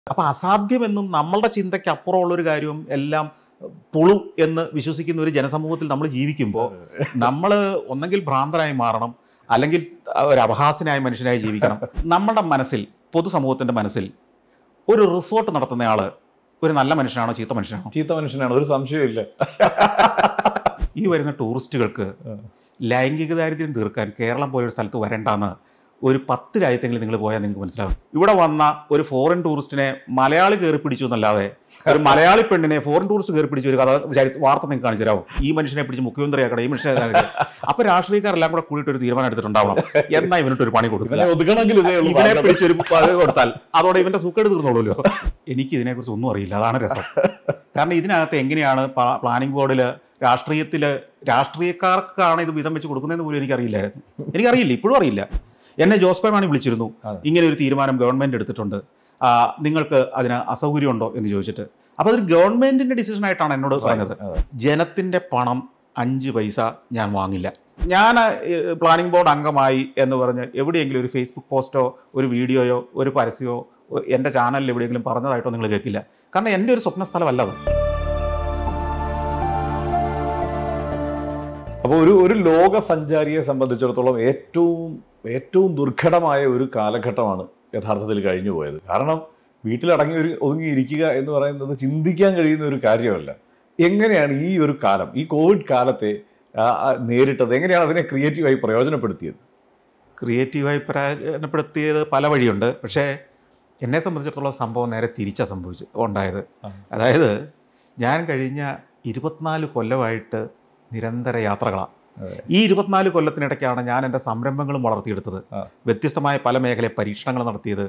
അപ്പൊ അസാധ്യമെന്നും നമ്മളുടെ ചിന്തയ്ക്ക് അപ്പുറമുള്ള ഒരു കാര്യവും എല്ലാം പുളു എന്ന് വിശ്വസിക്കുന്ന ഒരു ജനസമൂഹത്തിൽ നമ്മൾ ജീവിക്കുമ്പോൾ നമ്മൾ ഒന്നെങ്കിൽ ഭ്രാന്തനായി മാറണം അല്ലെങ്കിൽ ഒരു അപഹാസ്യനായ മനുഷ്യനായി ജീവിക്കണം നമ്മുടെ മനസ്സിൽ പൊതുസമൂഹത്തിന്റെ മനസ്സിൽ ഒരു റിസോർട്ട് നടത്തുന്നയാള് ഒരു നല്ല മനുഷ്യനാണോ ചീത്ത മനുഷ്യനാണോ ചീത്ത മനുഷ്യനാണ് ഒരു സംശയമില്ല ഈ വരുന്ന ടൂറിസ്റ്റുകൾക്ക് ഉം. ലൈംഗിക ദാരിദ്ര്യം തീർക്കാൻ കേരളം പോലൊരു സ്ഥലത്ത് വരണ്ടാന്ന് ഒരു പത്ത് രാജ്യത്തെങ്കിലും നിങ്ങൾ പോയാൽ നിങ്ങൾക്ക് മനസ്സിലാവും ഇവിടെ വന്ന ഒരു ഫോറിൻ ടൂറിസ്റ്റിനെ മലയാളി കയറി പിടിച്ചു എന്നല്ലാതെ ഒരു മലയാളി പെണ്ണിനെ ഫോറിൻ ടൂറിസ്റ്റ് കയറി പിടിച്ച ഒരു കഥ ചരി- വാർത്ത നിങ്ങൾക്ക് കാണിച്ചു തരാമോ ഈ മനുഷ്യനെ പിടിച്ച് മുഖ്യമന്ത്രിയാക്കണം ഈ മനുഷ്യനെ ഇതാക്കണം. അപ്പൊ രാഷ്ട്രീയക്കാരെല്ലാം കൂടെ കൂടിയിട്ട് ഒരു തീരുമാനം എടുത്തിട്ടുണ്ടാവണം എന്നാ ഇവനിട്ട് ഒരു പണി കൊടുക്കുക ഇവനെ ഒതുക്കണമെങ്കിൽ ഇതേ ഉള്ളൂ ഇവനെ മാർഗം. പിടിച്ചൊരു അത് കൊടുത്താൽ അതോടെ ഇവന്റെ സുഖം തീർന്നോളൂല്ലോ എനിക്ക് ഇതിനെക്കുറിച്ച് ഒന്നും അറിയില്ല അതാണ് രസം കാരണം ഇതിനകത്ത് എങ്ങനെയാണ് പ്ലാ- പ്ലാനിംഗ് ബോർഡിൽ രാഷ്ട്രീയത്തിൽ രാഷ്ട്രീയക്കാർക്കാണ് ഇത് വിധം വെച്ച് കൊടുക്കുന്നതെന്ന് പോലും എനിക്കറിയില്ലായിരുന്നു എനിക്കറിയില്ല ഇപ്പോഴും അറിയില്ല എന്നെ ജോസ് കെ മാണി വിളിച്ചിരുന്നു അതെ. ഇങ്ങനെ ഒരു തീരുമാനം ഗവൺമെന്റ് എടുത്തിട്ടുണ്ട് ആ, നിങ്ങൾക്ക് അതിന് അസൗകര്യമുണ്ടോ എന്ന് ചോദിച്ചിട്ട് അപ്പോൾ അതൊരു ഗവൺമെന്റിന്റെ ഡിസിഷൻ ആയിട്ടാണ് എന്നോട് പറഞ്ഞത് അതെ. ജനത്തിന്റെ പണം അഞ്ച് പൈസ ഞാൻ വാങ്ങില്ല ഞാൻ ഏഹ്, പ്ലാനിംഗ് ബോർഡ് അംഗമായി എന്ന് പറഞ്ഞ് എവിടെയെങ്കിലും ഒരു ഫേസ്ബുക്ക് പോസ്റ്റോ ഒരു വീഡിയോയോ ഒരു പരസ്യമോ ഒ- എൻ്റെ ചാനലിൽ എവിടെയെങ്കിലും പറഞ്ഞതായിട്ടോ നിങ്ങൾ കേൾക്കില്ല കാരണം എൻ്റെ ഒരു സ്വപ്ന സ്ഥലമല്ല അത് അപ്പോൾ ഒരു ഒരു ലോക സഞ്ചാരിയെ സംബന്ധിച്ചിടത്തോളം ഏറ്റവും ഏറ്റവും ദുർഘടമായ ഒരു കാലഘട്ടമാണ് യഥാർത്ഥത്തിൽ കഴിഞ്ഞു പോയത് കാരണം വീട്ടിലടങ്ങി ഒരു ഒതുങ്ങിയിരിക്കുക എന്ന് പറയുന്നത് ചിന്തിക്കാൻ കഴിയുന്ന ഒരു കാര്യമല്ല എങ്ങനെയാണ് ഈ ഒരു കാലം ഈ കോവിഡ് കാലത്തെ ആ, ആ, നേരിട്ടത് എങ്ങനെയാണ് അതിനെ ക്രിയേറ്റീവായി പ്രയോജനപ്പെടുത്തിയത് ക്രിയേറ്റീവായി പ്രയോജനപ്പെടുത്തിയത് പല വഴിയുണ്ട് പക്ഷേ എന്നെ സംബന്ധിച്ചിടത്തോളം സംഭവം നേരെ തിരിച്ചാണ് സംഭവിച്ചു ഉണ്ടായത് ആ. അതായത് ഞാൻ കഴിഞ്ഞ ഇരുപത്തിനാല് കൊല്ലമായിട്ട് നിരന്തര യാത്രകളാണ് അതെ. ഈ ഇരുപത്തിനാല് കൊല്ലത്തിനിടയ്ക്കാണ് ഞാൻ എൻ്റെ സംരംഭങ്ങളും വളർത്തിയെടുത്തത് ആ. വ്യത്യസ്തമായ പല മേഖലയിൽ പരീക്ഷണങ്ങൾ നടത്തിയത്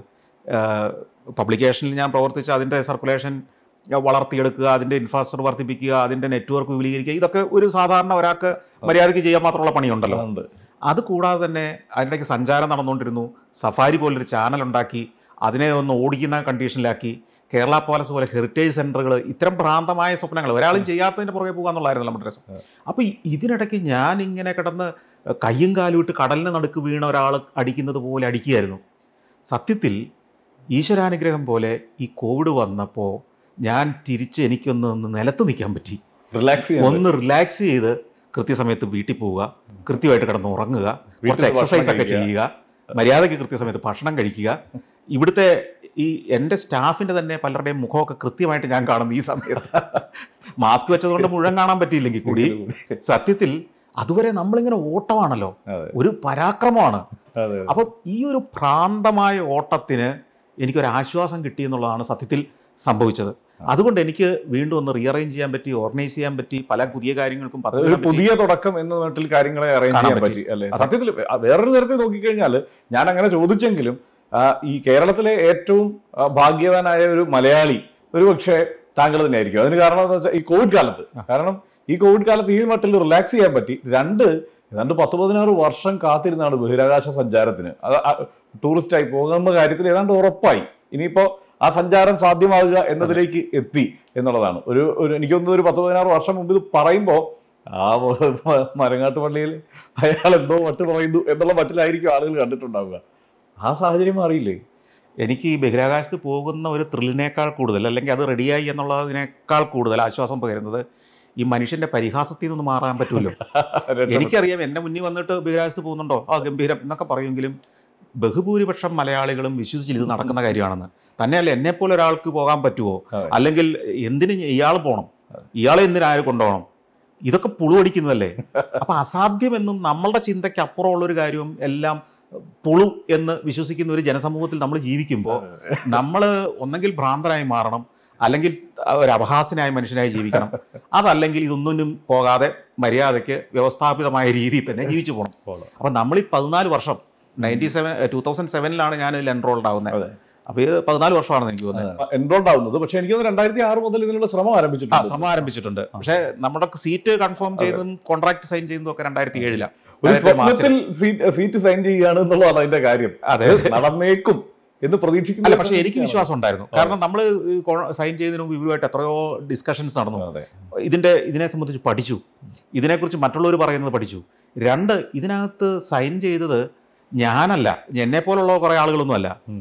പബ്ലിക്കേഷനിൽ ഞാൻ പ്രവർത്തിച്ച അതിൻ്റെ സർക്കുലേഷൻ വളർത്തിയെടുക്കുക അതിൻ്റെ ഇൻഫ്രാസ്ട്രക്ചർ വർദ്ധിപ്പിക്കുക അതിൻ്റെ നെറ്റ്വർക്ക് വിപുലീകരിക്കുക ഇതൊക്കെ ഒരു സാധാരണ ഒരാൾക്ക് മര്യാദയ്ക്ക് ചെയ്യാൻ മാത്രമുള്ള പണിയുണ്ടല്ലോ ഉണ്ട്. അത് കൂടാതെ തന്നെ അതിനിടയ്ക്ക് സഞ്ചാരം നടന്നുകൊണ്ടിരുന്നു സഫാരി പോലൊരു ചാനൽ ഉണ്ടാക്കി അതിനെ ഒന്ന് ഓടിക്കുന്ന കണ്ടീഷനിലാക്കി കേരള പോലീസ് പോലെ ഹെറിറ്റേജ് സെന്ററുകൾ ഇത്തരം ഭ്രാന്തമായ സ്വപ്നങ്ങൾ ഒരാളും ചെയ്യാത്തതിൻ്റെ പുറകെ പോകുക എന്നുള്ളതായിരുന്നു നമ്മുടെ രസം അതെ. അപ്പോൾ ഇതിനിടയ്ക്ക് ഞാൻ ഇങ്ങനെ കിടന്ന് കയ്യും കാലും ഇട്ട് കടലിന് നടുക്ക് വീണ ഒരാൾ അടിക്കുന്നത് പോലെ അടിക്കുകയായിരുന്നു സത്യത്തിൽ ഈശ്വരാനുഗ്രഹം പോലെ ഈ കോവിഡ് വന്നപ്പോൾ ഞാൻ തിരിച്ച് എനിക്കൊന്ന് ഒന്ന് നിലത്ത് നിൽക്കാൻ പറ്റി റിലാക്സ് ചെയ്യാൻ ഒന്ന് റിലാക്സ് ചെയ്ത് കൃത്യസമയത്ത് വീട്ടിൽ പോവുക കൃത്യമായിട്ട് കിടന്ന് ഉറങ്ങുക കുറച്ച് വീട്ടിൽ എക്സസൈസ് ഭക്ഷണം ഒക്കെ കഴിക്കുക. ചെയ്യുക മര്യാദയ്ക്ക് കൃത്യസമയത്ത് ഭക്ഷണം കഴിക്കുക ഇവിടുത്തെ ഈ എൻ്റെ സ്റ്റാഫിൻ്റെ തന്നെ പലരുടെയും മുഖമൊക്കെ കൃത്യമായിട്ട് ഞാൻ കാണുന്നു ഈ സമയത്ത് മാസ്ക് വെച്ചതുകൊണ്ട് മുഴുവൻ കാണാൻ പറ്റിയില്ലെങ്കിൽ കൂടി സത്യത്തിൽ അതുവരെ നമ്മളിങ്ങനെ ഓട്ടമാണല്ലോ അതെ. ഒരു പരാക്രമമാണ് അതെ അപ്പം ഈ ഒരു ഭ്രാന്തമായ ഓട്ടത്തിന് എനിക്കൊരു ആശ്വാസം കിട്ടി എന്നുള്ളതാണ് സത്യത്തിൽ സംഭവിച്ചത് അതുകൊണ്ട് എനിക്ക് വീണ്ടും ഒന്ന് റീഅറേഞ്ച് ചെയ്യാൻ പറ്റി ഓർഗനൈസ് ചെയ്യാൻ പറ്റി പല പുതിയ കാര്യങ്ങൾക്കും ഒരു പദ്ധതികളും പറ്റി. പുതിയ തുടക്കം എന്ന നാട്ടിൽ കാര്യങ്ങളെ അറേഞ്ച് കാണാൻ ചെയ്യാൻ പറ്റി. പറ്റി അല്ലെ അതെ. സത്യത്തിൽ ആ, വേറൊരു തരത്തിൽ നോക്കിക്കഴിഞ്ഞാൽ ഞാൻ അങ്ങനെ ചോദിച്ചെങ്കിലും ആ, ഈ കേരളത്തിലെ ഏറ്റവും ആ, ഭാഗ്യവാനായ ഒരു മലയാളി ഒരു പക്ഷേ താങ്കൾ തന്നെയായിരിക്കും അതിന് കാരണം എന്താ വെച്ചാൽ ഈ കോവിഡ് കാലത്ത് ആ. കാരണം ഈ കോവിഡ് കാലത്ത് ഈ മട്ടിൽ റിലാക്സ് ചെയ്യാൻ പറ്റി രണ്ട് ഏതാണ്ട് പത്ത് പതിനാറ് വർഷം കാത്തിരുന്നാണ് ബഹിരാകാശ സഞ്ചാരത്തിന് അത് ടൂറിസ്റ്റായി പോകുന്ന കാര്യത്തിൽ ഏതാണ്ട് ഉറപ്പായി ഇനിയിപ്പോ ആ സഞ്ചാരം സാധ്യമാകുക എന്നതിലേക്ക് എത്തി എന്നുള്ളതാണ് ഒരു ഒരു എനിക്കൊന്നും ഒരു പത്ത് പതിനാറ് വർഷം മുമ്പ് ഇത് പറയുമ്പോൾ ആ മ- മരങ്ങാട്ട് പള്ളിയിൽ അയാൾ എന്തോ മട്ട് പറയുന്നു എന്നുള്ള മട്ടിലായിരിക്കും ആളുകൾ കണ്ടിട്ടുണ്ടാവുക ആ സാഹചര്യം അറിയില്ലേ എനിക്ക് ഈ ബഹിരാകാശത്ത് പോകുന്ന ഒരു ത്രില്ലിനേക്കാൾ കൂടുതൽ അല്ലെങ്കിൽ അത് റെഡിയായി എന്നുള്ളതിനേക്കാൾ കൂടുതൽ ആശ്വാസം പകരുന്നത് ഈ മനുഷ്യന്റെ പരിഹാസത്തിൽ നിന്ന് മാറാൻ പറ്റുമല്ലോ എനിക്കറിയാം എന്നെ മുന്നിൽ വന്നിട്ട് ബഹിരാകാശത്ത് പോകുന്നുണ്ടോ ആ ഗംഭീരം എന്നൊക്കെ പറയുമെങ്കിലും ബഹുഭൂരിപക്ഷം മലയാളികളും വിശ്വസിച്ചില്ല ഇത് നടക്കുന്ന കാര്യമാണെന്ന് തന്നെയല്ല എന്നെ പോലെ ഒരാൾക്ക് പോകാൻ പറ്റുമോ അതെ. അല്ലെങ്കിൽ എന്തിന് ഇയാൾ പോകണം ഇയാളെ എന്തിനാ ആര് കൊണ്ടുപോകണം ഇതൊക്കെ പുളുവടിക്കുന്നതല്ലേ അപ്പൊ അസാധ്യമെന്നും നമ്മളുടെ ചിന്തയ്ക്ക് അപ്പുറമുള്ള ഒരു കാര്യവും എല്ലാം പുളു എന്ന് വിശ്വസിക്കുന്ന ഒരു ജനസമൂഹത്തിൽ നമ്മൾ ജീവിക്കുമ്പോൾ നമ്മൾ ഒന്നെങ്കിൽ ഭ്രാന്തനായി മാറണം അല്ലെങ്കിൽ ഒരു അപഹാസ്യനായ മനുഷ്യനായി ജീവിക്കണം അതല്ലെങ്കിൽ ഇതൊന്നും പോകാതെ മര്യാദയ്ക്ക് വ്യവസ്ഥാപിതമായ രീതിയിൽ തന്നെ ജീവിച്ചു പോകണം പോകണം. അപ്പം നമ്മൾ ഈ പതിനാല് വർഷം നയൻറ്റി സെവൻ ടൂ തൗസൻഡ് സെവനിലാണ് ഞാൻ ഇതിൽ എൻറോൾഡ് ആവുന്നത് അതെ. അപ്പോൾ ഇത് പതിനാല് വർഷമാണെന്ന് എനിക്ക് തോന്നുന്നത് എൻറോൾഡ് ആവുന്നത് പക്ഷെ എനിക്ക് തോന്നുന്നു രണ്ടായിരത്തി ആറ് മുതൽ ഇതിനുള്ള ശ്രമം ആ ആരംഭിച്ചിട്ടുണ്ട് ശ്രമം ആരംഭിച്ചിട്ടുണ്ട് പക്ഷേ നമ്മുടെ സീറ്റ് കൺഫേം ചെയ്തതും കോൺട്രാക്ട് സൈൻ ചെയ്തതും ഒക്കെ രണ്ടായിരത്തി ഏഴിലാണ് ഒരു രണ്ടായിരത്തി സ്വപ്നത്തിൽ സീറ്റ് സീറ്റ് സൈൻ ചെയ്യുകയാണ് എന്നുള്ളതാണ് അതിന്റെ കാര്യം അതെ അത് നടന്നേക്കും എന്ന് പ്രതീക്ഷിക്കുന്നു അല്ല പക്ഷേ എനിക്ക് വിശ്വാസം ഉണ്ടായിരുന്നു കാരണം നമ്മൾ സൈൻ ചെയ്തതിന് മുമ്പ് ഇവരുമായിട്ട് എത്രയോ ഡിസ്കഷൻസ് നടന്നു അതെ ഇതിൻ്റെ ഇതിനെ സംബന്ധിച്ച് പഠിച്ചു ഇതിനെക്കുറിച്ച് മറ്റുള്ളവർ പറയുന്നത് പഠിച്ചു രണ്ട് ഇതിനകത്ത് സൈൻ ചെയ്തത് ഞാനല്ല എന്നെ പോലുള്ള കുറേ ആളുകളൊന്നും അല്ല ഉം.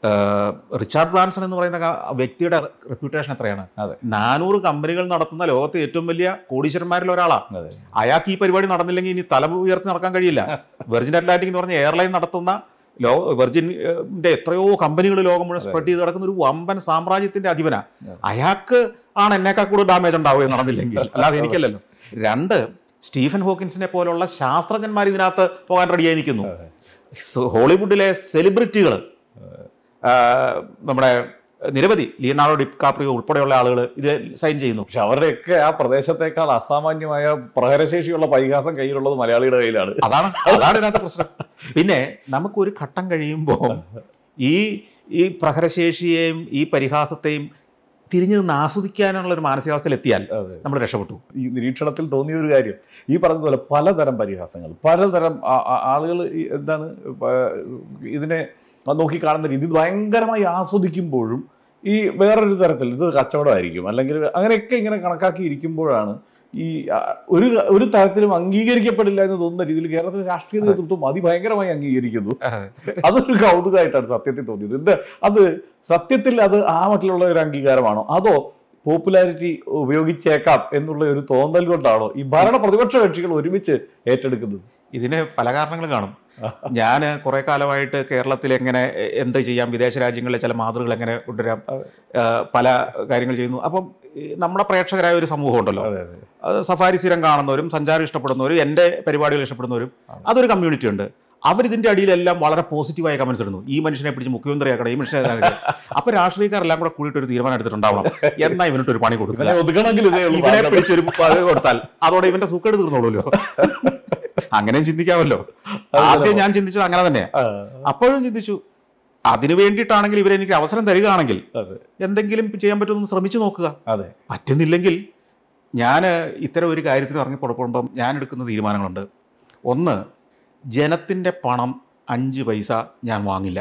ഏഹ്, റിച്ചാർഡ് ബ്രാൻസൺ എന്ന് പറയുന്ന ക- വ്യക്തിയുടെ റെപ്യൂട്ടേഷൻ എത്രയാണ് അതെ. നാനൂറ് കമ്പനികൾ നടത്തുന്ന ലോകത്തെ ഏറ്റവും വലിയ കോടീശ്വരന്മാരിൽ ഒരാളാണ് അതെ അയാൾക്ക് ഈ പരിപാടി നടന്നില്ലെങ്കിൽ ഇനി തല ഉയർത്തി നടക്കാൻ കഴിയില്ല വെർജിൻ അറ്റ്ലാന്റിക് എന്ന് പറഞ്ഞ എയർലൈൻ നടത്തുന്ന ലോ വെർജിൻ്റെ എത്രയോ കമ്പനികൾ ലോകം മുഴുവൻ സ്പ്രെഡ് ചെയ്ത് നടക്കുന്ന ഒരു വമ്പൻ സാമ്രാജ്യത്തിന്റെ അധിപന അതെ. അയാൾക്ക് ആണ് എന്നെക്കാൾ കൂടുതൽ ഡാമേജ് ഉണ്ടാവുക നടന്നില്ലെങ്കിൽ അല്ലാതെ എനിക്കല്ലല്ലോ രണ്ട് സ്റ്റീഫൻ ഹോക്കിൻസിനെ പോലുള്ള ശാസ്ത്രജ്ഞന്മാർ ഇതിനകത്ത് പോകാൻ റെഡിയായി നിൽക്കുന്നു അതെ. സോ- ഹോളിവുഡിലെ സെലിബ്രിറ്റികൾ നമ്മുടെ നിരവധി ലിയനാർഡോ ഡിക്കാപ്രിയോ ഉൾപ്പെടെയുള്ള ആളുകൾ ഇത് സൈൻ ചെയ്യുന്നു പക്ഷെ അവരുടെയൊക്കെ ആ പ്രദേശത്തേക്കാൾ അസാമാന്യമായ പ്രഹരശേഷിയുള്ള പരിഹാസം കയ്യിലുള്ളത് മലയാളിയുടെ കയ്യിലാണ് അതാണ് അതാണ് ഇതിനകത്ത് പ്രശ്നം പിന്നെ നമുക്കൊരു ഘട്ടം കഴിയുമ്പോൾ ഈ ഈ പ്രഹരശേഷിയെയും ഈ പരിഹാസത്തെയും തിരിഞ്ഞു നിന്ന് ആസ്വദിക്കാനുള്ള ഒരു മാനസികാവസ്ഥയിൽ എത്തിയാൽ അതെ നമ്മൾ രക്ഷപ്പെട്ടു ഈ നിരീക്ഷണത്തിൽ തോന്നിയ ഒരു കാര്യം ഈ പറഞ്ഞതുപോലെ പലതരം പരിഹാസങ്ങൾ പലതരം ആ- ആ- ആളുകൾ ഈ എന്താണ് പ- ഇതിനെ നോക്കി കാണുന്ന രീതി ഇത് ഭയങ്കരമായി ആസ്വദിക്കുമ്പോഴും ഈ വേറൊരു തരത്തിൽ ഇത് കച്ചവടമായിരിക്കും അല്ലെങ്കിൽ അങ്ങനെയൊക്കെ ഇങ്ങനെ കണക്കാക്കി ഇരിക്കുമ്പോഴാണ് ഈ ആ, ഒരു ഒരു തരത്തിലും അംഗീകരിക്കപ്പെടില്ല എന്ന് തോന്നുന്ന രീതിയിൽ കേരളത്തിലെ രാഷ്ട്രീയ നേതൃത്വം അതിഭയങ്കരമായി അംഗീകരിക്കുന്നു അതൊരു കൗതുകമായിട്ടാണ് സത്യത്തിൽ തോന്നിയത് എന്ത് അത് സത്യത്തിൽ അത് ആ മട്ടിലുള്ള ഒരു അംഗീകാരമാണോ അതോ പോപ്പുലാരിറ്റി ഉപയോഗിച്ചേക്കാം എന്നുള്ള ഒരു തോന്നൽ കൊണ്ടാണോ ഈ ഭരണ പ്രതിപക്ഷ കക്ഷികൾ ഒരുമിച്ച് ഏറ്റെടുക്കുന്നത് ഇതിന് പല കാരണങ്ങളും കാണും ഞാൻ കുറെ കാലമായിട്ട് കേരളത്തിൽ എങ്ങനെ എ- എന്ത് ചെയ്യാം വിദേശ രാജ്യങ്ങളിലെ ചില മാതൃകൾ എങ്ങനെ കൊണ്ടുവരാം അതെ. ആ, പല കാര്യങ്ങൾ ചെയ്യുന്നു അപ്പം ഈ നമ്മുടെ പ്രേക്ഷകരായ ഒരു സമൂഹം ഉണ്ടല്ലോ അതെ അതെ അത് സഫാരി സ്ഥിരം കാണുന്നവരും സഞ്ചാരം ഇഷ്ടപ്പെടുന്നവരും എൻ്റെ പരിപാടികൾ ഇഷ്ടപ്പെടുന്നവരും ആണ്. അതൊരു കമ്മ്യൂണിറ്റി ഉണ്ട് അവരിതിന്റെ അടിയിലെല്ലാം വളരെ പോസിറ്റീവായ കമന്റ്സ് ഇടുന്നു ഈ മനുഷ്യനെ പിടിച്ച് മുഖ്യമന്ത്രിയാക്കണം ഈ മനുഷ്യനെ ഇതാക്കണം. അപ്പൊ രാഷ്ട്രീയക്കാരെല്ലാം കൂടെ കൂടിയിട്ട് ഒരു തീരുമാനം എടുത്തിട്ടുണ്ടാവണം എന്നാ ഇവനിട്ട് ഒരു പണി കൊടുക്കുക ഇവനെ ഒതുക്കണമെങ്കിൽ ഇതേ ഉള്ളൂ ഇവനെ മാർഗ്ഗം. പിടിച്ചൊരു പക കൊടുത്താൽ അതോടെ ഇവന്റെ സുഖം തീർന്നോളൂല്ലോ അങ്ങനെയും ചിന്തിക്കാമല്ലോ ആദ്യം ഞാൻ ചിന്തിച്ചത് അങ്ങനെ തന്നെ ആ, അപ്പോഴും ചിന്തിച്ചു അതിനു വേണ്ടിയിട്ടാണെങ്കിൽ ഇവരെനിക്ക് അവസരം തരികയാണെങ്കിൽ അതെ എന്തെങ്കിലും ചെയ്യാൻ പറ്റുമെന്ന് ശ്രമിച്ചു നോക്കുക അതെ പറ്റുന്നില്ലെങ്കിൽ ഞാൻ ഇത്തരം ഒരു കാര്യത്തിൽ ഇറങ്ങി പുറപ്പെടുമ്പം ഞാൻ എടുക്കുന്ന തീരുമാനങ്ങളുണ്ട് ഒന്ന് ജനത്തിൻ്റെ പണം അഞ്ച് പൈസ ഞാൻ വാങ്ങില്ല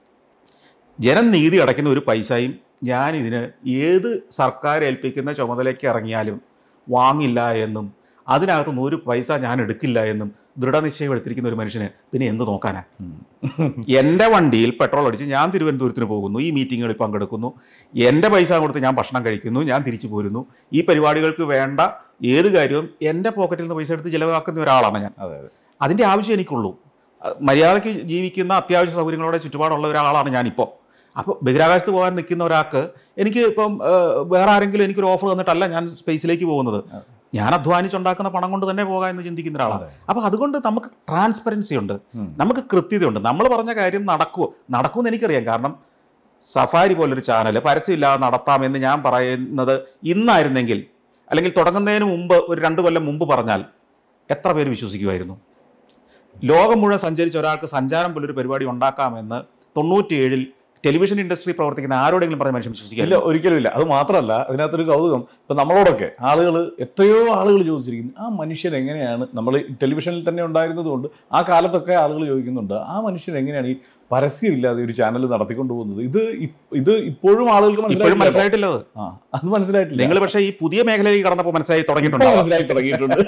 ജനം നീതി അടയ്ക്കുന്ന ഒരു പൈസയും ഞാൻ ഇതിന് ഏത് സർക്കാർ ഏൽപ്പിക്കുന്ന ചുമതലയ്ക്ക് ഇറങ്ങിയാലും വാങ്ങില്ല എന്നും അതിനകത്തുനിന്ന് ഒരു പൈസ ഞാൻ എടുക്കില്ല എന്നും ദൃഢനിശ്ചയം എടുത്തിരിക്കുന്ന ഒരു മനുഷ്യന് പിന്നെ എന്ത് നോക്കാനാ എൻ്റെ വണ്ടിയിൽ പെട്രോൾ അടിച്ച് ഞാൻ തിരുവനന്തപുരത്തിന് പോകുന്നു ഈ മീറ്റിങ്ങുകളിൽ പങ്കെടുക്കുന്നു എൻ്റെ പൈസ കൊടുത്ത് ഞാൻ ഭക്ഷണം കഴിക്കുന്നു ഞാൻ തിരിച്ചു പോരുന്നു ഈ പരിപാടികൾക്ക് വേണ്ട ഏത് കാര്യവും എൻ്റെ പോക്കറ്റിൽ നിന്ന് പൈസ എടുത്ത് ചിലവാക്കുന്ന ഒരാളാണ് ഞാൻ അതെ അതെ അതിൻ്റെ ആവശ്യം എനിക്കുള്ളൂ അഹ് മര്യാദയ്ക്ക് ജീവിക്കുന്ന അത്യാവശ്യ സൗകര്യങ്ങളോടെ ചുറ്റുപാടുള്ള ഒരാളാണ് ഞാനിപ്പോൾ അപ്പോൾ ബഹിരാകാശത്ത് പോകാൻ നിൽക്കുന്ന ഒരാൾക്ക് എനിക്ക് ഇപ്പം ഏഹ്, വേറെ ആരെങ്കിലും എനിക്കൊരു ഓഫർ തന്നിട്ടല്ല ഞാൻ സ്പേസിലേക്ക് പോകുന്നത് അതെ. ഞാൻ അധ്വാനിച്ചുണ്ടാക്കുന്ന പണം കൊണ്ട് തന്നെ പോകാം എന്ന് ചിന്തിക്കുന്ന ഒരാളാണ് അതെ. അപ്പോൾ അതുകൊണ്ട് നമുക്ക് ട്രാൻസ്പെറൻസി ഉണ്ട് ഉം. നമുക്ക് കൃത്യതയുണ്ട് നമ്മൾ പറഞ്ഞ കാര്യം നടക്കുമോ നടക്കുമെന്ന് എനിക്കറിയാം കാരണം സഫാരി പോലൊരു ചാനൽ പരസ്യമില്ലാതെ നടത്താമെന്ന് ഞാൻ പറയുന്നത് ഇന്നായിരുന്നെങ്കിൽ അല്ലെങ്കിൽ തുടങ്ങുന്നതിന് മുമ്പ് ഒരു രണ്ട് കൊല്ലം മുമ്പ് പറഞ്ഞാൽ എത്ര പേര് വിശ്വസിക്കുമായിരുന്നു ലോകം മുഴുവൻ സഞ്ചരിച്ച ഒരാൾക്ക് സഞ്ചാരം പോലൊരു പരിപാടി ഉണ്ടാക്കാമെന്ന് തൊണ്ണൂറ്റിയേഴിൽ ടെലിവിഷൻ ഇൻഡസ്ട്രി പ്രവർത്തിക്കുന്ന ആരോടെങ്കിലും പറഞ്ഞ മനുഷ്യൻ ഇല്ല വിശ്വസിക്കില്ല ഒരിക്കലും ഇല്ല അത് മാത്രമല്ല അതിനകത്തൊരു കൗതുകം ഇപ്പൊ നമ്മളോടൊക്കെ ആളുകൾ എത്രയോ ആളുകൾ ചോദിച്ചിരിക്കുന്നു ആ മനുഷ്യൻ എങ്ങനെയാണ് നമ്മൾ ടെലിവിഷനിൽ തന്നെ ഉണ്ടായിരുന്നത് കൊണ്ട് ആ കാലത്തൊക്കെ ആളുകൾ ചോദിക്കുന്നുണ്ട് ആ മനുഷ്യൻ എങ്ങനെയാണ് ഈ പരസ്യമില്ലാതെ ഒരു ചാനൽ നടത്തിക്കൊണ്ട് പോകുന്നത് ഇത് ഇപ്- ഇത് ഇപ്പോഴും ആളുകൾക്ക് ഇപ്പോഴും മനസ്സിലായിട്ടില്ല മനസ്സിലായിട്ടില്ല അത് ആ അത് മനസ്സിലായിട്ടില്ല നിങ്ങൾ പക്ഷേ ഈ പുതിയ മേഖലയിൽ കടന്നപ്പോൾ മനസ്സിലായി ഇപ്പോൾ തുടങ്ങിയിട്ടുണ്ട് മനസ്സിലായി തുടങ്ങിയിട്ടുണ്ട്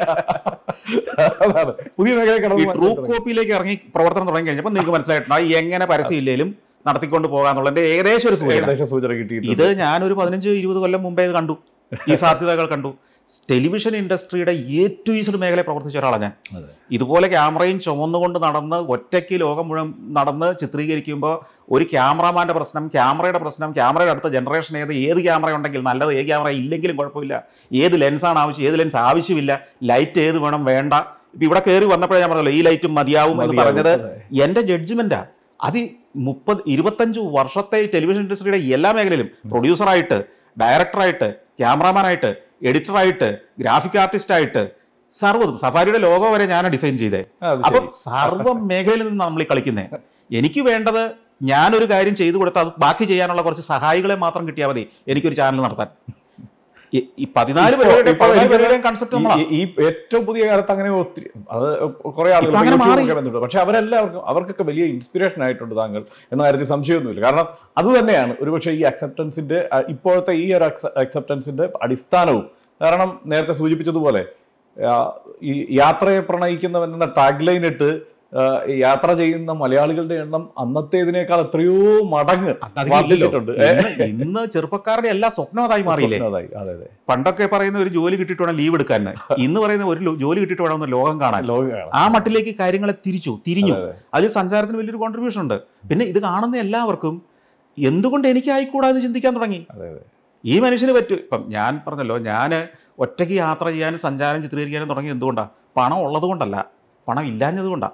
അതാണ് പുതിയ മേഖല ഈ കടന്നു ട്രൂ മനസ്സിലായി തുടങ്ങി. കോപ്പിയിലേക്ക് ഇറങ്ങി പ്രവർത്തനം തുടങ്ങി കഴിഞ്ഞപ്പോൾ നിങ്ങൾക്ക് മനസ്സിലായിട്ടുണ്ട് ആ എങ്ങനെ പരസ്യമില്ലേലും നടത്തിക്കൊണ്ട് പോകാന്നുള്ളതിന്റെ ഏകദേശം ഒരു സൂചന ഏകദേശം സൂചന കിട്ടിയിട്ടുണ്ട് ഇത് ഞാനൊരു പതിനഞ്ച് ഇരുപത് കൊല്ലം മുമ്പേ ഇത് കണ്ടു ഈ സാധ്യതകൾ കണ്ടു ടെലിവിഷൻ ഇൻഡസ്ട്രിയുടെ എ ടു ഈസ്ഡ് മേഖലയിൽ പ്രവർത്തിച്ച ഒരാളാണ് ഞാൻ അതെ. ഇതുപോലെ ക്യാമറയും ചുമന്നുകൊണ്ട് നടന്ന് ഒറ്റയ്ക്ക് ലോകം മുഴുവൻ നടന്ന് ചിത്രീകരിക്കുമ്പോൾ ഒരു ക്യാമറാമാന്റെ പ്രശ്നം ക്യാമറയുടെ പ്രശ്നം ക്യാമറയുടെ അടുത്ത ജനറേഷൻ ഏത് ഏത് ക്യാമറ ഉണ്ടെങ്കിൽ നല്ലത് ഏത് ക്യാമറ ഇല്ലെങ്കിലും കുഴപ്പമില്ല ഏത് ലെൻസാണ് ആവശ്യം ഏത് ലെൻസ് ആവശ്യമില്ല ലൈറ്റ് ഏത് വേണം വേണ്ട ഇപ്പം ഇവിടെ കയറി വന്നപ്പോഴേ ഞാൻ പറഞ്ഞല്ലോ ഈ ലൈറ്റും മതിയാവും എന്ന് മതിയാവും. പറഞ്ഞത് അതെ. എൻ്റെ ജഡ്ജ്മെന്റാ അത് മുപ്പത് ഇരുപത്തഞ്ച് വർഷത്തെ ടെലിവിഷൻ ഇൻഡസ്ട്രിയുടെ എല്ലാ മേഖലയിലും പ്രൊഡ്യൂസറായിട്ട് ഡയറക്ടറായിട്ട് ക്യാമറാമാനായിട്ട് എഡിറ്ററായിട്ട് ഗ്രാഫിക് ആർട്ടിസ്റ്റായിട്ട് സർവ്വതും സഫാരിയുടെ ലോഗോ വരെ ഞാൻ ഡിസൈൻ ചെയ്തേ അത് അപ്പം ശരി. സർവ്വ മേഖലയിൽ നിന്ന് നമ്മൾ ഈ കളിക്കുന്നത് എനിക്ക് വേണ്ടത് ഞാനൊരു കാര്യം ചെയ്തു കൊടുത്താൽ അത് ബാക്കി ചെയ്യാനുള്ള കുറച്ച് സഹായികളെ മാത്രം കിട്ടിയാൽ മതി എനിക്കൊരു ചാനൽ നടത്താൻ ഈ- ഈ പതിനാല് ഇപ്പോ- പേരുടെ ഇപ്പോ പതിനാല് എനിക്ക് പേരുടെയും കൺസെപ്റ്റ് നമ്മളാ ഈ- ഈ ഏറ്റവും പുതിയ കാലത്ത് അങ്ങനെ ഒത്തിരി അത് കുറെ ആളുകൾ ഇപ്പോ അങ്ങനെ യൂട്യൂബ് മാറി. ഒക്കെ ബന്ധപ്പെട്ടു പക്ഷെ അവരെല്ലാവർക്കും അവർക്കൊക്കെ വലിയ ഇൻസ്പിറേഷൻ ആയിട്ടുണ്ട് താങ്കൾ എന്ന കാര്യത്തിൽ സംശയമൊന്നുമില്ല കാരണം അത് തന്നെയാണ് ഒരുപക്ഷെ ഈ അക്സെപ്റ്റൻസിന്റെ അഹ് ഇപ്പോഴത്തെ ഈ ഒരു അക്സെപ്റ്റൻസിന്റെ അടിസ്ഥാനവും കാരണം നേരത്തെ സൂചിപ്പിച്ചതുപോലെ ആ, ഈ യാത്രയെ പ്രണയിക്കുന്നവൻ എന്ന ടാഗ് ലൈൻ ഇട്ട് ആ, യാത്ര ചെയ്യുന്ന മലയാളികളുടെ എണ്ണം അന്നത്തേതിനേക്കാൾ എത്രയോ മടങ്ങ് അതധികം ഇല്ലല്ലോ. വർദ്ധിച്ചിട്ടുണ്ട്. ഇന്ന് ഇന്ന് ചെറുപ്പക്കാരുടെ എല്ലാ സ്വപ്നം അതായി മാറിയില്ലേ സ്വപ്നതായി. അതെ അതെ പണ്ടൊക്കെ പറയുന്ന ഒരു ജോലി കിട്ടിയിട്ട് വേണം ലീവ് എടുക്കാൻ ഇന്ന് പറയുന്ന ഒരു ലോ- ജോലി കിട്ടിയിട്ട് വേണം ഒന്ന് ലോകം കാണാൻ ലോകമാണ് ആ മട്ടിലേക്ക് കാര്യങ്ങളെ തിരിച്ചു തിരിഞ്ഞു അതെ, അതിൽ സഞ്ചാരത്തിന് വലിയൊരു കോൺട്രിബ്യൂഷൻ ഉണ്ട് പിന്നെ ഇത് കാണുന്ന എല്ലാവർക്കും എന്തുകൊണ്ട് എനിക്ക് ആയിക്കൂടാ എന്ന് ചിന്തിക്കാൻ തുടങ്ങി അതെ അതെ ഈ മനുഷ്യന് പറ്റും ഇപ്പം ഞാൻ പറഞ്ഞല്ലോ ഞാൻ ഒറ്റയ്ക്ക് യാത്ര ചെയ്യാനും സഞ്ചാരം ചിത്രീകരിക്കാനും തുടങ്ങി എന്തുകൊണ്ടാണ് പണം ഉള്ളത് കൊണ്ടല്ല പണം ഇല്ലാഞ്ഞത് കൊണ്ടാണ്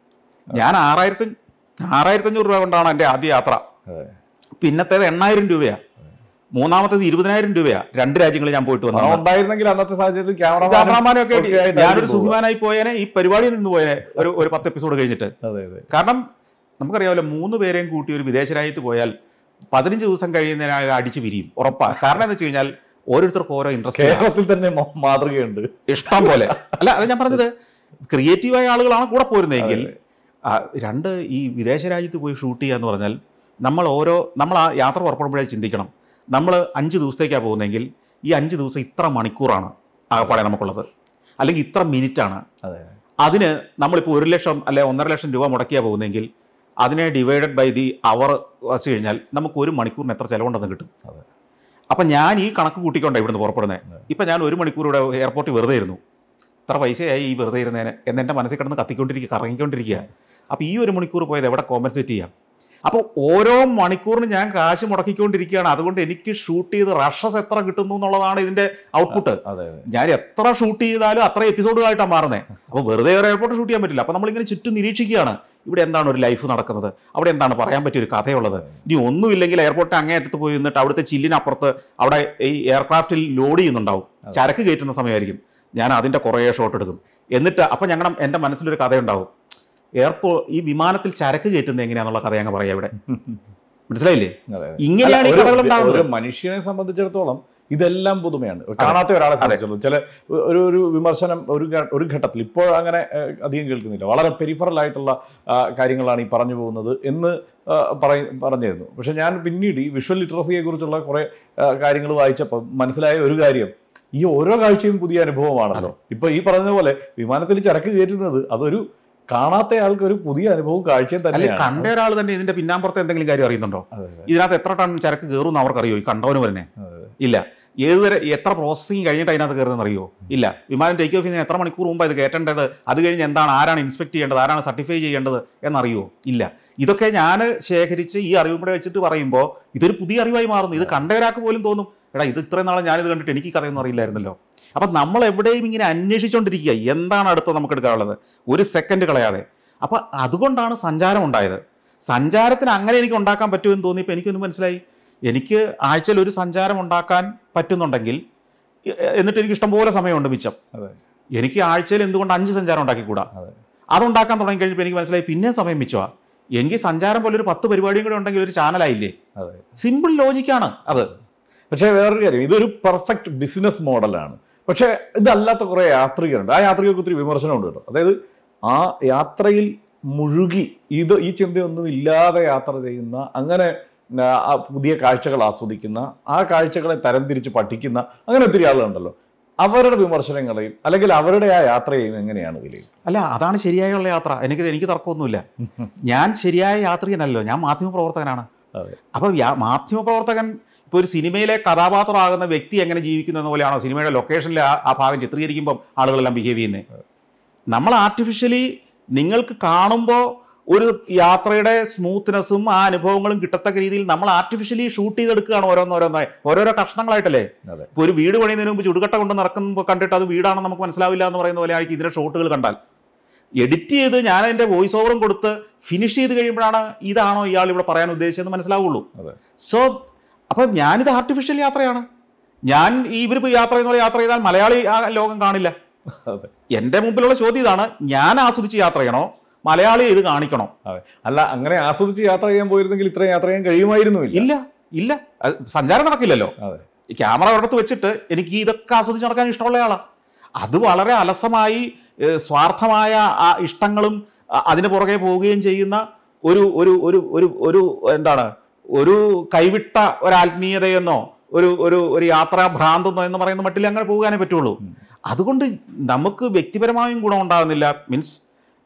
ഞാൻ ആറായിരത്തി ആറായിരത്തി അഞ്ഞൂറ് രൂപ കൊണ്ടാണ് എൻ്റെ ആദ്യ യാത്ര അതെ. പിന്നത്തേത് എണ്ണായിരം രൂപയാ മൂന്നാമത്തേത് ഇരുപതിനായിരം രൂപയാ രണ്ട് രാജ്യങ്ങളിൽ ഞാൻ പോയിട്ട് പണം വന്നു ഉണ്ടായിരുന്നെങ്കിൽ അന്നത്തെ സാഹചര്യത്തിൽ ക്യാമറ ക്യാമറാമാനൊക്കെ ഒക്കെ ആയിട്ടായിരിക്കും ഞാനൊരു പോവുക. സുഖിമാനായി പോയേനെ ഈ പരിപാടിയിൽ നിന്ന് പോയേനെ ഒരു ഒരു പത്ത് എപ്പിസോഡ് കഴിഞ്ഞിട്ട് അതെ അതെ കാരണം നമുക്കറിയാമല്ലോ മൂന്ന് പേരെയും കൂട്ടി ഒരു വിദേശ രാജ്യത്ത് പോയാൽ പതിനഞ്ച് ദിവസം കഴിയുന്നതിനാകെ അടിച്ച് പിരിയും ഉറപ്പാ കാരണം എന്ന് വെച്ച് കഴിഞ്ഞാൽ ഓരോരുത്തർക്കും ഓരോ ഇൻട്രസ്റ്റ് കേരളത്തിൽ തന്നെ മ- മാതൃകയുണ്ട് ഇഷ്ടം പോലെ അല്ല അത് ഞാൻ പറഞ്ഞത് ക്രിയേറ്റീവായ ആളുകളാണ് കൂടെ പോരുന്നതെങ്കിൽ അതെ. ആ, രണ്ട് ഈ വിദേശ രാജ്യത്ത് പോയി ഷൂട്ട് ചെയ്യുക എന്ന് പറഞ്ഞാൽ നമ്മൾ ഓരോ നമ്മൾ ആ യാത്ര പുറപ്പെടുമ്പോഴേ ചിന്തിക്കണം നമ്മൾ അഞ്ച് ദിവസത്തേക്കാണ് പോകുന്നതെങ്കിൽ ഈ അഞ്ച് ദിവസം ഇത്ര മണിക്കൂറാണ് ആകപ്പാടെ നമുക്കുള്ളത് അല്ലെങ്കിൽ ഇത്ര മിനിറ്റാണ് അതെ. അതിന് നമ്മളിപ്പോൾ ഒരു ലക്ഷം അല്ലെ ഒന്നര ലക്ഷം രൂപ മുടക്കിയാണ് പോകുന്നതെങ്കിൽ അതിനെ ഡിവൈഡഡ് ബൈ ദി അവർ വച്ച് കഴിഞ്ഞാൽ നമുക്ക് ഒരു മണിക്കൂറിന് എത്ര ചിലവുണ്ടെന്ന് കിട്ടും അതെ. അപ്പം ഞാൻ ഈ കണക്ക് കൂട്ടിക്കൊണ്ടാണ് ഇവിടുന്ന് പുറപ്പെടുന്നത് അതെ. ഇപ്പം ഞാൻ ഒരു മണിക്കൂർ ഇവിടെ എയർപോർട്ടിൽ വെറുതെ ഇരുന്നു ഇത്ര പൈസയായി ഈ വെറുതെ ഇരുന്നതിന് എന്ന് എൻ്റെ മനസ്സിൽ കിടന്ന് കത്തിക്കൊണ്ടിരിക്കുക കറങ്ങിക്കൊണ്ടിരിക്കുക അപ്പോൾ ഈ ഒരു മണിക്കൂർ പോയത് എവിടെ കോമ്പൻസേറ്റ് ചെയ്യാം അപ്പോൾ ഓരോ മണിക്കൂറിന് ഞാൻ കാശ് മുടക്കിക്കൊണ്ടിരിക്കുകയാണ് അതുകൊണ്ട് എനിക്ക് ഷൂട്ട് ചെയ്ത് റഷസ് എത്ര കിട്ടുന്നു എന്നുള്ളതാണ് ഇതിൻ്റെ ഔട്ട്പുട്ട് അതെ അതെ ഞാൻ എത്ര ഷൂട്ട് ചെയ്താലും അത്ര എപ്പിസോഡുകളായിട്ടാണ് മാറുന്നത് അപ്പോൾ വെറുതെ ഒരു എയർപോർട്ട് ഷൂട്ട് ചെയ്യാൻ പറ്റില്ല അപ്പോൾ നമ്മളിങ്ങനെ ചുറ്റും നിരീക്ഷിക്കുകയാണ് ഇവിടെ എന്താണ് ഒരു ലൈഫ് നടക്കുന്നത് അവിടെ എന്താണ് പറയാൻ പറ്റിയ ഒരു കഥയുള്ളത് ഇനി ഒന്നുമില്ലെങ്കിൽ എയർപോർട്ട് അങ്ങേയറ്റത്ത് പോയി നിന്നിട്ട് അവിടുത്തെ ചില്ലിനപ്പുറത്ത് അവിടെ ഈ എയർക്രാഫ്റ്റിൽ ലോഡ് ചെയ്യുന്നുണ്ടാവും അതെ. ചരക്ക് കയറ്റുന്ന സമയമായിരിക്കും ഞാൻ അതിൻ്റെ കുറേ ഷോട്ട് എടുക്കും എന്നിട്ട് അപ്പം ഞങ്ങളുടെ എൻ്റെ മനസ്സിലൊരു കഥയുണ്ടാവും എയർപോ ഈ വിമാനത്തിൽ ചരക്ക് കയറ്റുന്നത് എങ്ങനെയാണെന്നുള്ള കഥ ഞങ്ങൾ പറയാം ഇവിടെ മനസ്സിലായില്ലേ അതെ, അതെ. ഇങ്ങനെയാണ് ഈ അല്ല, കഥകൾ ഒരു- ഉണ്ടാവുന്നത് ഒരു മനുഷ്യനെ സംബന്ധിച്ചിടത്തോളം ഇതെല്ലാം പുതുമയാണ് കാണാത്ത ഒരാളെ സംബന്ധിച്ചിടത്തോളം ചില ഒരു ഒരു വിമർശനം ഒരു ഘ- ഒരു ഘട്ടത്തിൽ ഇപ്പോൾ അങ്ങനെ ഏഹ്, അധികം കേൾക്കുന്നില്ല വളരെ പെരിഫറൽ ആയിട്ടുള്ള ആ, കാര്യങ്ങളാണ് ഈ പറഞ്ഞു പോകുന്നത് എന്ന് ആ, പറയ പറഞ്ഞിരുന്നു പക്ഷെ ഞാൻ പിന്നീട് ഈ വിഷ്വൽ ലിറ്ററസിയെ കുറിച്ചുള്ള കുറെ കാര്യങ്ങൾ വായിച്ചപ്പോൾ മനസ്സിലായ ഒരു കാര്യം ഈ ഓരോ കാഴ്ചയും പുതിയ അനുഭവമാണല്ലോ ഇപ്പൊ ഈ പറഞ്ഞ പോലെ വിമാനത്തിൽ ചരക്ക് കയറ്റുന്നത് അതൊരു കാണാത്ത ആൾക്ക് ഒരു പുതിയ അനുഭവവും കാഴ്ചയും അല്ലെ തന്നെയാണ് കണ്ട ഒരാൾ തന്നെ ഇതിന്റെ പിന്നാമ്പുറത്ത് എന്തെങ്കിലും കാര്യം അറിയുന്നുണ്ടോ അതെ, അതെ, ഇതിനകത്ത് എത്ര ടൺ ചരക്ക് കയറുമെന്ന് അവർക്കറിയോ ഈ കണ്ടവന് തന്നെ അതെ. ഇല്ല ഏതുവരെ എത്ര പ്രോസസ്സിങ് കഴിഞ്ഞിട്ട് അതിനകത്ത് കയറുന്നത് അറിയോ ഇല്ല വിമാനം ടേക്ക് ഓഫ് ചെയ്യുന്ന എത്ര മണിക്കൂർ മുമ്പ് ഇത് കയറ്റേണ്ടത് അത് കഴിഞ്ഞ് എന്താണ് ആരാണ് ഇൻസ്പെക്ട് ചെയ്യേണ്ടത് ആരാണ് സർട്ടിഫൈ ചെയ്യേണ്ടത് എന്നറിയോ ഇല്ല ഇതൊക്കെ ഞാൻ ശേഖരിച്ച് ഈ അറിവും കൂടെ വെച്ചിട്ട് പറയുമ്പോൾ ഇതൊരു പുതിയ അറിവായി മാറുന്നു ഇത് കണ്ട ഒരാൾക്ക് പോലും തോന്നും എടാ ഇത് ഇത്രയും നാളെ ഞാനിത് കണ്ടിട്ട് എനിക്ക് ഈ കഥയൊന്നും അറിയില്ലായിരുന്നല്ലോ അപ്പം നമ്മൾ എവിടെയും ഇങ്ങനെ അന്വേഷിച്ചുകൊണ്ടിരിക്കുക എന്താണ് അടുത്ത് നമുക്ക് എടുക്കാനുള്ളത് ഒരു സെക്കൻഡ് കളയാതെ അപ്പം അതുകൊണ്ടാണ് സഞ്ചാരം ഉണ്ടായത് സഞ്ചാരത്തിന് അങ്ങനെ എനിക്ക് ഉണ്ടാക്കാൻ പറ്റുമെന്ന് തോന്നിയപ്പോൾ എനിക്കൊന്ന് മനസ്സിലായി എനിക്ക് ആഴ്ചയിൽ ഒരു സഞ്ചാരം ഉണ്ടാക്കാൻ പറ്റുന്നുണ്ടെങ്കിൽ എ- എന്നിട്ട് എനിക്ക് ഇഷ്ടംപോലെ സമയമുണ്ട് മിച്ചം അതെ. എനിക്ക് ആഴ്ചയിൽ എന്തുകൊണ്ട് അഞ്ച് സഞ്ചാരം ഉണ്ടാക്കിക്കൂടാ അതെ. അതുണ്ടാക്കാൻ തുടങ്ങി കഴിഞ്ഞപ്പോൾ എനിക്ക് മനസ്സിലായി പിന്നെ സമയം മിച്ചമാ എങ്കിൽ സഞ്ചാരം പോലെ ഒരു പത്ത് പരിപാടിയും കൂടെ ഉണ്ടെങ്കിൽ ഒരു ചാനലായില്ലേ അതെ. സിമ്പിൾ ലോജിക്കാണ് അത് പക്ഷേ വേറൊരു കാര്യം ഇതൊരു പെർഫെക്റ്റ് ബിസിനസ് മോഡലാണ് പക്ഷേ ഇതല്ലാത്ത കുറേ യാത്രികരുണ്ട് ആ യാത്രികർക്ക് ഒത്തിരി വിമർശനമുണ്ട് കേട്ടോ അതായത് ആ യാത്രയിൽ മുഴുകി ഇത് ഈ ചിന്തയൊന്നും ഇല്ലാതെ യാത്ര ചെയ്യുന്ന അങ്ങനെ ആ, ആ പുതിയ കാഴ്ചകൾ ആസ്വദിക്കുന്ന ആ കാഴ്ചകളെ തരംതിരിച്ച് പഠിക്കുന്ന അങ്ങനെ ഒത്തിരി ആളുകളുണ്ടല്ലോ അവരുടെ വിമർശനങ്ങളെയും അല്ലെങ്കിൽ അവരുടെ ആ യാത്രയെയും എങ്ങനെയാണ് വിലയിരുത്തുന്നത് അല്ല അതാണ് ശരിയായുള്ള യാത്ര എനിക്ക് എനിക്ക് തർക്കമൊന്നുമില്ല ഞാൻ ശരിയായ യാത്രികനല്ലോ ഞാൻ മാധ്യമപ്രവർത്തകനാണ് അതെ. അപ്പോൾ യാ- മാധ്യമപ്രവർത്തകൻ ഇപ്പോൾ ഒരു സിനിമയിലെ കഥാപാത്രമാകുന്ന വ്യക്തി എങ്ങനെ ജീവിക്കുന്നത് പോലെയാണോ സിനിമയുടെ ലൊക്കേഷനിലെ ആ ആ ഭാഗം ചിത്രീകരിക്കുമ്പോൾ ആളുകളെല്ലാം ബിഹേവ് ചെയ്യുന്നത് നമ്മൾ ആർട്ടിഫിഷ്യലി നിങ്ങൾക്ക് കാണുമ്പോൾ ഒരു യാത്രയുടെ സ്മൂത്ത്നെസ്സും ആ അനുഭവങ്ങളും കിട്ടത്തക്ക രീതിയിൽ നമ്മൾ ആർട്ടിഫിഷ്യലി ഷൂട്ട് ചെയ്തെടുക്കുകയാണ് ഓരോന്നോരോന്നായി ഓരോരോ കഷ്ണങ്ങളായിട്ടല്ലേ അതെ. ഇപ്പോൾ ഒരു വീട് പണിയുന്നതിന് മുമ്പ് ചുടുകട്ട കൊണ്ട് നടക്കുമ്പോൾ കണ്ടിട്ട് അത് വീടാണെന്ന് നമുക്ക് മനസ്സിലാവില്ല എന്ന് പറയുന്ന പോലെ ആയിരിക്കും ഇതിന്റെ ഷോട്ടുകൾ കണ്ടാൽ എഡിറ്റ് ചെയ്ത് ഞാൻ അതിന്റെ വോയിസ് ഓവറും കൊടുത്ത് ഫിനിഷ് ചെയ്ത് കഴിയുമ്പോഴാണ് ഇതാണോ ഇയാൾ ഇവിടെ പറയാൻ ഉദ്ദേശിച്ചതെന്ന് മനസ്സിലാവുള്ളൂ അതെ. സോ അപ്പം ഞാനിത് ആർട്ടിഫിഷ്യൽ യാത്രയാണ് ഞാൻ ഈ ഇവരിപ്പോൾ യാത്ര ചെയ്യുന്ന പോലെ യാത്ര ചെയ്താൽ മലയാളി ആ ലോകം കാണില്ല അതെ. എൻ്റെ മുമ്പിലുള്ള ചോദ്യം ഇതാണ് ഞാൻ ആസ്വദിച്ച് യാത്ര ചെയ്യണോ മലയാളി ഇത് കാണിക്കണോ അല്ല അങ്ങനെ ആസ്വദിച്ച് യാത്ര ചെയ്യാൻ പോയിരുന്നെങ്കിൽ ഇത്രയും യാത്ര ചെയ്യാൻ കഴിയുമായിരുന്നുമില്ല ഇല്ല ഇല്ല അത് സഞ്ചാരം നടക്കില്ലല്ലോ അതെ. ഈ ക്യാമറ ഒരിടത്ത് വെച്ചിട്ട് എനിക്ക് ഇതൊക്കെ ആസ്വദിച്ച് നടക്കാൻ ഇഷ്ടമുള്ള ആളാണ് അത് വളരെ അലസമായി ഏഹ്, സ്വാർത്ഥമായ ആ ഇഷ്ടങ്ങളും അ- അതിന് പുറകെ പോവുകയും ചെയ്യുന്ന ഒരു ഒരു ഒരു ഒരു ഒരു എന്താണ് ഒരു കൈവിട്ട ഒരു ആത്മീയതയെന്നോ ഒരു ഒരു ഒരു യാത്രാ ഭ്രാന്തെന്നോ എന്ന് പറയുന്ന മട്ടിൽ അങ്ങനെ പോകാനേ പറ്റുള്ളൂ ഉം. അതുകൊണ്ട് നമുക്ക് വ്യക്തിപരമായും ഗുണം ഉണ്ടാകുന്നില്ല മീൻസ്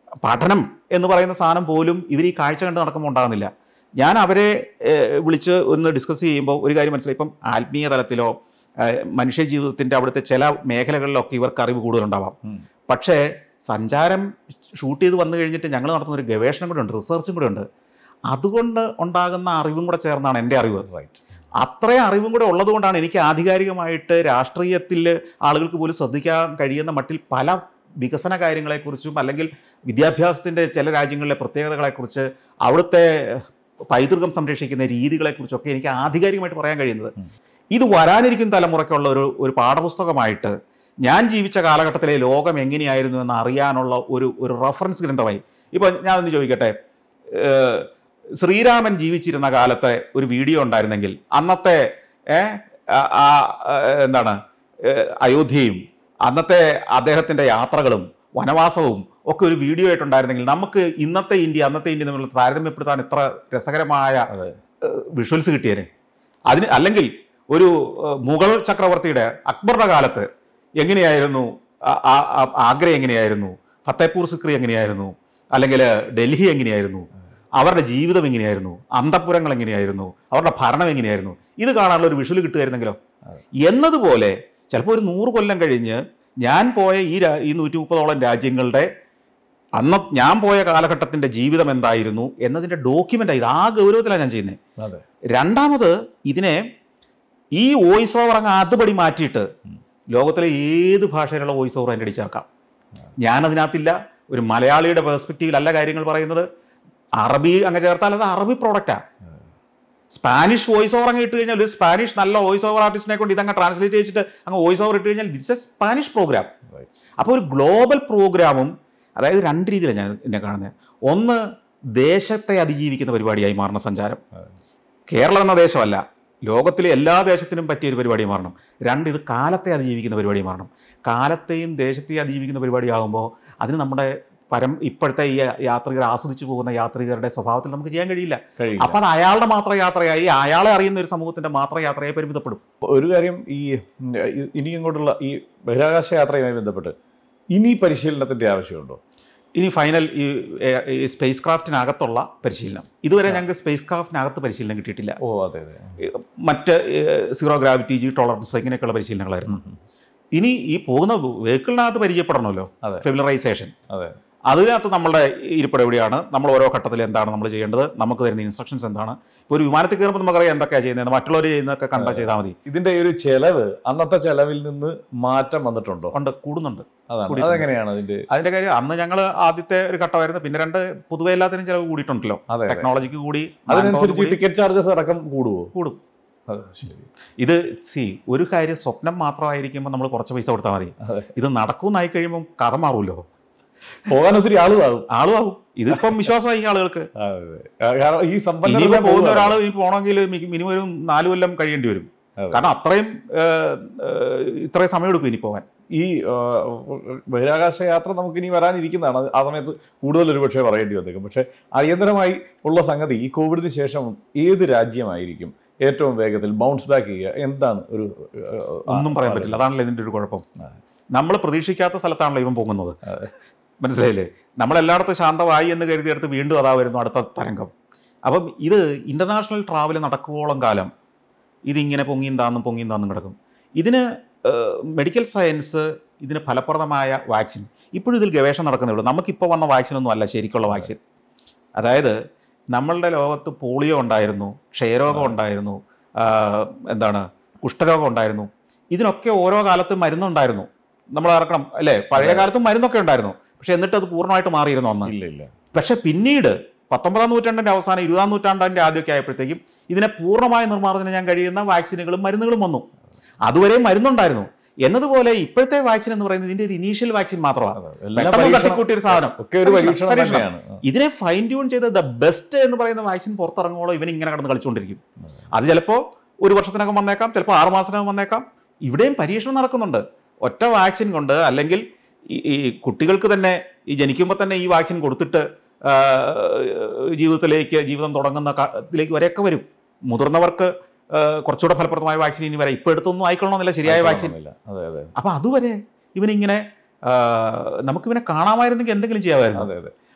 പഠനം എന്ന് പറയുന്ന സാധനം പോലും ഇവർ ഈ കാഴ്ച കണ്ട് നടക്കുമ്പോൾ ഉണ്ടാകുന്നില്ല ഞാൻ അവരെ ഏഹ്, വിളിച്ച് ഒന്ന് ഡിസ്കസ് ചെയ്യുമ്പോൾ ഒരു കാര്യം മനസ്സിലായി ഇപ്പം ആത്മീയ തലത്തിലോ ഏഹ്, മനുഷ്യ ജീവിതത്തിൻ്റെ അവിടുത്തെ ചില മേഖലകളിലൊക്കെ ഇവർക്ക് അറിവ് കൂടുതലുണ്ടാവാം ഉം. പക്ഷേ സഞ്ചാരം ഷൂട്ട് ചെയ്ത് വന്നു കഴിഞ്ഞിട്ട് ഞങ്ങൾ നടത്തുന്ന ഒരു ഗവേഷണം കൂടെ ഉണ്ട് റിസർച്ചും കൂടെ ഉണ്ട് അതുകൊണ്ട് ഉണ്ടാകുന്ന അറിവും കൂടെ ചേർന്നാണ് എൻ്റെ അറിവ് റൈറ്റ് അത്രയും അറിവും കൂടെ ഉള്ളതുകൊണ്ടാണ് എനിക്ക് ആധികാരികമായിട്ട് രാഷ്ട്രീയത്തിൽ ആളുകൾക്ക് പോലും ശ്രദ്ധിക്കാൻ കഴിയുന്ന മട്ടിൽ പല വികസന കാര്യങ്ങളെക്കുറിച്ചും അല്ലെങ്കിൽ വിദ്യാഭ്യാസത്തിൻ്റെ ചില രാജ്യങ്ങളിലെ പ്രത്യേകതകളെക്കുറിച്ച് അവിടുത്തെ പൈതൃകം സംരക്ഷിക്കുന്ന രീതികളെക്കുറിച്ചൊക്കെ എനിക്ക് ആധികാരികമായിട്ട് പറയാൻ കഴിയുന്നത് ഉം. ഇത് വരാനിരിക്കുന്ന തലമുറയ്ക്കുള്ള ഒരു ഒരു പാഠപുസ്തകമായിട്ട് ഞാൻ ജീവിച്ച കാലഘട്ടത്തിലെ ലോകം എങ്ങനെയായിരുന്നു എന്ന് അറിയാനുള്ള ഒരു ഒരു റെഫറൻസ് ഗ്രന്ഥമായി ഇപ്പോൾ ഞാനൊന്ന് ചോദിക്കട്ടെ ഏഹ്, ശ്രീരാമൻ ജീവിച്ചിരുന്ന കാലത്തെ ഒരു വീഡിയോ ഉണ്ടായിരുന്നെങ്കിൽ അന്നത്തെ ഏ, ആ- ആ, ആ, എന്താണ് ഏ, അയോധ്യയും അന്നത്തെ അദ്ദേഹത്തിൻ്റെ യാത്രകളും വനവാസവും ഒക്കെ ഒരു വീഡിയോ ആയിട്ടുണ്ടായിരുന്നെങ്കിൽ നമുക്ക് ഇന്നത്തെ ഇന്ത്യ അന്നത്തെ ഇന്ത്യ തമ്മിൽ താരതമ്യപ്പെടുത്താൻ എത്ര രസകരമായ അതെ. വിഷ്വൽസ് കിട്ടിയേനെ അതിന് അല്ലെങ്കിൽ ഒരു ഏഹ്, മുഗൾ ചക്രവർത്തിയുടെ അക്ബറുടെ കാലത്ത് എങ്ങനെയായിരുന്നു ആ- ആ- ആ- ആഗ്ര എങ്ങനെയായിരുന്നു ഫത്തേപൂർ സിക്രി എങ്ങനെയായിരുന്നു അല്ലെങ്കിൽ ഡൽഹി എങ്ങനെയായിരുന്നു അവരുടെ ജീവിതം എങ്ങനെയായിരുന്നു അന്തപ്പുരങ്ങൾ എങ്ങനെയായിരുന്നു അവരുടെ ഭരണം എങ്ങനെയായിരുന്നു ഇത് കാണാനുള്ള ഒരു വിഷ്വൽ കിട്ടുമായിരുന്നെങ്കിലോ അതെ. എന്നതുപോലെ ചിലപ്പോൾ ഒരു നൂറ് കൊല്ലം കഴിഞ്ഞ് ഞാൻ പോയ ഈ രാ- ഈ നൂറ്റി മുപ്പതോളം രാജ്യങ്ങളുടെ അന്ന് ഞാൻ പോയ കാലഘട്ടത്തിന്റെ ജീവിതം എന്തായിരുന്നു എന്നതിന്റെ ഡോക്യുമെന്റ് ഇത് ആ ഗൗരവത്തിലാണ് ഞാൻ ചെയ്യുന്നത് അതെ രണ്ടാമത് ഇതിനെ ഈ വോയിസ് ഓവർ അങ്ങ് അതുപടി മാറ്റിയിട്ട് ഉം. ലോകത്തിലെ ഏത് ഭാഷയിലുള്ള വോയിസ് ഓവർ അതിൻ്റെ അടി ചേർക്കാം ഞാൻ അതിനകത്തില്ല ഒരു മലയാളിയുടെ പെർസ്പെക്റ്റീവിലല്ല കാര്യങ്ങൾ പറയുന്നത് അറബി അങ്ങ് ചേർത്താൽ അത് അറബി പ്രോഡക്റ്റാണ് സ്പാനിഷ് വോയിസ് ഓവർ അങ്ങ് ഇട്ട് കഴിഞ്ഞാൽ ഒരു സ്പാനിഷ് നല്ല വോയിസ് ഓവർ ആർട്ടിസ്റ്റിനെ കൊണ്ട് ഇതങ്ങ് ട്രാൻസ്ലേറ്റ് ചെയ്തിട്ട് അങ്ങ് വോയിസ് ഓവർ ഇട്ട് കഴിഞ്ഞാൽ it's a Spanish programme Right. അപ്പോൾ ഒരു ഗ്ലോബൽ പ്രോഗ്രാമും അതായത് രണ്ട് രീതിയിലാണ് ഞാൻ എന്നെ കാണുന്നത് ഒന്ന് ദേശത്തെ അതിജീവിക്കുന്ന പരിപാടിയായി മാറണം സഞ്ചാരം അതെ. കേരളം എന്ന ദേശമല്ല ലോകത്തിലെ എല്ലാ ദേശത്തിനും പറ്റിയ ഒരു പരിപാടി മാറണം രണ്ട് ഇത് കാലത്തെ അതിജീവിക്കുന്ന പരിപാടി മാറണം കാലത്തെയും ദേശത്തെയും അതിജീവിക്കുന്ന പരിപാടിയാകുമ്പോൾ അതിന് നമ്മുടെ പരം ഇപ്പോഴത്തെ ഈ യാത്രികർ ആസ്വദിച്ചു പോകുന്ന യാത്രികരുടെ സ്വഭാവത്തിൽ നമുക്ക് ചെയ്യാൻ കഴിയില്ല കഴിയില്ല അപ്പൊ അത് അയാളുടെ മാത്രം യാത്രയായി അയാളെ അറിയുന്ന ഒരു സമൂഹത്തിന്റെ മാത്രം യാത്രയായി പരിമിതപ്പെടും ഒരു കാര്യം ഈ ഉം, ഇ- ഇനി ഇങ്ങോട്ടുള്ള ഈ ബഹിരാകാശ യാത്രയുമായി ബന്ധപ്പെട്ട് ഇനി പരിശീലനത്തിന്റെ ആവശ്യമുണ്ടോ ഇനി ഫൈനൽ ഈ ഏ- ഈ സ്പേസ് ക്രാഫ്റ്റിനകത്തുള്ള പരിശീലനം ഇതുവരെ ഞങ്ങൾക്ക് സ്പേസ് ക്രാഫ്റ്റിനകത്ത് പരിശീലനം കിട്ടിയിട്ടില്ല ഓ അതെ അതെ മറ്റ് സീറോ ഗ്രാവിറ്റി ജി ടോളറൻസ് ഇങ്ങനെയൊക്കെയുള്ള പരിശീലനങ്ങളായിരുന്നു ഉം, ഉം. ഇനി ഈ പോകുന്ന വെഹിക്കിളിനകത്ത് പരിചയപ്പെടണമല്ലോ അതെ. ഫെമിലറൈസേഷൻ അതെ അതിനകത്ത് നമ്മളുടെ ഇരിപ്പിടം എവിടെയാണ് നമ്മൾ ഓരോ ഘട്ടത്തിൽ എന്താണ് നമ്മൾ ചെയ്യേണ്ടത് നമുക്ക് തരുന്ന ഇൻസ്ട്രക്ഷൻസ് എന്താണ് ഇപ്പോൾ ഒരു വിമാനത്തിൽ കയറുമ്പോൾ നമുക്കറിയാം എന്തൊക്കെയാണ് ചെയ്യുന്നത് മറ്റുള്ളവർ ചെയ്യുന്നതൊക്കെ കണ്ടാൽ ചെയ്താൽ മതി ഇതിന്റെ ഒരു ചെലവ് അന്നത്തെ ചെലവിൽ നിന്ന് മാറ്റം വന്നിട്ടുണ്ടോ ഉണ്ട് കൂടുന്നുണ്ട് അതാണ് കൂടിയിട്ടുണ്ട്. അതെങ്ങനെയാണ് അതിന്റെ അതിന്റെ കാര്യം അന്ന് ഞങ്ങൾ ആദ്യത്തെ ഒരു ഘട്ടമായിരുന്നു പിന്നെ രണ്ട് പൊതുവെ എല്ലാത്തിനും ചിലവ് കൂടിയിട്ടുണ്ടല്ലോ അതെ അതെ ടെക്നോളജിക്ക് കൂടി manpower അതിനനുസരിച്ച് കൂടി ടിക്കറ്റ് ചാർജസ് അടക്കം കൂടുവോ കൂടും അത് ശരി ഇത് സി ഒരു കാര്യം സ്വപ്നം മാത്രമായിരിക്കുമ്പോൾ നമ്മൾ കുറച്ച് പൈസ കൊടുത്താൽ മതി അതെ. ഇത് നടക്കുമെന്നായി കഴിയുമ്പോൾ കഥ മാറുമല്ലോ പോകാൻ ഒത്തിരി ആളുമാകും ആളും ആവും ഇതിപ്പം വിശ്വാസമായി ഈ ആളുകൾക്ക് അതെ. കാരണം ഈ ഇനിയിപ്പോ സമ്പന്ന പോകുന്ന ഒരാൾ ഇനി പോകണമെങ്കിൽ മിനിമം ഒരു നാല് കൊല്ലം കഴിയേണ്ടി വരും അതെ. കാരണം അത്രയും ഏഹ്, ഏഹ്, ഇത്രയും സമയം എടുക്കും ഇനി പോകാൻ ഈ ആ, ബഹിരാകാശ യാത്ര നമുക്ക് ഇനി വരാനിരിക്കുന്നതാണ് അത് ആ സമയത്ത് കൂടുതൽ ഒരുപക്ഷെ പറയേണ്ടി വന്നേക്കും പക്ഷെ അടിയന്തരമായി ഉള്ള സംഗതി ഈ കോവിഡിന് ശേഷം ഏത് രാജ്യമായിരിക്കും ഏറ്റവും വേഗത്തിൽ ബൗൺസ് ബാക്ക് ചെയ്യുക എന്താണ് ഒരു ആ, ഒന്നും പറയാൻ ആ, പറ്റില്ല അതാണല്ലോ ഇതിന്റെ ഒരു കുഴപ്പം ആ. നമ്മൾ പ്രതീക്ഷിക്കാത്ത സ്ഥലത്താണല്ലോ ഇവൻ പോകുന്നത് അതെ. മനസ്സിലായില്ലേ നമ്മൾ എല്ലായിടത്തും ശാന്തമായി എന്ന് കരുതിയെടുത്ത് വീണ്ടും അതാ വരുന്നു അടുത്ത തരംഗം അപ്പം ഇത് ഇന്റർനാഷണൽ ട്രാവൽ നടക്കുവോളം കാലം ഇതിങ്ങനെ പൊങ്ങിയും താന്നും പൊങ്ങിയും താന്നും കിടക്കും ഇതിന് മെഡിക്കൽ സയൻസ് ഇതിന് ഫലപ്രദമായ വാക്സിൻ ഇപ്പോഴും ഇതിൽ ഗവേഷണം നടക്കുന്നേ ഉള്ളൂ നമുക്കിപ്പോൾ വന്ന വാക്സിനൊന്നും അല്ല ശരിക്കുള്ള വാക്സിൻ അതായത് നമ്മളുടെ ലോകത്ത് പോളിയോ ഉണ്ടായിരുന്നു ക്ഷയരോഗം ഉണ്ടായിരുന്നു ആ, എന്താണ് കുഷ്ഠരോഗം ഉണ്ടായിരുന്നു ഇതിനൊക്കെ ഓരോ കാലത്തും മരുന്നുണ്ടായിരുന്നു നമ്മൾ ഇറക്കണം അല്ലേ പഴയ കാലത്തും മരുന്നൊക്കെ ഉണ്ടായിരുന്നു പക്ഷെ എന്നിട്ട് അത് പൂർണ്ണമായിട്ട് മാറിയിരുന്നു അന്ന് ഇല്ല ഇല്ല പക്ഷെ പിന്നീട് പത്തൊമ്പതാം നൂറ്റാണ്ടിന്റെ അവസാനം ഇരുപതാം നൂറ്റാണ്ടിന്റെ ആദ്യമൊക്കെ ആയപ്പോഴത്തേക്കും ഇതിനെ പൂർണ്ണമായി നിർമ്മാർജ്ജനം ചെയ്യാൻ കഴിയുന്ന വാക്സിനുകളും മരുന്നുകളും വന്നു അതുവരെ മരുന്നുണ്ടായിരുന്നു എന്നതുപോലെ ഇപ്പോഴത്തെ വാക്സിൻ എന്ന് പറയുന്നത് ഇതിന്റെ ഒരു ഇനീഷ്യൽ വാക്സിൻ മാത്രമാണ് അതെ. എല്ലാ പെട്ടെന്ന് പരീക്ഷണം തട്ടിക്കൂട്ടിയ ഒരു സാധനം ഒക്കെ ഒരു പരീക്ഷണം, പരീക്ഷണം പരീക്ഷണം. തന്നെയാണ് ഇതിനെ ഫൈൻ ട്യൂൺ ചെയ്ത് ദ ബെസ്റ്റ് എന്ന് പറയുന്ന വാക്സിൻ പുറത്തിറങ്ങുമ്പോൾ ഇവൻ ഇങ്ങനെ കിടന്ന് കളിച്ചുകൊണ്ടിരിക്കും അത് ചിലപ്പോൾ ഒരു വർഷത്തിനകം വന്നേക്കാം ചിലപ്പോൾ ആറ് മാസത്തിനകം വന്നേക്കാം ഇവിടെയും പരീക്ഷണം നടക്കുന്നുണ്ട് ഒറ്റ വാക്സിൻ കൊണ്ട് അല്ലെങ്കിൽ ഈ ഈ കുട്ടികൾക്ക് തന്നെ ഈ ജനിക്കുമ്പോൾ തന്നെ ഈ വാക്സിൻ കൊടുത്തിട്ട് ആ, ജീവിതത്തിലേക്ക് ജീവിതം തുടങ്ങുന്ന ക- ഇതിലേക്ക് വരെയൊക്കെ വരും മുതിർന്നവർക്ക് ആ, കുറച്ചുകൂടെ ഫലപ്രദമായ വാക്സിൻ ഇനി വരാം ഇപ്പോൾ എടുത്തൊന്നും ആയിക്കൊള്ളണമെന്നില്ല ശരിയായ വാക്സിൻ ആയിക്കൊള്ളണമെന്നില്ല. അതെ അതെ അപ്പം അതുവരെ ഇവനിങ്ങനെ ആ, നമുക്കിവനെ കാണാമായിരുന്നെങ്കിൽ എന്തെങ്കിലും ചെയ്യാമായിരുന്നു അതെ അതെ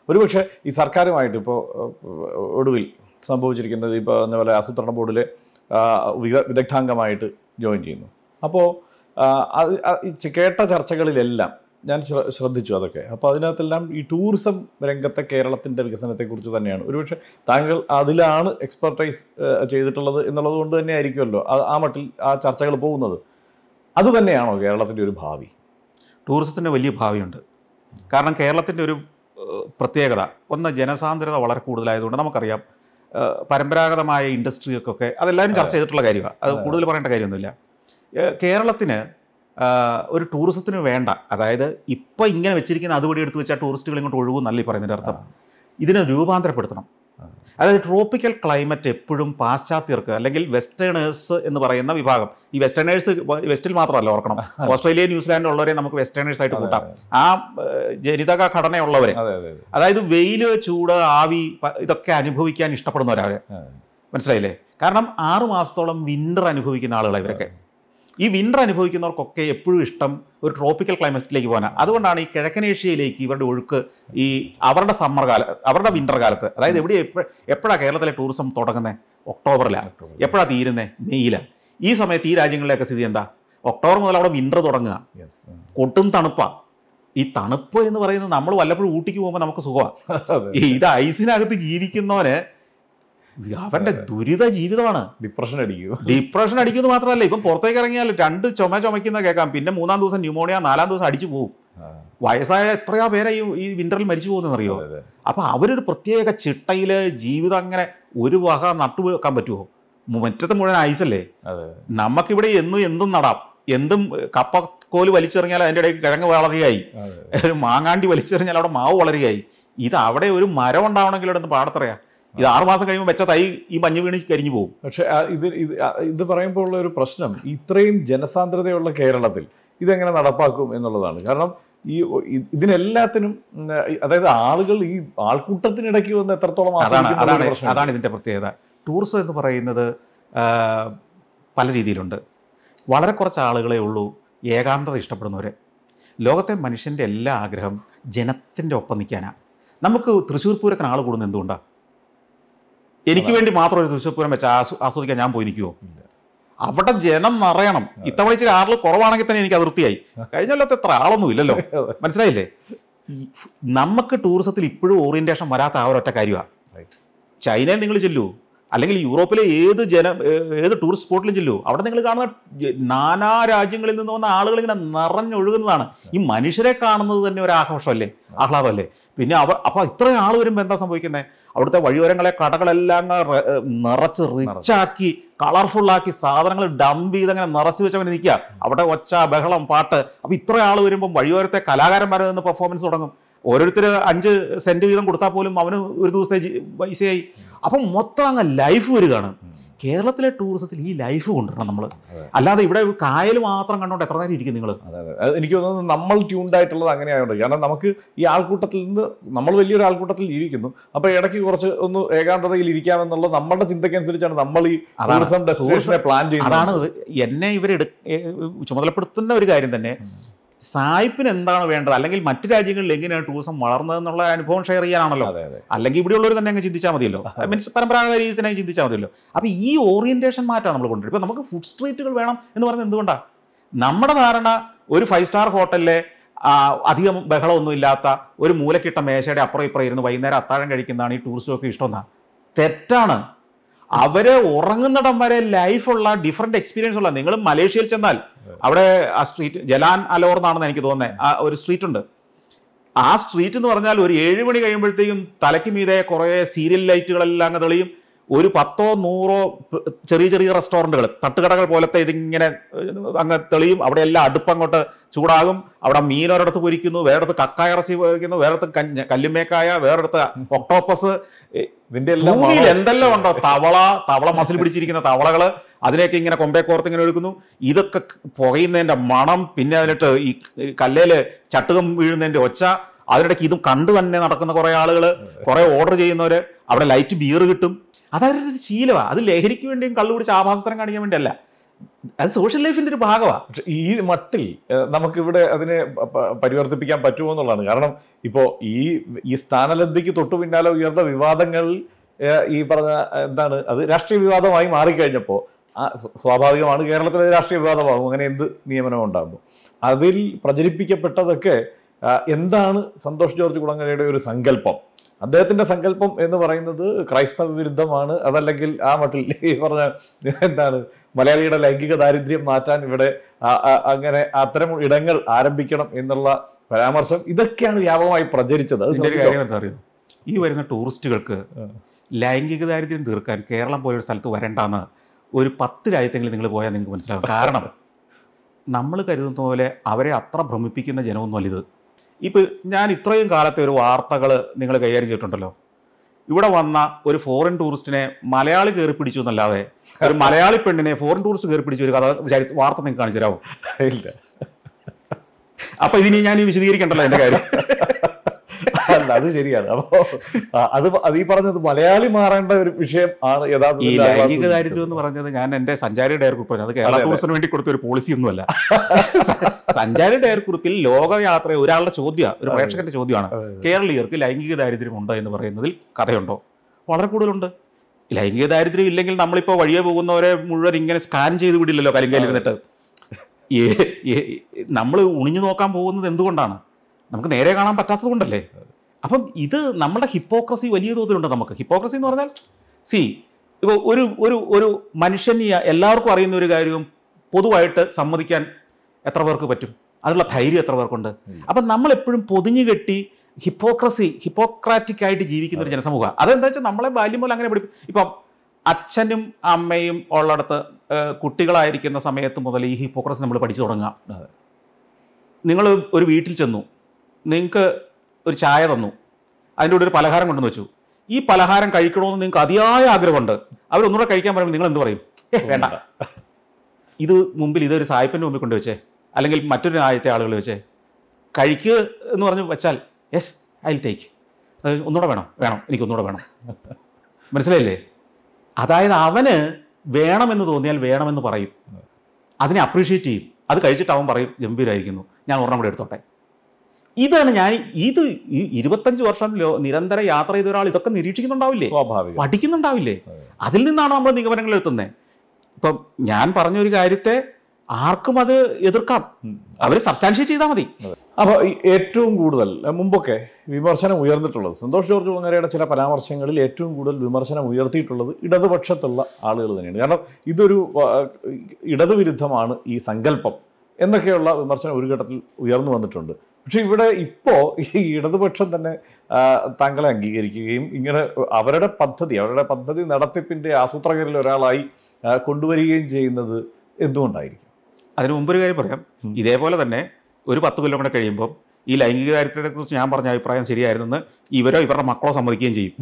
ഒരുപക്ഷെ ഈ സർക്കാരുമായിട്ട് ഇപ്പോൾ ഒടുവിൽ സംഭവിച്ചിരിക്കുന്നത് ഇപ്പോൾ എന്ന പോലെ ആസൂത്രണ ബോർഡിൽ വിദഗ്ധാംഗമായിട്ട് ജോയിൻ ചെയ്യുന്നു അപ്പോൾ അത് ആ ഈ ചെ- കേട്ട ചർച്ചകളിലെല്ലാം ഞാൻ ശ്ര- ശ്രദ്ധിച്ചു അതൊക്കെ അപ്പോൾ അതിനകത്തെല്ലാം ഈ ടൂറിസം രംഗത്തെ കേരളത്തിൻ്റെ വികസനത്തെക്കുറിച്ച് തന്നെയാണ് ഒരുപക്ഷെ താങ്കൾ അതിലാണ് എക്സ്പെർട്ടൈസ് ചെയ്തിട്ടുള്ളത് എന്നുള്ളത് കൊണ്ട് തന്നെ ആയിരിക്കുമല്ലോ ആ- ആ മട്ടിൽ ആ ചർച്ചകൾ പോകുന്നത് അത് തന്നെയാണോ കേരളത്തിൻ്റെ ഒരു ഭാവി ടൂറിസത്തിന് വലിയ ഭാവിയുണ്ട് കാരണം കേരളത്തിൻ്റെ ഒരു ഏഹ്, പ്രത്യേകത ഒന്ന് ജനസാന്ദ്രത വളരെ കൂടുതലായതുകൊണ്ട് നമുക്കറിയാം ഏഹ്, പരമ്പരാഗതമായ ഇൻഡസ്ട്രികൾക്കൊക്കെ അതെല്ലാവരും ചർച്ച ചെയ്തിട്ടുള്ള കാര്യമാണ് അത് കൂടുതൽ പറയേണ്ട കാര്യമൊന്നുമില്ല ഏഹ്, കേരളത്തിന് ആഹ്, ഒരു ടൂറിസത്തിന് വേണ്ട അതായത് ഇപ്പം ഇങ്ങനെ വെച്ചിരിക്കുന്ന അതുവഴി എടുത്ത് വെച്ചാൽ ടൂറിസ്റ്റുകൾ ഇങ്ങോട്ട് ഒഴുകും എന്നല്ല ഈ പറയുന്നതിൻ്റെ അർത്ഥം ഇതിനെ രൂപാന്തരപ്പെടുത്തണം ആ. അതായത് ട്രോപ്പിക്കൽ ക്ലൈമറ്റ് എപ്പോഴും പാശ്ചാത്യർക്ക് അല്ലെങ്കിൽ വെസ്റ്റേണേഴ്സ് എന്ന് പറയുന്ന വിഭാഗം ഈ വെസ്റ്റേണേഴ്സ് വെസ്റ്റിൽ മാത്രമല്ല ഓർക്കണം ഓസ്ട്രേലിയ ന്യൂസിലാൻഡ് ഉള്ളവരെ നമുക്ക് വെസ്റ്റേണേഴ്സ് ആയിട്ട് കൂട്ടാം ആ ഏഹ്, ജനിതക ഘടനയുള്ളവരെ അതെ അതെ അതെ അതായത് വെയിൽ ചൂട് ആവി പ- ഇതൊക്കെ അനുഭവിക്കാൻ ഇഷ്ടപ്പെടുന്നവരവരെ ആ. മനസ്സിലായില്ലേ കാരണം ആറു മാസത്തോളം വിന്റർ അനുഭവിക്കുന്ന ആളുകളാണ് ഇവരൊക്കെ ഈ വിന്റർ അനുഭവിക്കുന്നവർക്കൊക്കെ എപ്പോഴും ഇഷ്ടം ഒരു ട്രോപ്പിക്കൽ ക്ലൈമറ്റിലേക്ക് പോകാനാണ് അതുകൊണ്ടാണ് ഈ കിഴക്കൻ ഏഷ്യയിലേക്ക് ഇവരുടെ ഒഴുക്ക് ഈ അവരുടെ സമ്മർ കാല അവരുടെ വിന്റർ കാലത്ത് അതായത് എവിടെ എപ്പോഴാണ് കേരളത്തിലെ ടൂറിസം തുടങ്ങുന്നത് ഒക്ടോബറിലാണ് എപ്പോഴാണ് തീരുന്നത് മെയ്യിലാണ് ഈ സമയത്ത് ഈ രാജ്യങ്ങളിലെയൊക്കെ സ്ഥിതി എന്താ ഒക്ടോബർ മുതൽ അവിടെ വിന്റർ തുടങ്ങുക Yes. ആ. കൊട്ടും തണുപ്പാണ് ഈ തണുപ്പ് എന്ന് പറയുന്നത് നമ്മൾ വല്ലപ്പോഴും ഊട്ടിക്ക് പോകുമ്പോൾ നമുക്ക് സുഖമാണ് അതെ ഈ ഇത് ഐസിനകത്ത് ജീവിക്കുന്നവന് അവന്റെ ദുരിത ജീവിതമാണ് ഡിപ്രഷൻ അടിക്കും ഡിപ്രഷൻ അടിക്കുന്നത് മാത്രമല്ല ഇപ്പം പുറത്തേക്ക് ഇറങ്ങിയാൽ രണ്ട് ചുമ ചുമക്കുന്ന കേൾക്കാം പിന്നെ മൂന്നാം ദിവസം ന്യൂമോണിയ നാലാം ദിവസം അടിച്ചു പോകും ആ. വയസ്സായ എത്രയോ പേരെ ഈ ഈ വിന്ററിൽ മരിച്ചു പോകുന്നറിയോ അതെ, അതെ. അപ്പൊ അവരൊരു പ്രത്യേക ചിട്ടയില് ജീവിതം അങ്ങനെ ഒരു വക നട്ടു വെക്കാൻ പറ്റുമോ മുറ്റത്ത് മുഴുവൻ ഐസല്ലേ അതെ നമുക്കിവിടെ എന്നും എന്തും നടാം എന്തും കപ്പ കോല് വലിച്ചെറിഞ്ഞാൽ അതിൻ്റെ ഇടയ്ക്ക് കിഴങ്ങ് വളരുകയായി അതെ ഒരു മാങ്ങാണ്ടി വലിച്ചെറിഞ്ഞാൽ അവിടെ മാവ് വളരുകയായി ഇത് അവിടെ ഒരു മരം ഉണ്ടാവണമെങ്കിൽ ഇവിടെ നിന്ന് പാടത്തറിയാം ഇത് ആറുമാസം കഴിയുമ്പോൾ വെച്ച തൈ ഈ മഞ്ഞ് വീണ് കരിഞ്ഞു പോകും പക്ഷെ ആ, ഇത് ഇത് ആ, ഇത് പറയുമ്പോൾ ഉള്ള ഒരു പ്രശ്നം ഇത്രയും ജനസാന്ദ്രതയുള്ള കേരളത്തിൽ ഇതെങ്ങനെ നടപ്പാക്കും എന്നുള്ളതാണ് കാരണം ഈ ഇ- ഇതിനെല്ലാത്തിനും ഉം, ഈ- അതായത് ആളുകൾ ഈ ആൾക്കൂട്ടത്തിനിടയ്ക്ക് വന്ന് എത്രത്തോളം അതാണ് ആസ്വദിക്കുന്നു അതാണ് എന്നൊരു പ്രശ്നമുണ്ട്. അതാണ് ഇതിൻ്റെ പ്രത്യേകത ടൂറിസം എന്ന് പറയുന്നത് ആ, പല രീതിയിലുണ്ട് വളരെ കുറച്ച് ആളുകളെ ഉള്ളൂ ഏകാന്തത ഇഷ്ടപ്പെടുന്നവരെ ലോകത്തെ മനുഷ്യൻ്റെ എല്ലാ ആഗ്രഹം ജനത്തിൻ്റെ ഒപ്പം നിൽക്കാനാണ് നമുക്ക് തൃശ്ശൂർ പൂരത്തിന് ആൾ കൂടുന്നത് എന്തുകൊണ്ടാണ് എനിക്ക് വേണ്ടി മാത്രം ഒരു തൃശ്ശൂർ പൂരം വെച്ച് ആസ്വ- ആസ്വദിക്കാൻ ഞാൻ പോയി നിൽക്കുമോ ഇല്ല. അവിടെ ജനം നിറയണം ഇത്തവണ ഇച്ചിരി ആളുകൾ കുറവാണെങ്കിൽ തന്നെ എനിക്ക് അതിർത്തിയായി കഴിഞ്ഞ കൊല്ലത്തെ എത്ര ആളൊന്നും ഇല്ലല്ലോ അതെ. മനസ്സിലായില്ലേ ഈ നമുക്ക് ടൂറിസത്തിൽ ഇപ്പോഴും ഓറിയന്റേഷൻ വരാത്ത ആ ഒരൊറ്റ കാര്യമാണ് Right. ചൈനയിൽ നിങ്ങൾ ചെല്ലൂ അല്ലെങ്കിൽ യൂറോപ്പിലെ ഏത് ജന ഏ- ഏത് ടൂറിസ്റ്റ് സ്പോട്ടിലും ചെല്ലൂ അവിടെ നിങ്ങൾ കാണുന്ന ജ- നാനാ രാജ്യങ്ങളിൽ നിന്ന് വന്ന ആളുകൾ ഇങ്ങനെ നിറഞ്ഞൊഴുകുന്നതാണ് ഈ മനുഷ്യരെ കാണുന്നത് തന്നെ ഒരു ആഘോഷമല്ലേ ആഹ്ലാദമല്ലേ പിന്നെ അവ അപ്പോൾ ഇത്രയും ആൾ വരുമ്പോൾ എന്താ സംഭവിക്കുന്നത് അവിടുത്തെ വഴിയോരങ്ങളെ കടകളെല്ലാം അങ്ങ് റെ- ഏ, നിറച്ച് റിച്ചാക്കി കളർഫുള്ളാക്കി സാധനങ്ങൾ ഡംപ് ചെയ്ത് അങ്ങനെ നിറച്ച് വെച്ച് അങ്ങനെ നിൽക്കുക അവിടെ ഒച്ച ബഹളം പാട്ട് അപ്പോൾ ഇത്ര ആൾ വരുമ്പോൾ വഴിയോരത്തെ കലാകാരന്മാരെ നിന്ന് പെർഫോമൻസ് തുടങ്ങും ഓരോരുത്തർ അഞ്ച് സെന്റ് വീതം കൊടുത്താൽ പോലും അവന് ഒരു ദിവസത്തെ ജി- പൈസയായി അപ്പം മൊത്തം അങ്ങ് ലൈഫ് വരികയാണ് ഉം. കേരളത്തിലെ ടൂറിസത്തിൽ ഈ ലൈഫ് കൊണ്ടുവരണം നമ്മൾ അതെ. അല്ലാതെ ഇവിടെ കായൽ മാത്രം കണ്ടുകൊണ്ട് എത്ര നേരം ഇരിക്കും നിങ്ങൾ അതെ അതെ അത് എനിക്ക് തോന്നുന്നത് നമ്മൾ ട്യൂൺഡ് ആയിട്ടുള്ളത് അങ്ങനെയായതുകൊണ്ട് കാരണം നമുക്ക് ഈ ആൾക്കൂട്ടത്തിൽ നിന്ന് നമ്മൾ വലിയൊരു ആൾക്കൂട്ടത്തിൽ ജീവിക്കുന്നു അപ്പൊ ഇടയ്ക്ക് കുറച്ച് ഒന്ന് ഏകാന്തതയിൽ ഇരിക്കാമെന്നുള്ള നമ്മുടെ ചിന്തയ്ക്കനുസരിച്ചാണ് നമ്മൾ ഈ അതാണ് ടൂറിസം ഡെസ്റ്റിനേഷനെ പ്ലാൻ ചെയ്യുന്നത് അതാണ് ഇത്. എന്നെ ഇവർ ചുമതലപ്പെടുത്തുന്ന ഒരു കാര്യം തന്നെ ഉം. സായിപ്പിന് എന്താണ് വേണ്ടത് അല്ലെങ്കിൽ മറ്റു രാജ്യങ്ങളിൽ എങ്ങനെയാണ് ടൂറിസം വളർന്നതെന്നുള്ള അനുഭവം ഷെയർ ചെയ്യാനാണല്ലോ അതെ അതെ അല്ലെങ്കിൽ ഇവിടെയുള്ളവർ തന്നെ അങ്ങ് ചിന്തിച്ചാൽ മതിയല്ലോ മീൻസ് പരമ്പരാഗത രീതിയിൽ തന്നെ അങ്ങ് ചിന്തിച്ചാൽ മതിയല്ലോ അപ്പോൾ ഈ ഓറിയന്റേഷൻ മാറ്റാണ് നമ്മൾ കൊണ്ടുവരും ഇപ്പം നമുക്ക് ഫുഡ് സ്ട്രീറ്റുകൾ വേണം എന്ന് പറയുന്നത് എന്തുകൊണ്ടാണ് നമ്മുടെ ധാരണ ഒരു ഫൈവ് സ്റ്റാർ ഹോട്ടലിലെ ആ, അധികം ബഹളമൊന്നും ഇല്ലാത്ത ഒരു മൂലക്കിട്ട മേശയുടെ അപ്പുറം ഇപ്പുറം ഇരുന്ന് വൈകുന്നേരം അത്താഴം കഴിക്കുന്നതാണ് ഈ ടൂറിസ്റ്റൊക്കെ ഇഷ്ടമെന്നാ തെറ്റാണ് അവര് ഉറങ്ങുന്നിടം വരെ ലൈഫുള്ള ഡിഫറെന്റ് എക്സ്പീരിയൻസ് ഉള്ള നിങ്ങൾ മലേഷ്യയിൽ ചെന്നാൽ അവിടെ ആ സ്ട്രീറ്റ് ജലാൻ അലോർ എന്നാണെന്ന് എനിക്ക് തോന്നുന്നത് ആ ഒരു സ്ട്രീറ്റ് ഉണ്ട് ആ സ്ട്രീറ്റ് എന്ന് പറഞ്ഞാൽ ഒരു ഏഴ് മണി കഴിയുമ്പോഴത്തേക്കും തലയ്ക്ക് മീതെ കുറേ സീരിയൽ ലൈറ്റുകളെല്ലാം അങ്ങ് തെളിയും ഒരു പത്തോ നൂറോ പ്- ചെറിയ ചെറിയ റെസ്റ്റോറൻറ്റുകൾ തട്ടുകടകൾ പോലത്തെ ഇതിങ്ങനെ ഏഹ്, അങ്ങ് തെളിയും അവിടെ എല്ലാം അടുപ്പങ്ങോട്ട് ചൂടാകും അവിടെ മീൻ ഒരിടത്ത് പൊരിക്കുന്നു വേറെടുത്ത് കക്കായ ഇറച്ചി പൊരിക്കുന്നു വേറെടുത്ത് കഞ്ഞ- കല്ലുമേക്കായ വേറെടുത്ത് ഒക്ടോപ്പസ് ഇതിന്റെ എല്ലാം ഭൂമിയിൽ മണം- എന്തെല്ലാം ഉണ്ടോ തവള തവള മസിൽ പിടിച്ചിരിക്കുന്ന തവളകള് അതിനെയൊക്കെ ഇങ്ങനെ കൊമ്പേ കോർത്ത് ഇങ്ങനെ എടുക്കുന്നു ഇതൊക്കെ പുകയുന്നതിന്റെ മണം പിന്നെ അതിനിട്ട് ഈ കല്ലേല് ചട്ടുകം വീഴുന്നതിന്റെ ഒച്ച അതിനിടയ്ക്ക് ഇതും കണ്ടു തന്നെ നടക്കുന്ന കുറെ ആളുകൾ കുറെ ഓർഡർ ചെയ്യുന്നവര് അവിടെ ലൈറ്റ് ബിയർ കിട്ടും അതൊരു ശീലമാണ് അത് ലഹരിക്ക് വേണ്ടിയും കള്ളു പിടിച്ച് ആഭാസത്തരം കാണിക്കാൻ വേണ്ടിയല്ല അത് സോഷ്യൽ ലൈഫിന്റെ ഒരു ഭാഗമാണ് പക്ഷെ ഈ മട്ടിൽ ഏഹ്, നമുക്കിവിടെ അതിനെ പ- പ- പരിവർത്തിപ്പിക്കാൻ പറ്റുമോ എന്നുള്ളതാണ് കാരണം ഇപ്പോൾ ഈ ഈ സ്ഥാനലബ്ധിക്ക് തൊട്ടു പിന്നാലെ ഉയർന്ന വിവാദങ്ങൾ ഏഹ്, ഈ പറഞ്ഞ ഏഹ്, എന്താണ് അത് രാഷ്ട്രീയ വിവാദമായി മാറിക്കഴിഞ്ഞപ്പോൾ ആ സ്വ- സ്വാഭാവികമാണ് കേരളത്തിലെ രാഷ്ട്രീയ വിവാദമാകും അങ്ങനെ എന്ത് നിയമനം ഉണ്ടാകുമ്പോൾ അതിൽ പ്രചരിപ്പിക്കപ്പെട്ടതൊക്കെ ആ, എന്താണ് സന്തോഷ് ജോർജ് കുളങ്ങരയുടെ ഒരു സങ്കല്പം അദ്ദേഹത്തിന്റെ സങ്കല്പം എന്ന് പറയുന്നത് ക്രൈസ്തവ വിരുദ്ധമാണ് അതല്ലെങ്കിൽ ആ മട്ടിൽ ഈ പറഞ്ഞ എന്താണ് മലയാളിയുടെ ലൈംഗിക ദാരിദ്ര്യം മാറ്റാൻ ഇവിടെ ആ- ആ- അങ്ങനെ അത്തരം ഇടങ്ങൾ ആരംഭിക്കണം എന്നുള്ള പരാമർശം ഇതൊക്കെയാണ് വ്യാപകമായി പ്രചരിച്ചത് അത് ഇതിന്റെ ഒരു ശ്രദ്ധിച്ചോ? കാര്യം എന്താ അറിയോ ഈ വരുന്ന ടൂറിസ്റ്റുകൾക്ക് ആ. ലൈംഗിക ദാരിദ്ര്യം തീർക്കാൻ കേരളം പോലൊരു സ്ഥലത്ത് വരണ്ടാന്ന് ഒരു പത്ത് രാജ്യത്തെങ്കിലും നിങ്ങൾ പോയാൽ നിങ്ങൾക്ക് മനസ്സിലാവും കാരണം നമ്മൾ കരുതുന്ന പോലെ അവരെ അത്ര ഭ്രമിപ്പിക്കുന്ന ജനമൊന്നുമല്ല ഇത് ഇപ്പം ഞാൻ ഇത്രയും കാലത്തെ ഒരു വാർത്തകൾ നിങ്ങൾ കൈകാര്യം ചെയ്തിട്ടുണ്ടല്ലോ ഇവിടെ വന്ന ഒരു ഫോറിൻ ടൂറിസ്റ്റിനെ മലയാളി കയറി പിടിച്ചു എന്നല്ലാതെ ഒരു മലയാളി പെണ്ണിനെ ഫോറിൻ ടൂറിസ്റ്റ് കയറി പിടിച്ച ഒരു കഥ വിചാരി- വാർത്ത നിങ്ങൾക്ക് കാണിച്ചു തരാമോ ഇല്ല അപ്പൊ ഇതിനി ഞാൻ ഈ വിശദീകരിക്കണ്ടല്ലോ എന്റെ കാര്യം അല്ല അത് ശരിയാണ് അപ്പോ ആ, അത് അത് ഈ പറഞ്ഞത് മലയാളി മാറേണ്ട ഒരു വിഷയം ആണ് ഈ യഥാർത്ഥത്തിൽ ലൈംഗിക ആളുകൾ ദാരിദ്ര്യം എന്ന് പറഞ്ഞത് ഞാൻ എന്റെ സഞ്ചാരി ഡയർ കുറിപ്പ് പറഞ്ഞു അത് കേരള അതെ, അതെ. ടൂറിസ്റ്റിന് വേണ്ടി കൊടുത്ത ഒരു പോളിസി ഒന്നുമല്ല സഞ്ചാരി ഡയർ കുറിപ്പിൽ ലോകയാത്ര ഒരാളുടെ ചോദ്യമാണ് ഒരു അതെ. പ്രേക്ഷകന്റെ ചോദ്യമാണ് അതെ, അതെ. കേരളീയർക്ക് ലൈംഗിക ദാരിദ്ര്യം ഉണ്ട് എന്ന് പറയുന്നതിൽ കഥയുണ്ടോ വളരെ കൂടുതലുണ്ട് ലൈംഗിക ദാരിദ്ര്യം ഇല്ലെങ്കിൽ നമ്മളിപ്പോൾ വഴിയെ പോകുന്നവരെ മുഴുവൻ ഇങ്ങനെ സ്കാൻ ചെയ്ത് വിടില്ലല്ലോ കരിങ്കയിൽ ഇരുന്നിട്ട് നമ്മൾ ഉണിഞ്ഞു നോക്കാൻ പോകുന്നത് എന്തുകൊണ്ടാണ് നമുക്ക് നേരെ കാണാൻ പറ്റാത്തത് കൊണ്ടല്ലേ അപ്പം ഇത് നമ്മുടെ ഹിപ്പോക്രസി വലിയ തോതിലുണ്ട് നമുക്ക് ഹിപ്പോക്രസി എന്ന് പറഞ്ഞാൽ സി ഇപ്പോൾ ഒരു ഒരു ഒരു മനുഷ്യൻ ഈ എല്ലാവർക്കും അറിയുന്ന ഒരു കാര്യവും പൊതുവായിട്ട് സമ്മതിക്കാൻ എത്ര പേർക്ക് പറ്റും അതിനുള്ള ധൈര്യം എത്ര പേർക്കുണ്ട് ഇല്ല. അപ്പം നമ്മൾ എപ്പോഴും പൊതിഞ്ഞു കെട്ടി ഹിപ്പോക്രസി ഹിപ്പോക്രാറ്റിക് ആയിട്ട് ജീവിക്കുന്ന ഒരു ജനസമൂഹം അതെന്താ വെച്ചാൽ നമ്മളെ ബാല്യം മുതൽ അങ്ങനെ പഠിപ്പി ഇപ്പം അച്ഛനും അമ്മയും ഉള്ളിടത്ത് ഏഹ്, കുട്ടികളായിരിക്കുന്ന സമയത്ത് മുതൽ ഈ ഹിപ്പോക്രസി നമ്മൾ പഠിച്ചു തുടങ്ങാം അതെ. നിങ്ങൾ ഒരു വീട്ടിൽ ചെന്നു നിങ്ങൾക്ക് ഒരു ചായ തന്നു അതിൻ്റെ കൂടെ ഒരു പലഹാരം കൊണ്ടുവന്ന് വെച്ചു ഈ പലഹാരം കഴിക്കണമെന്ന് നിങ്ങൾക്ക് അതിയായ ആഗ്രഹമുണ്ട് അവരൊന്നുകൂടെ കഴിക്കാൻ പറയുമ്പോൾ നിങ്ങൾ എന്ത് പറയും ഏ വേണ്ട ഇത് മുമ്പിൽ ഇതൊരു സായിപ്പിൻ്റെ മുമ്പിൽ കൊണ്ട് വെച്ചേ അല്ലെങ്കിൽ മറ്റൊരു ആയത്തെ ആളുകൾ വെച്ചേ കഴിക്കുക എന്ന് പറഞ്ഞ് വെച്ചാൽ യെസ് ഐ ടേക്ക് ഒന്നുകൂടെ വേണം വേണം എനിക്ക് ഒന്നുകൂടെ വേണം മനസ്സിലായില്ലേ അതായത് അവന് വേണമെന്ന് തോന്നിയാൽ വേണമെന്ന് പറയും അതിനെ അപ്രീഷിയേറ്റ് ചെയ്യും അത് കഴിച്ചിട്ട് അവൻ പറയും ഗംഭീരമായിരിക്കുന്നു ഞാൻ ഒരെണ്ണം കൂടെ എടുത്തോട്ടെ ഇതാണ് ഞാൻ ഇത് ഈ ഇരുപത്തഞ്ച് വർഷം ലോ- നിരന്തര യാത്ര ചെയ്ത ഒരാൾ ഇതൊക്കെ നിരീക്ഷിക്കുന്നുണ്ടാവില്ലേ സ്വാഭാവികം പഠിക്കുന്നുണ്ടാവില്ലേ അതെ. അതിൽ നിന്നാണ് നമ്മൾ നിഗമനങ്ങൾ എത്തുന്നത് ഇപ്പം ഞാൻ പറഞ്ഞ ഒരു കാര്യത്തെ ആർക്കും അത് എതിർക്കാം ഉം. അവർ സബ്സ്റ്റാൻഷിയേറ്റ് ചെയ്താൽ മതി അപ്പോൾ ഈ ഏറ്റവും കൂടുതൽ അഹ് മുമ്പൊക്കെ വിമർശനം ഉയർന്നിട്ടുള്ളത് സന്തോഷ് ജോർജ് കുളങ്ങരയുടെ ചില പരാമർശങ്ങളിൽ ഏറ്റവും കൂടുതൽ വിമർശനം ഉയർത്തിയിട്ടുള്ളത് ഇടതുപക്ഷത്തുള്ള ആളുകൾ തന്നെയാണ് കാരണം ഇതൊരു ആ, ഇടതുവിരുദ്ധമാണ് ഈ സങ്കല്പം എന്നൊക്കെയുള്ള വിമർശനം ഒരു ഘട്ടത്തിൽ ഉയർന്നു വന്നിട്ടുണ്ട് പക്ഷെ ഇവിടെ ഇപ്പോൾ ഈ ഇടതുപക്ഷം തന്നെ ആ, താങ്കളെ അംഗീകരിക്കുകയും ഇങ്ങനെ അവരുടെ പദ്ധതി അവരുടെ പദ്ധതി നടത്തിപ്പിന്റെ ആസൂത്രകരിൽ ഒരാളായി ആ, കൊണ്ടുവരികയും ചെയ്യുന്നത് എന്തുകൊണ്ടായിരിക്കും അതിന് മുമ്പൊരു കാര്യം പറയാം ഉം. ഇതേപോലെ തന്നെ ഒരു പത്ത് കൊല്ലം കൂടെ കഴിയുമ്പോൾ ഈ ലൈംഗിക കാര്യത്തെക്കുറിച്ച് ഞാൻ പറഞ്ഞ അഭിപ്രായം ശരിയായിരുന്നെന്ന് ഇവരോ ഇവരുടെ മക്കളോ സമ്മതിക്കുകയും ചെയ്യും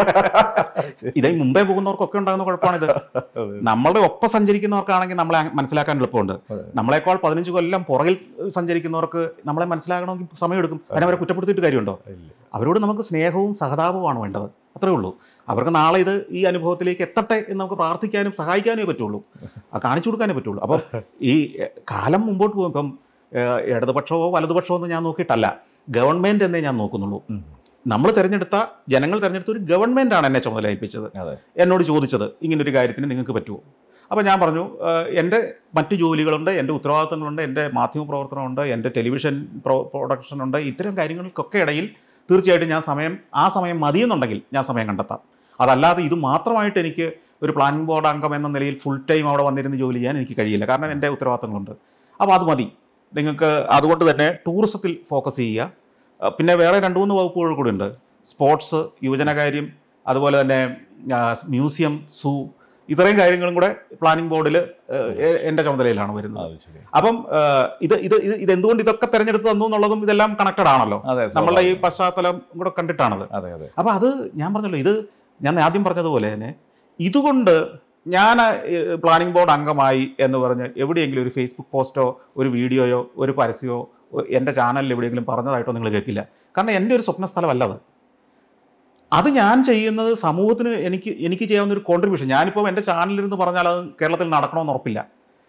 ഇതേ മുമ്പേ പോകുന്നവർക്കൊക്കെ ഉണ്ടാകുന്ന കുഴപ്പമാണിത് നമ്മളുടെ ഒപ്പം സഞ്ചരിക്കുന്നവർക്കാണെങ്കിൽ നമ്മളെ അങ് മനസ്സിലാക്കാൻ എളുപ്പമുണ്ട് അതെ. നമ്മളെക്കാൾ പതിനഞ്ച് കൊല്ലം പുറകിൽ സഞ്ചരിക്കുന്നവർക്ക് നമ്മളെ മനസ്സിലാകണമെങ്കിൽ സമയമെടുക്കും അതിനെ അവരെ കുറ്റപ്പെടുത്തിയിട്ട് കാര്യമുണ്ടോ ഇല്ല. അവരോട് നമുക്ക് സ്നേഹവും സഹതാപവുമാണ് വേണ്ടത് അത്രേ ഉള്ളൂ അവർക്ക് നാളെ ഇത് ഈ അനുഭവത്തിലേക്ക് എത്തട്ടെ എന്ന് നമുക്ക് പ്രാർത്ഥിക്കാനും സഹായിക്കാനേ പറ്റുള്ളൂ അത് കാണിച്ചു കൊടുക്കാനേ പറ്റുള്ളൂ അപ്പം ഈ എ, കാലം മുമ്പോട്ട് പോകും ഇപ്പം ഏ, ഇടതുപക്ഷമോ വലതുപക്ഷമോ എന്ന് ഞാൻ നോക്കിയിട്ടല്ല ഗവൺമെൻറ് എന്നേ ഞാൻ നോക്കുന്നുള്ളൂ ഉം. നമ്മൾ തിരഞ്ഞെടുത്ത ജനങ്ങൾ തിരഞ്ഞെടുത്ത ഒരു ഗവൺമെൻറ്റാണ് എന്നെ ചുമതല ഏൽപ്പിച്ചത് അതെ. എന്നോട് ചോദിച്ചത് ഇങ്ങനൊരു കാര്യത്തിന് നിങ്ങൾക്ക് പറ്റുമോ അപ്പോൾ ഞാൻ പറഞ്ഞു ഏഹ്, എൻ്റെ മറ്റു ജോലികളുണ്ട് എൻ്റെ ഉത്തരവാദിത്തങ്ങളുണ്ട് എൻ്റെ മാധ്യമ പ്രവർത്തനമുണ്ട് എൻ്റെ ടെലിവിഷൻ പ്രൊ പ്രൊഡക്ഷനുണ്ട് ഇത്തരം കാര്യങ്ങൾക്കൊക്കെ ഇടയിൽ തീർച്ചയായിട്ടും ഞാൻ സമയം ആ സമയം മതിയെന്നുണ്ടെങ്കിൽ ഞാൻ സമയം കണ്ടെത്താം അതല്ലാതെ ഇത് മാത്രമായിട്ട് എനിക്ക് ഒരു പ്ലാനിംഗ് ബോർഡ് അംഗം എന്ന നിലയിൽ ഫുൾ ടൈം അവിടെ വന്നിരുന്ന് ജോലി ചെയ്യാൻ എനിക്ക് കഴിയില്ല കാരണം എൻ്റെ ഉത്തരവാദിത്തങ്ങളുണ്ട് അപ്പോൾ അത് മതി നിങ്ങൾക്ക് അതുകൊണ്ട് തന്നെ ടൂറിസത്തിൽ ഫോക്കസ് ചെയ്യുക അഹ് പിന്നെ വേറെ രണ്ട് മൂന്ന് വകുപ്പുകൾ കൂടി ഉണ്ട് സ്പോർട്സ് യുവജനകാര്യം അതുപോലെ തന്നെ ആ, മ്യൂസിയം സൂ ഇത്രയും കാര്യങ്ങളും കൂടെ പ്ലാനിംഗ് ബോർഡിൽ എൻ്റെ ചുമതലയിലാണ് വരുന്നത് അത് ശരി. അപ്പം ആ, ഇത് ഇത് ഇത് ഇത് എന്തുകൊണ്ട് ഇതൊക്കെ തിരഞ്ഞെടുത്ത് തന്നു എന്നുള്ളതും ഇതെല്ലാം കണക്റ്റഡ് ആണല്ലോ അതെ നമ്മളുടെ ഈ സ്വാഭാവികം. പശ്ചാത്തലം കൂടെ കണ്ടിട്ടാണത് അതെ അതെ അപ്പോൾ അത് ഞാൻ പറഞ്ഞല്ലോ ഇത് ഞാൻ ആദ്യം പറഞ്ഞതുപോലെ തന്നെ ഇതുകൊണ്ട് ഞാൻ പ്ലാനിംഗ് ബോർഡ് അംഗമായി എന്ന് പറഞ്ഞ് എവിടെയെങ്കിലും ഒരു ഫേസ്ബുക്ക് പോസ്റ്റോ ഒരു വീഡിയോയോ ഒരു പരസ്യമോ ഒ- എൻ്റെ ചാനലിൽ എവിടെയെങ്കിലും പറഞ്ഞതായിട്ടോ നിങ്ങൾ കേൾക്കില്ല കാരണം എൻ്റെ ഒരു സ്വപ്ന സ്ഥലമല്ല അത് അത് ഞാൻ ചെയ്യുന്നത് സമൂഹത്തിന് എനിക്ക് എനിക്ക് ചെയ്യാവുന്ന ഒരു കോൺട്രിബ്യൂഷൻ ഞാനിപ്പോൾ എൻ്റെ ചാനലിൽ നിന്ന് പറഞ്ഞാൽ അത് കേരളത്തിൽ നടക്കണമെന്ന് ഉറപ്പില്ല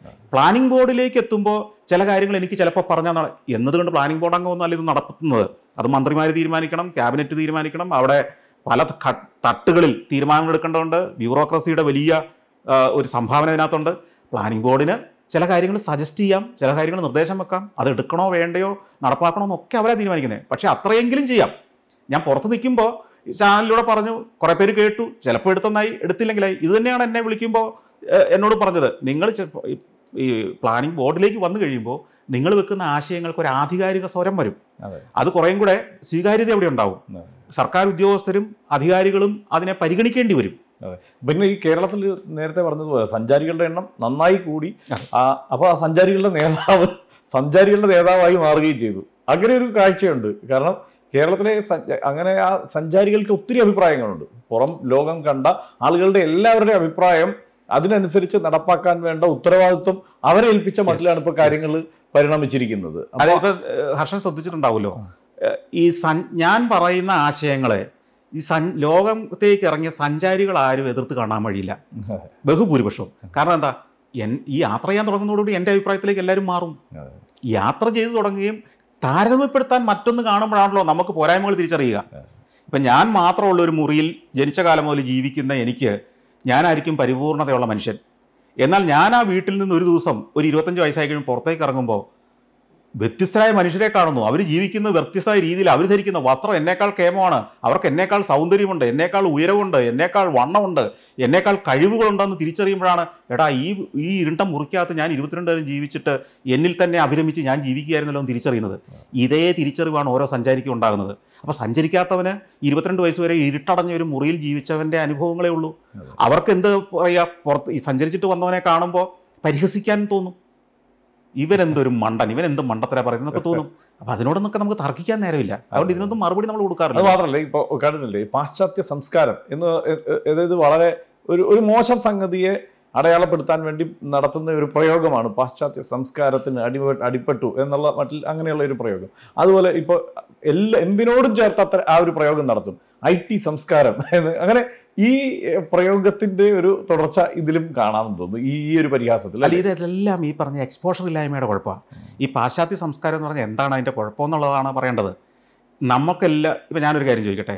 പ്ലാനിംഗ് ബോർഡിലേക്ക് എത്തുമ്പോൾ ചില കാര്യങ്ങൾ എനിക്ക് ചിലപ്പോൾ പറഞ്ഞാൽ നട- എന്നതുകൊണ്ട് പ്ലാനിംഗ് ബോർഡ് അംഗമൊന്നും അല്ല ഇത് നടത്തുന്നത് അത് മന്ത്രിമാർ തീരുമാനിക്കണം ക്യാബിനറ്റ് തീരുമാനിക്കണം അവിടെ പല ഘ- തട്ടുകളിൽ തീരുമാനങ്ങൾ എടുക്കേണ്ടതുണ്ട് ബ്യൂറോക്രസിയുടെ വലിയ ആ, ഒരു സംഭാവന ഇതിനകത്തുണ്ട് പ്ലാനിംഗ് ബോർഡിന് ചില കാര്യങ്ങൾ സജസ്റ്റ് ചെയ്യാം ചില കാര്യങ്ങൾ നിർദ്ദേശം വെക്കാം അത് എടുക്കണോ വേണ്ടയോ നടപ്പാക്കണോ എന്നൊക്കെ അവരാ തീരുമാനിക്കുന്നത് പക്ഷേ അത്രയെങ്കിലും ചെയ്യാം ഞാൻ പുറത്ത് നിൽക്കുമ്പോൾ ചാനലിലൂടെ പറഞ്ഞു കുറേ പേര് കേട്ടു ചിലപ്പോൾ എടുത്തെന്നായി എടുത്തില്ലെങ്കിലായി ഇത് തന്നെയാണ് എന്നെ വിളിക്കുമ്പോൾ ഏഹ്, എന്നോട് പറഞ്ഞത് നിങ്ങൾ ചിലപ്പോൾ ഈ- ഈ പ്ലാനിംഗ് ബോർഡിലേക്ക് വന്നു കഴിയുമ്പോൾ നിങ്ങൾ വെക്കുന്ന ആശയങ്ങൾക്ക് ഒരു ആധികാരിക സ്വരം വരും അതെ. അത് കുറേയും കൂടെ സ്വീകാര്യത അവിടെ ഉണ്ടാവും അതെ. സർക്കാർ ഉദ്യോഗസ്ഥരും അധികാരികളും അതിനെ പരിഗണിക്കേണ്ടി വരും പിന്നെ ഈ കേരളത്തിൽ നേരത്തെ പറഞ്ഞതുപോലെ സഞ്ചാരികളുടെ എണ്ണം നന്നായി കൂടി അതെ. ആ അപ്പോൾ ആ സഞ്ചാരികളുടെ നേതാവ് സഞ്ചാരികളുടെ നേതാവായി മാറുകയും ചെയ്തു അങ്ങനെ ഒരു കാഴ്ചയുണ്ട് കാരണം കേരളത്തിലെ സഞ്ച- അങ്ങനെ ആ സഞ്ചാരികൾക്ക് ഒത്തിരി അഭിപ്രായങ്ങളുണ്ട് പുറം ലോകം കണ്ട ആളുകളുടെ എല്ലാവരുടെയും അഭിപ്രായം അതിനനുസരിച്ച് നടപ്പാക്കാൻ വേണ്ട ഉത്തരവാദിത്വം അവരെ ഏൽപ്പിച്ച മട്ടിലാണ് ഇപ്പോൾ കാര്യങ്ങൾ പരിണമിച്ചിരിക്കുന്നത് അപ്പൊ അതായത് ഇപ്പൊ ഹർഷൻ ശ്രദ്ധിച്ചിട്ടുണ്ടാവുമല്ലോ ഏഹ് ഈ സൻ ഞാൻ പറയുന്ന ആശയങ്ങളെ ഈ സൻ ലോകത്തേക്ക് ഇറങ്ങിയ സഞ്ചാരികൾ ആരും എതിർത്ത് കാണാൻ വഴിയില്ല ബഹുഭൂരിപക്ഷവും കാരണം എന്താ എൻ ഈ യാത്ര ചെയ്യാൻ തുടങ്ങുന്നതോടുകൂടി എൻ്റെ അഭിപ്രായത്തിലേക്ക് എല്ലാവരും മാറും അതെ. യാത്ര ചെയ്തു തുടങ്ങുകയും താരതമ്യപ്പെടുത്താൻ മറ്റൊന്ന് കാണുമ്പോഴാണല്ലോ നമുക്ക് പോരായ്മകൾ തിരിച്ചറിയുക ഇപ്പം ഞാൻ മാത്രമുള്ള ഒരു മുറിയിൽ ജനിച്ച കാലം മുതൽ ജീവിക്കുന്ന എനിക്ക് ഞാനായിരിക്കും പരിപൂർണതയുള്ള മനുഷ്യൻ എന്നാൽ ഞാൻ ആ വീട്ടിൽ നിന്ന് ഒരു ദിവസം ഒരു ഇരുപത്തഞ്ച് വയസ്സായി കഴിയുമ്പോൾ പുറത്തേക്ക് ഇറങ്ങുമ്പോൾ വ്യത്യസ്തരായ മനുഷ്യരെ കാണുന്നു അവർ ജീവിക്കുന്ന വ്യത്യസ്തമായ രീതിയിൽ അവർ ധരിക്കുന്ന വസ്ത്രം എന്നേക്കാൾ കേമമാണ് അവർക്ക് എന്നേക്കാൾ സൗന്ദര്യമുണ്ട് എന്നേക്കാൾ ഉയരവുണ്ട് എന്നേക്കാൾ വണ്ണമുണ്ട് എന്നേക്കാൾ കഴിവുകളുണ്ടെന്ന് തിരിച്ചറിയുമ്പോഴാണ് എടാ ഈ ഈ ഇരുണ്ട മുറിക്കകത്ത് ഞാൻ ഇരുപത്തിരണ്ട് വരെ ജീവിച്ചിട്ട് എന്നിൽ തന്നെ അഭിരമിച്ച് ഞാൻ ജീവിക്കുകയായിരുന്നല്ലോ എന്ന് തിരിച്ചറിയുന്നത് ഇതേ തിരിച്ചറിവാണ് ഓരോ സഞ്ചാരിക്കും ഉണ്ടാകുന്നത് അപ്പോൾ സഞ്ചരിക്കാത്തവന് ഇരുപത്തിരണ്ട് വയസ്സ് വരെ ഇരുട്ടടഞ്ഞ ഒരു മുറിയിൽ ജീവിച്ചവൻ്റെ അനുഭവങ്ങളേ ഉള്ളൂ അതെ. അവർക്ക് എന്ത് പറയുക പുറത്ത് ഈ സഞ്ചരിച്ചിട്ട് വന്നവനെ കാണുമ്പോൾ പരിഹസിക്കാൻ തോന്നും ഇവനെന്തൊരു മണ്ടൻ ഇവൻ എന്ത് മണ്ടത്തര പറയുന്നതൊക്കെ തോന്നും അപ്പം അതിനോടൊന്നൊക്കെ നമുക്ക് തർക്കിക്കാൻ നേരമില്ല അതുകൊണ്ട് ഇതിനൊന്നും മറുപടി നമ്മൾ അത് കൊടുക്കാറില്ല മാത്രമല്ല ഇപ്പൊ കണ്ടിട്ടില്ലേ ഈ പാശ്ചാത്യ സംസ്കാരം എന്ന് എ- എ- അതായത് വളരെ ഒരു ഒരു മോശം സംഗതിയെ അടയാളപ്പെടുത്താൻ വേണ്ടി നടത്തുന്ന ഒരു പ്രയോഗമാണ് പാശ്ചാത്യ സംസ്കാരത്തിന് അടി അടിപ്പെട്ടു എന്നുള്ള മട്ടിൽ അങ്ങനെയുള്ള ഒരു പ്രയോഗം അതുപോലെ ഇപ്പോൾ എല്ലാ എന്തിനോടും ചേർത്ത് അത്ര ആ ഒരു പ്രയോഗം നടത്തും ഐ ടി സംസ്കാരം എന്ന് അങ്ങനെ ഈ എ, പ്രയോഗത്തിന്റെ ഒരു തുടർച്ച ഇതിലും കാണാമെന്ന് തോന്നുന്നു ഈ ഈ ഒരു പരിഹാസത്തിൽ അല്ല ഇതെല്ലാം ഈ പറഞ്ഞ എക്സ്പോഷർ ഇല്ലായ്മയുടെ കുഴപ്പമാണ് ഈ പാശ്ചാത്യ സംസ്കാരം എന്ന് പറഞ്ഞാൽ എന്താണ് അതിൻ്റെ കുഴപ്പം എന്നുള്ളതാണ് പറയേണ്ടത് നമുക്കെല്ലാം ഇപ്പം ഞാനൊരു കാര്യം ചോദിക്കട്ടെ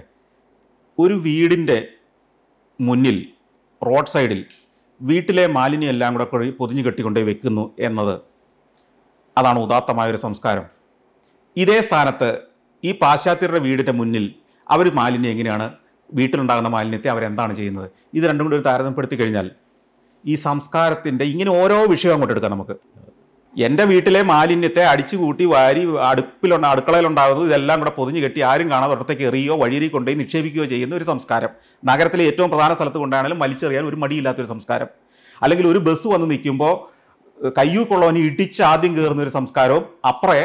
ഒരു വീടിൻ്റെ മുന്നിൽ റോഡ് സൈഡിൽ വീട്ടിലെ മാലിന്യം എല്ലാം കൂടെ കൊഴി പൊതിഞ്ഞു കെട്ടിക്കൊണ്ടേ വെക്കുന്നു എന്നത് അതാണ് ഉദാത്തമായ ഒരു സംസ്കാരം ഇതേ സ്ഥാനത്ത് ഈ പാശ്ചാത്യരുടെ വീടിൻ്റെ മുന്നിൽ അവർ മാലിന്യം എങ്ങനെയാണ് വീട്ടിലുണ്ടാകുന്ന മാലിന്യത്തെ അവരെന്താണ് ചെയ്യുന്നത് ഇത് രണ്ടും കൂടി ഒരു താരതമ്യപ്പെടുത്തി കഴിഞ്ഞാൽ ഈ സംസ്കാരത്തിൻ്റെ ഇങ്ങനെ ഓരോ വിഷയം അങ്ങോട്ട് എടുക്കാം നമുക്ക് എൻ്റെ വീട്ടിലെ മാലിന്യത്തെ അടിച്ചു കൂട്ടി വാരി അടുപ്പിലുണ്ട അടുക്കളയിലുണ്ടാകുന്നത് ഇതെല്ലാം കൂടെ പൊതിഞ്ഞ് കെട്ടി ആരും കാണാതെ ഒരിടത്തേക്ക് എറിയോ വഴിയിൽ കൊണ്ടുപോയി നിക്ഷേപിക്കുകയോ ചെയ്യുന്ന ഒരു സംസ്കാരം നഗരത്തിലെ ഏറ്റവും പ്രധാന സ്ഥലത്ത് കൊണ്ടാണെങ്കിലും വലിച്ചെറിയാൻ ഒരു മടിയില്ലാത്തൊരു സംസ്കാരം അല്ലെങ്കിൽ ഒരു ബസ് വന്ന് നിൽക്കുമ്പോൾ കയ്യൂക്കുള്ളവന് ഇടിച്ച് ആദ്യം കയറുന്ന ഒരു സംസ്കാരവും അപ്പറേ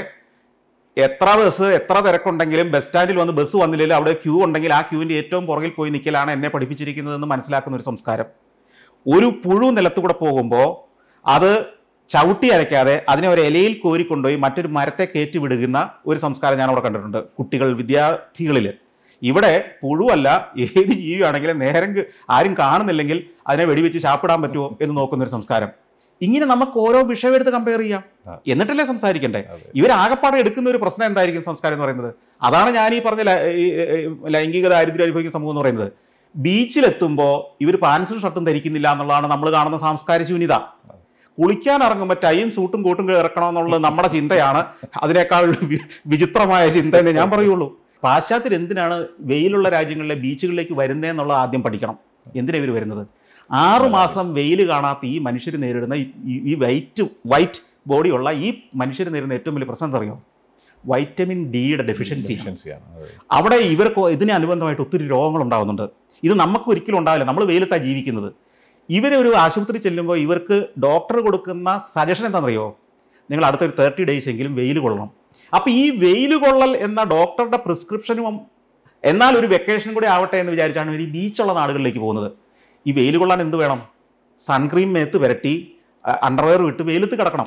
എത്ര ബസ് എത്ര തിരക്കുണ്ടെങ്കിലും ബസ് സ്റ്റാൻഡിൽ വന്ന് ബസ് വന്നില്ലെങ്കിൽ അവിടെ ക്യൂ ഉണ്ടെങ്കിൽ ആ ക്യൂവിൻ്റെ ഏറ്റവും പുറകിൽ പോയി നിൽക്കലാണ് എന്നെ പഠിപ്പിച്ചിരിക്കുന്നതെന്ന് മനസ്സിലാക്കുന്ന ഒരു സംസ്കാരം ഒരു പുഴു നിലത്തുകൂടെ പോകുമ്പോൾ അത് ചവിട്ടി അരയ്ക്കാതെ അതിനെ ഒരു ഇലയിൽ കോരിക്കൊണ്ടുപോയി മറ്റൊരു മരത്തെ കയറ്റി വിടുന്ന ഒരു സംസ്കാരം ഞാൻ അവിടെ കണ്ടിട്ടുണ്ട് കുട്ടികൾ വിദ്യാർത്ഥികളിൽ ഇവിടെ പുഴുവല്ല ഏത് ജീവിയാണെങ്കിലും നേരം കി- ആരും കാണുന്നില്ലെങ്കിൽ അതിനെ വെടിവെച്ച് ശാപ്പിടാൻ പറ്റുമോ എന്ന് നോക്കുന്ന ഒരു സംസ്കാരം ഇങ്ങനെ നമുക്ക് ഓരോ വിഷയം എടുത്ത് കമ്പയർ ചെയ്യാം ആ. എന്നിട്ടല്ലേ സംസാരിക്കണ്ടേ അതെ. ഇവരാകപ്പാടെ എടുക്കുന്ന ഒരു പ്രശ്നം എന്തായിരിക്കും സംസ്കാരം എന്ന് പറയുന്നത് അതാണ് ഞാൻ ഈ പറഞ്ഞ ല- ഈ- ഈ- ലൈംഗിക ദാരിദ്ര്യം അനുഭവിക്കുന്ന സമൂഹം എന്ന് പറയുന്നത് ബീച്ചിലെത്തുമ്പോൾ ഇവർ പാൻസും ഷർട്ടും ധരിക്കുന്നില്ല എന്നുള്ളതാണ് നമ്മൾ കാണുന്ന സാംസ്കാരിക ശൂന്യത കുളിക്കാൻ ഇറങ്ങുമ്പോൾ ടൈയും സൂട്ടും കോട്ടും ഇറക്കണമെന്നുള്ളത് നമ്മുടെ ചിന്തയാണ് അതിനേക്കാൾ വി- വിചിത്രമായ ചിന്ത എന്നേ ഞാൻ പറയുള്ളൂ പാശ്ചാത്യർ എന്തിനാണ് വെയിലുള്ള രാജ്യങ്ങളിലെ ബീച്ചുകളിലേക്ക് വരുന്നതെന്നുള്ളത് ആദ്യം പഠിക്കണം എന്തിനാണ് ഇവർ വരുന്നത് ആറു മാസം വെയിൽ കാണാത്ത ഈ മനുഷ്യർ നേരിടുന്ന ഈ- ഈ- ഈ വൈറ്റ് വൈറ്റ് ബോഡിയുള്ള ഈ മനുഷ്യർ നേരിടുന്ന ഏറ്റവും വലിയ പ്രശ്നം എന്താ അറിയോ വൈറ്റമിൻ ഡിയുടെ ഡെഫിഷ്യൻസി Deficiency-യാണ്. അതെ. അവിടെ ഇവർക്ക് ഇതിന് അനുബന്ധമായിട്ട് ഒത്തിരി രോഗങ്ങൾ ഉണ്ടാകുന്നുണ്ട് ഇത് നമുക്ക് ഒരിക്കലും ഉണ്ടാവില്ല നമ്മൾ വെയിലത്താണ് ജീവിക്കുന്നത് ഇവർ ഒരു ആശുപത്രി ചെല്ലുമ്പോൾ ഇവർക്ക് ഡോക്ടർ കൊടുക്കുന്ന സജഷൻ എന്താണെന്നറിയോ നിങ്ങൾ അടുത്തൊരു തേർട്ടി ഡേയ്സ് എങ്കിലും വെയിൽ കൊള്ളണം അപ്പോൾ ഈ വെയിൽ കൊള്ളൽ എന്ന ഡോക്ടറുടെ പ്രിസ്ക്രിപ്ഷനും എന്നാൽ ഒരു വെക്കേഷൻ കൂടി ആവട്ടെ എന്ന് വിചാരിച്ചാണ് ഇവർ ഈ ബീച്ചുള്ള നാടുകളിലേക്ക് പോകുന്നത് ഈ വെയിൽ കൊള്ളാൻ എന്ത് വേണം സൺക്രീം മേത്ത് പുരട്ടി അണ്ടർവെയർ വിട്ട് വെയിലത്ത് കിടക്കണം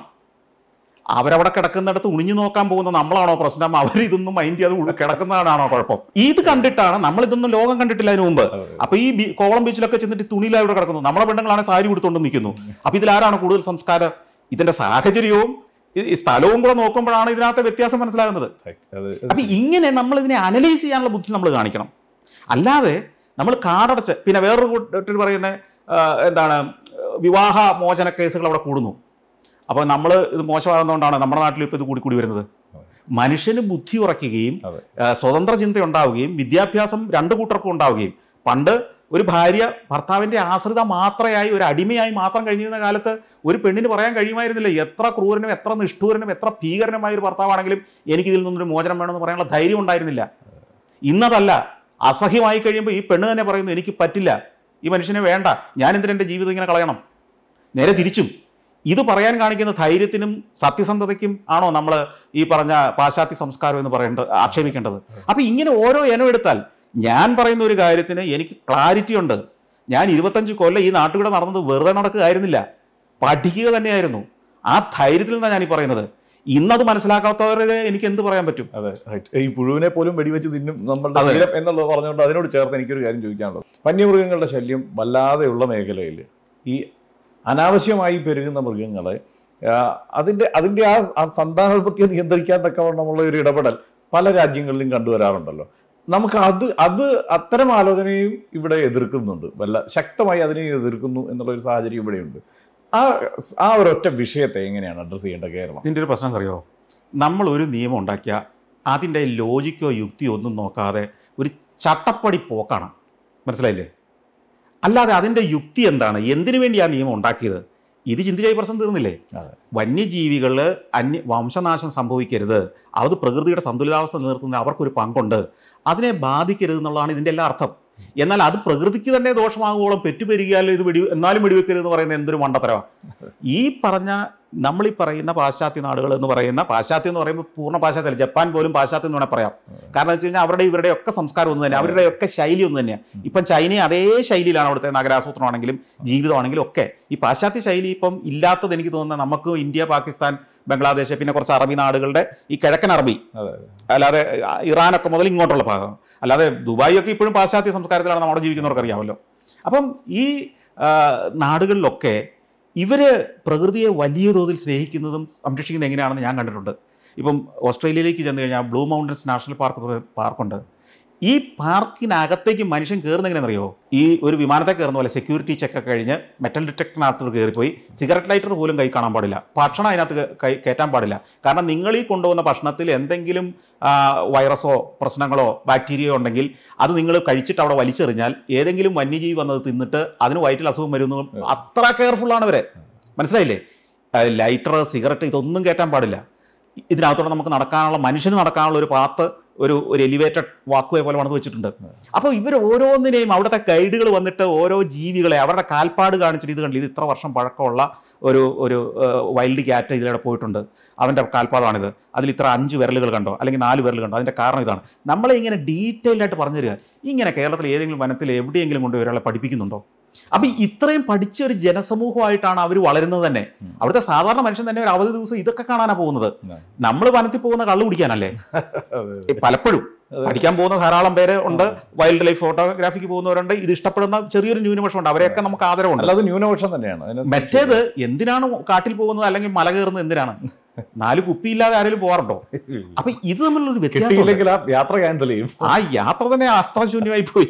അവരവിടെ കിടക്കുന്നിടത്ത് ഉണിഞ്ഞു നോക്കാൻ പോകുന്ന നമ്മളാണോ പ്രശ്നം അവർ ഇതൊന്നും മൈൻഡ് ചെയ്യാതെ ഉള്ളു കിടക്കുന്നതാണോ കുഴപ്പം ഇത് കണ്ടിട്ടാണ് നമ്മൾ ഇതൊന്നും ലോകം കണ്ടിട്ടില്ല അതിന് മുമ്പ് അതെ. അപ്പൊ ഈ ബി- കോവളം ബീച്ചിലൊക്കെ ചെന്നിട്ട് തുണിയിലാണ് ഇവിടെ കിടക്കുന്നു നമ്മളെ പെണ്ണുങ്ങളാണ് സാരി കൊടുത്തുകൊണ്ട് നിൽക്കുന്നു അപ്പൊ ഇതിലാരാണ് കൂടുതൽ സംസ്കാരം ഇതിന്റെ സാഹചര്യവും ഈ- ഈ സ്ഥലവും കൂടെ നോക്കുമ്പോഴാണ് ഇതിനകത്തെ വ്യത്യാസം മനസ്സിലാകുന്നത് അത് അപ്പൊ ഇങ്ങനെ നമ്മൾ ഇതിനെ അനലൈസ് ചെയ്യാനുള്ള ബുദ്ധി നമ്മൾ കാണിക്കണം അല്ലാതെ നമ്മൾ കാടടച്ച് പിന്നെ വേറൊരു കൂട്ടർ പറയുന്ന ആ, എന്താണ് വിവാഹ മോചന കേസുകൾ അവിടെ കൂടുന്നു അപ്പോൾ നമ്മൾ ഇത് മോശമാകുന്നതുകൊണ്ടാണ് നമ്മുടെ നാട്ടിൽ ഇപ്പോൾ ഇത് കൂടി കൂടി വരുന്നത് മനുഷ്യന് ബുദ്ധി ഉറയ്ക്കുകയും അതെ. ആ, സ്വതന്ത്ര ചിന്ത ഉണ്ടാവുകയും വിദ്യാഭ്യാസം രണ്ടു കൂട്ടർക്കും ഉണ്ടാവുകയും പണ്ട് ഒരു ഭാര്യ ഭർത്താവിന്റെ ആശ്രിത മാത്രയായി ഒരു അടിമയായി മാത്രം കഴിഞ്ഞിരുന്ന കാലത്ത് ഒരു പെണ്ണിന് പറയാൻ കഴിയുമായിരുന്നില്ല എത്ര ക്രൂരനും എത്ര നിഷ്ഠൂരനും എത്ര ഭീകരനുമായ ഒരു ഭർത്താവാണെങ്കിലും എനിക്ക് ഇതിൽ നിന്നൊരു മോചനം വേണമെന്ന് പറയാനുള്ള ധൈര്യം ഉണ്ടായിരുന്നില്ല ഇന്നതല്ല അസഹ്യമായി കഴിയുമ്പോൾ ഈ പെണ്ണ് തന്നെ പറയുന്നു എനിക്ക് പറ്റില്ല ഈ മനുഷ്യനെ വേണ്ട ഞാൻ എന്തിനാ എൻ്റെ ജീവിതം ഇങ്ങനെ കളയണം നേരെ തിരിച്ചും ഇത് പറയാൻ കാണിക്കുന്ന ധൈര്യത്തിനും സത്യസന്ധതയ്ക്കും ആണോ നമ്മൾ ഈ പറഞ്ഞ പാശ്ചാത്യ സംസ്കാരം എന്ന് പറയേണ്ടത് ആക്ഷേപിക്കേണ്ടത് അപ്പൊ ഇങ്ങനെ ഓരോ ഇനം എടുത്താൽ ഞാൻ പറയുന്ന ഒരു കാര്യത്തിന് എനിക്ക് ക്ലാരിറ്റി ഉണ്ട് ഞാൻ ഇരുപത്തഞ്ച് കൊല്ലം ഈ നാട്ടുകൂടെ നടന്നത് വെറുതെ നടക്കുകയായിരുന്നില്ല പഠിക്കുക തന്നെയായിരുന്നു ആ ധൈര്യത്തിൽ നിന്നാണ് ഞാൻ ഈ പറയുന്നത് ഇന്നത് മനസ്സിലാക്കാത്തവരെ എനിക്ക് എന്ത് പറയാൻ പറ്റും അതെ right. ഈ പുഴുവിനെ പോലും വെടിവെച്ച് തിന്നും നമ്മളുടെ അതെ. ശീലം എന്നുള്ളത് പറഞ്ഞുകൊണ്ട് അതിനോട് ചേർത്ത് എനിക്കൊരു കാര്യം ചോദിക്കാനുള്ളത് വന്യമൃഗങ്ങളുടെ ശല്യം വല്ലാതെയുള്ള മേഖലയിൽ ഈ അനാവശ്യമായി പെരുകുന്ന മൃഗങ്ങളെ ആ, അതിന്റെ അതിന്റെ ആ ആ സന്താനോൽപത്തിയെ നിയന്ത്രിക്കാൻ തക്കവണ്ണമുള്ള ഒരു ഇടപെടൽ പല രാജ്യങ്ങളിലും കണ്ടുവരാറുണ്ടല്ലോ നമുക്ക് അത് അത് അത്തരം ആലോചനയും ഇവിടെ എതിർക്കുന്നുണ്ട് വല്ല ശക്തമായി അതിനെ എതിർക്കുന്നു എന്നുള്ള ഒരു സാഹചര്യം ഇവിടെയുണ്ട് ആ ആ ഒരൊറ്റ വിഷയത്തെ എങ്ങനെയാണ് അഡ്രസ് ചെയ്യേണ്ടത് കേരളം ഇതിൻ്റെ ഒരു പ്രശ്നം അറിയോ നമ്മൾ ഒരു നിയമം ഉണ്ടാക്കിയ അതിൻ്റെ ലോജിക്കോ യുക്തിയോ ഒന്നും നോക്കാതെ ഒരു ചട്ടപ്പടി പോക്കാണ് മനസ്സിലായില്ലേ അല്ലാതെ അതിൻ്റെ യുക്തി എന്താണ് എന്തിനു വേണ്ടി ആ നിയമം ഉണ്ടാക്കിയത് ഇത് ചിന്തിച്ച ഈ പ്രശ്നം തീർന്നില്ലേ അതെ. വന്യജീവികൾ അന്യ വംശനാശം സംഭവിക്കരുത് അത് പ്രകൃതിയുടെ സന്തുലിതാവസ്ഥ നിലനിർത്തുന്ന അവർക്കൊരു പങ്കുണ്ട് അതിനെ ബാധിക്കരുത് എന്നുള്ളതാണ് ഇതിൻ്റെ എല്ലാ അർത്ഥം എന്നാൽ അത് പ്രകൃതിക്ക് തന്നെ ദോഷമാകുവോളം പെറ്റുപെരുകിയാൽ ഇത് വെടി എന്നാലും വെടിവെക്കരുത് എന്ന് പറയുന്നത് എന്തൊരു മണ്ടത്തരമാണ് ഈ പറഞ്ഞ നമ്മൾ ഈ പറയുന്ന പാശ്ചാത്യ നാടുകൾ എന്ന് പറയുന്ന പാശ്ചാത്യം എന്ന് പറയുമ്പോൾ പൂർണ്ണ പാശ്ചാത്യമല്ല ജപ്പാൻ പോലും പാശ്ചാത്യം എന്ന് വേണേൽ പറയാം കാരണം എന്ന് വെച്ച് കഴിഞ്ഞാൽ അവരുടെ ഇവരുടെ ഒക്കെ സംസ്കാരം ഒന്ന് തന്നെ അവരുടെ ഒക്കെ ശൈലി ഒന്ന് തന്നെയാണ് ഇപ്പം ചൈന അതേ ശൈലിയിലാണ് അവിടുത്തെ നഗരാസൂത്രമാണെങ്കിലും ജീവിതമാണെങ്കിലും ഒക്കെ ഈ പാശ്ചാത്യ ശൈലി ഇപ്പം ഇല്ലാത്തത് എനിക്ക് തോന്നുന്നത് നമുക്ക് ഇന്ത്യ പാകിസ്ഥാൻ ബംഗ്ലാദേശ് പിന്നെ കുറച്ച് അറബി നാടുകളുടെ ഈ കിഴക്കൻ അറബി അതെ അല്ലാതെ ആ, ഇറാനൊക്കെ മുതൽ ഇങ്ങോട്ടുള്ള ഭാഗം അല്ലാതെ ദുബായ് ഒക്കെ ഇപ്പോഴും പാശ്ചാത്യ സംസ്കാരത്തിലാണ് നമ്മുടെ ജീവിക്കുന്നവർക്ക് അറിയാമല്ലോ അപ്പം ഈ ആ, നാടുകളിലൊക്കെ ഇവര് പ്രകൃതിയെ വലിയ തോതിൽ സ്നേഹിക്കുന്നതും സംരക്ഷിക്കുന്നതും എങ്ങനെയാണെന്ന് ഞാൻ കണ്ടിട്ടുണ്ട് ഇപ്പം ഓസ്ട്രേലിയയിലേക്ക് ചെന്ന് കഴിഞ്ഞാൽ ബ്ലൂ മൗണ്ടൻസ് നാഷണൽ പാർക്ക് എന്ന് പറയുന്ന പാർക്കുണ്ട് ഈ പാർക്കിനകത്തേക്ക് മനുഷ്യൻ കയറുന്ന എങ്ങനെയാണെന്നറിയോ ഈ ഒരു വിമാനത്തെ കയറുന്ന പോലെ സെക്യൂരിറ്റി ചെക്ക് ഒക്കെ കഴിഞ്ഞ് മെറ്റൽ ഡിറ്റക്ടറിനകത്ത് കയറിപ്പോയി സിഗരറ്റ് ലൈറ്റർ പോലും കൈ കാണാൻ പാടില്ല ഭക്ഷണം അതിനകത്ത് ക- കൈ കയറ്റാൻ പാടില്ല കാരണം നിങ്ങൾ ഈ കൊണ്ടുപോകുന്ന ഭക്ഷണത്തിൽ എന്തെങ്കിലും ആ, വൈറസോ പ്രശ്നങ്ങളോ ബാക്ടീരിയയോ ഉണ്ടെങ്കിൽ അത് നിങ്ങൾ കഴിച്ചിട്ട് അവിടെ വലിച്ചെറിഞ്ഞാൽ ഏതെങ്കിലും വന്യജീവി വന്നത് തിന്നിട്ട് അതിന് വയറ്റിൽ അസുഖം വരുന്നു അത്ര കെയർഫുള്ളാണ് ഇവരെ മനസ്സിലായില്ലേ ലൈറ്റർ സിഗരറ്റ് ഇതൊന്നും കയറ്റാൻ പാടില്ല ഇതിനകത്തോടെ നമുക്ക് നടക്കാനുള്ള മനുഷ്യന് നടക്കാനുള്ള ഒരു പാത്ത് ഒരു ഒരു എലിവേറ്റഡ് വാക്കുവേ പോലെ വന്നു വെച്ചിട്ടുണ്ട് അപ്പോൾ ഇവർ ഓരോന്നിനെയും അവിടുത്തെ ഗൈഡുകൾ വന്നിട്ട് ഓരോ ജീവികളെ അവരുടെ കാൽപ്പാട് കാണിച്ചിട്ട് ഇത് കണ്ടില്ല ഇത് ഇത്ര വർഷം പഴക്കമുള്ള ഒരു ഒരു വൈൽഡ് ക്യാറ്റ് ഇതിലൂടെ പോയിട്ടുണ്ട് അവൻ്റെ കാൽപ്പാടാണിത് അതിൽ ഇത്ര അഞ്ച് വിരലുകൾ കണ്ടോ അല്ലെങ്കിൽ നാല് വിരൽ കണ്ടോ അതിൻ്റെ കാരണം ഇതാണ് നമ്മളെ ഇങ്ങനെ ഡീറ്റെയിൽഡ് ആയിട്ട് പറഞ്ഞു തരിക ഇങ്ങനെ കേരളത്തിൽ ഏതെങ്കിലും വനത്തിൽ എവിടെയെങ്കിലും കൊണ്ട് ഒരാളെ പഠിപ്പിക്കുന്നുണ്ടോ അപ്പം ഇത്രയും പഠിച്ച ഒരു ജനസമൂഹമായിട്ടാണ് അവർ വളരുന്നത് തന്നെ ഉം. അവിടുത്തെ സാധാരണ മനുഷ്യൻ തന്നെ ഒരു അവധി ദിവസം ഇതൊക്കെ കാണാനാണ് പോകുന്നത് ഉം. നമ്മൾ വനത്തിൽ പോകുന്ന കള്ളു കുടിക്കാനല്ലേ അതെ ഈ പലപ്പോഴും അതെ. പഠിക്കാൻ പോകുന്ന ധാരാളം പേര് ഉണ്ട് വൈൽഡ് ലൈഫ് ഫോട്ടോഗ്രാഫിക്ക് പോകുന്നവരുണ്ട് ഇത് ഇഷ്ടപ്പെടുന്ന ചെറിയൊരു ന്യൂനപക്ഷം ഉണ്ട് അവരെയൊക്കെ നമുക്ക് ആദരവുണ്ട് അല്ലാതെ ന്യൂനപക്ഷം തന്നെയാണ് അതിനകത്ത് മറ്റേത് എന്തിനാണ് കാട്ടിൽ പോകുന്നത് അല്ലെങ്കിൽ മല കയറുന്നത് എന്തിനാണ് നാല് കുപ്പിയില്ലാതെ ആരെങ്കിലും പോകാറുണ്ടോ അപ്പൊ ഇത് തമ്മിലുള്ള ഒരു വ്യത്യാസം കിട്ടിയില്ലെങ്കിൽ ആ യാത്ര ക്യാൻസൽ ചെയ്യും ആ യാത്ര തന്നെ അസ്ത്രശൂന്യമായി പോയി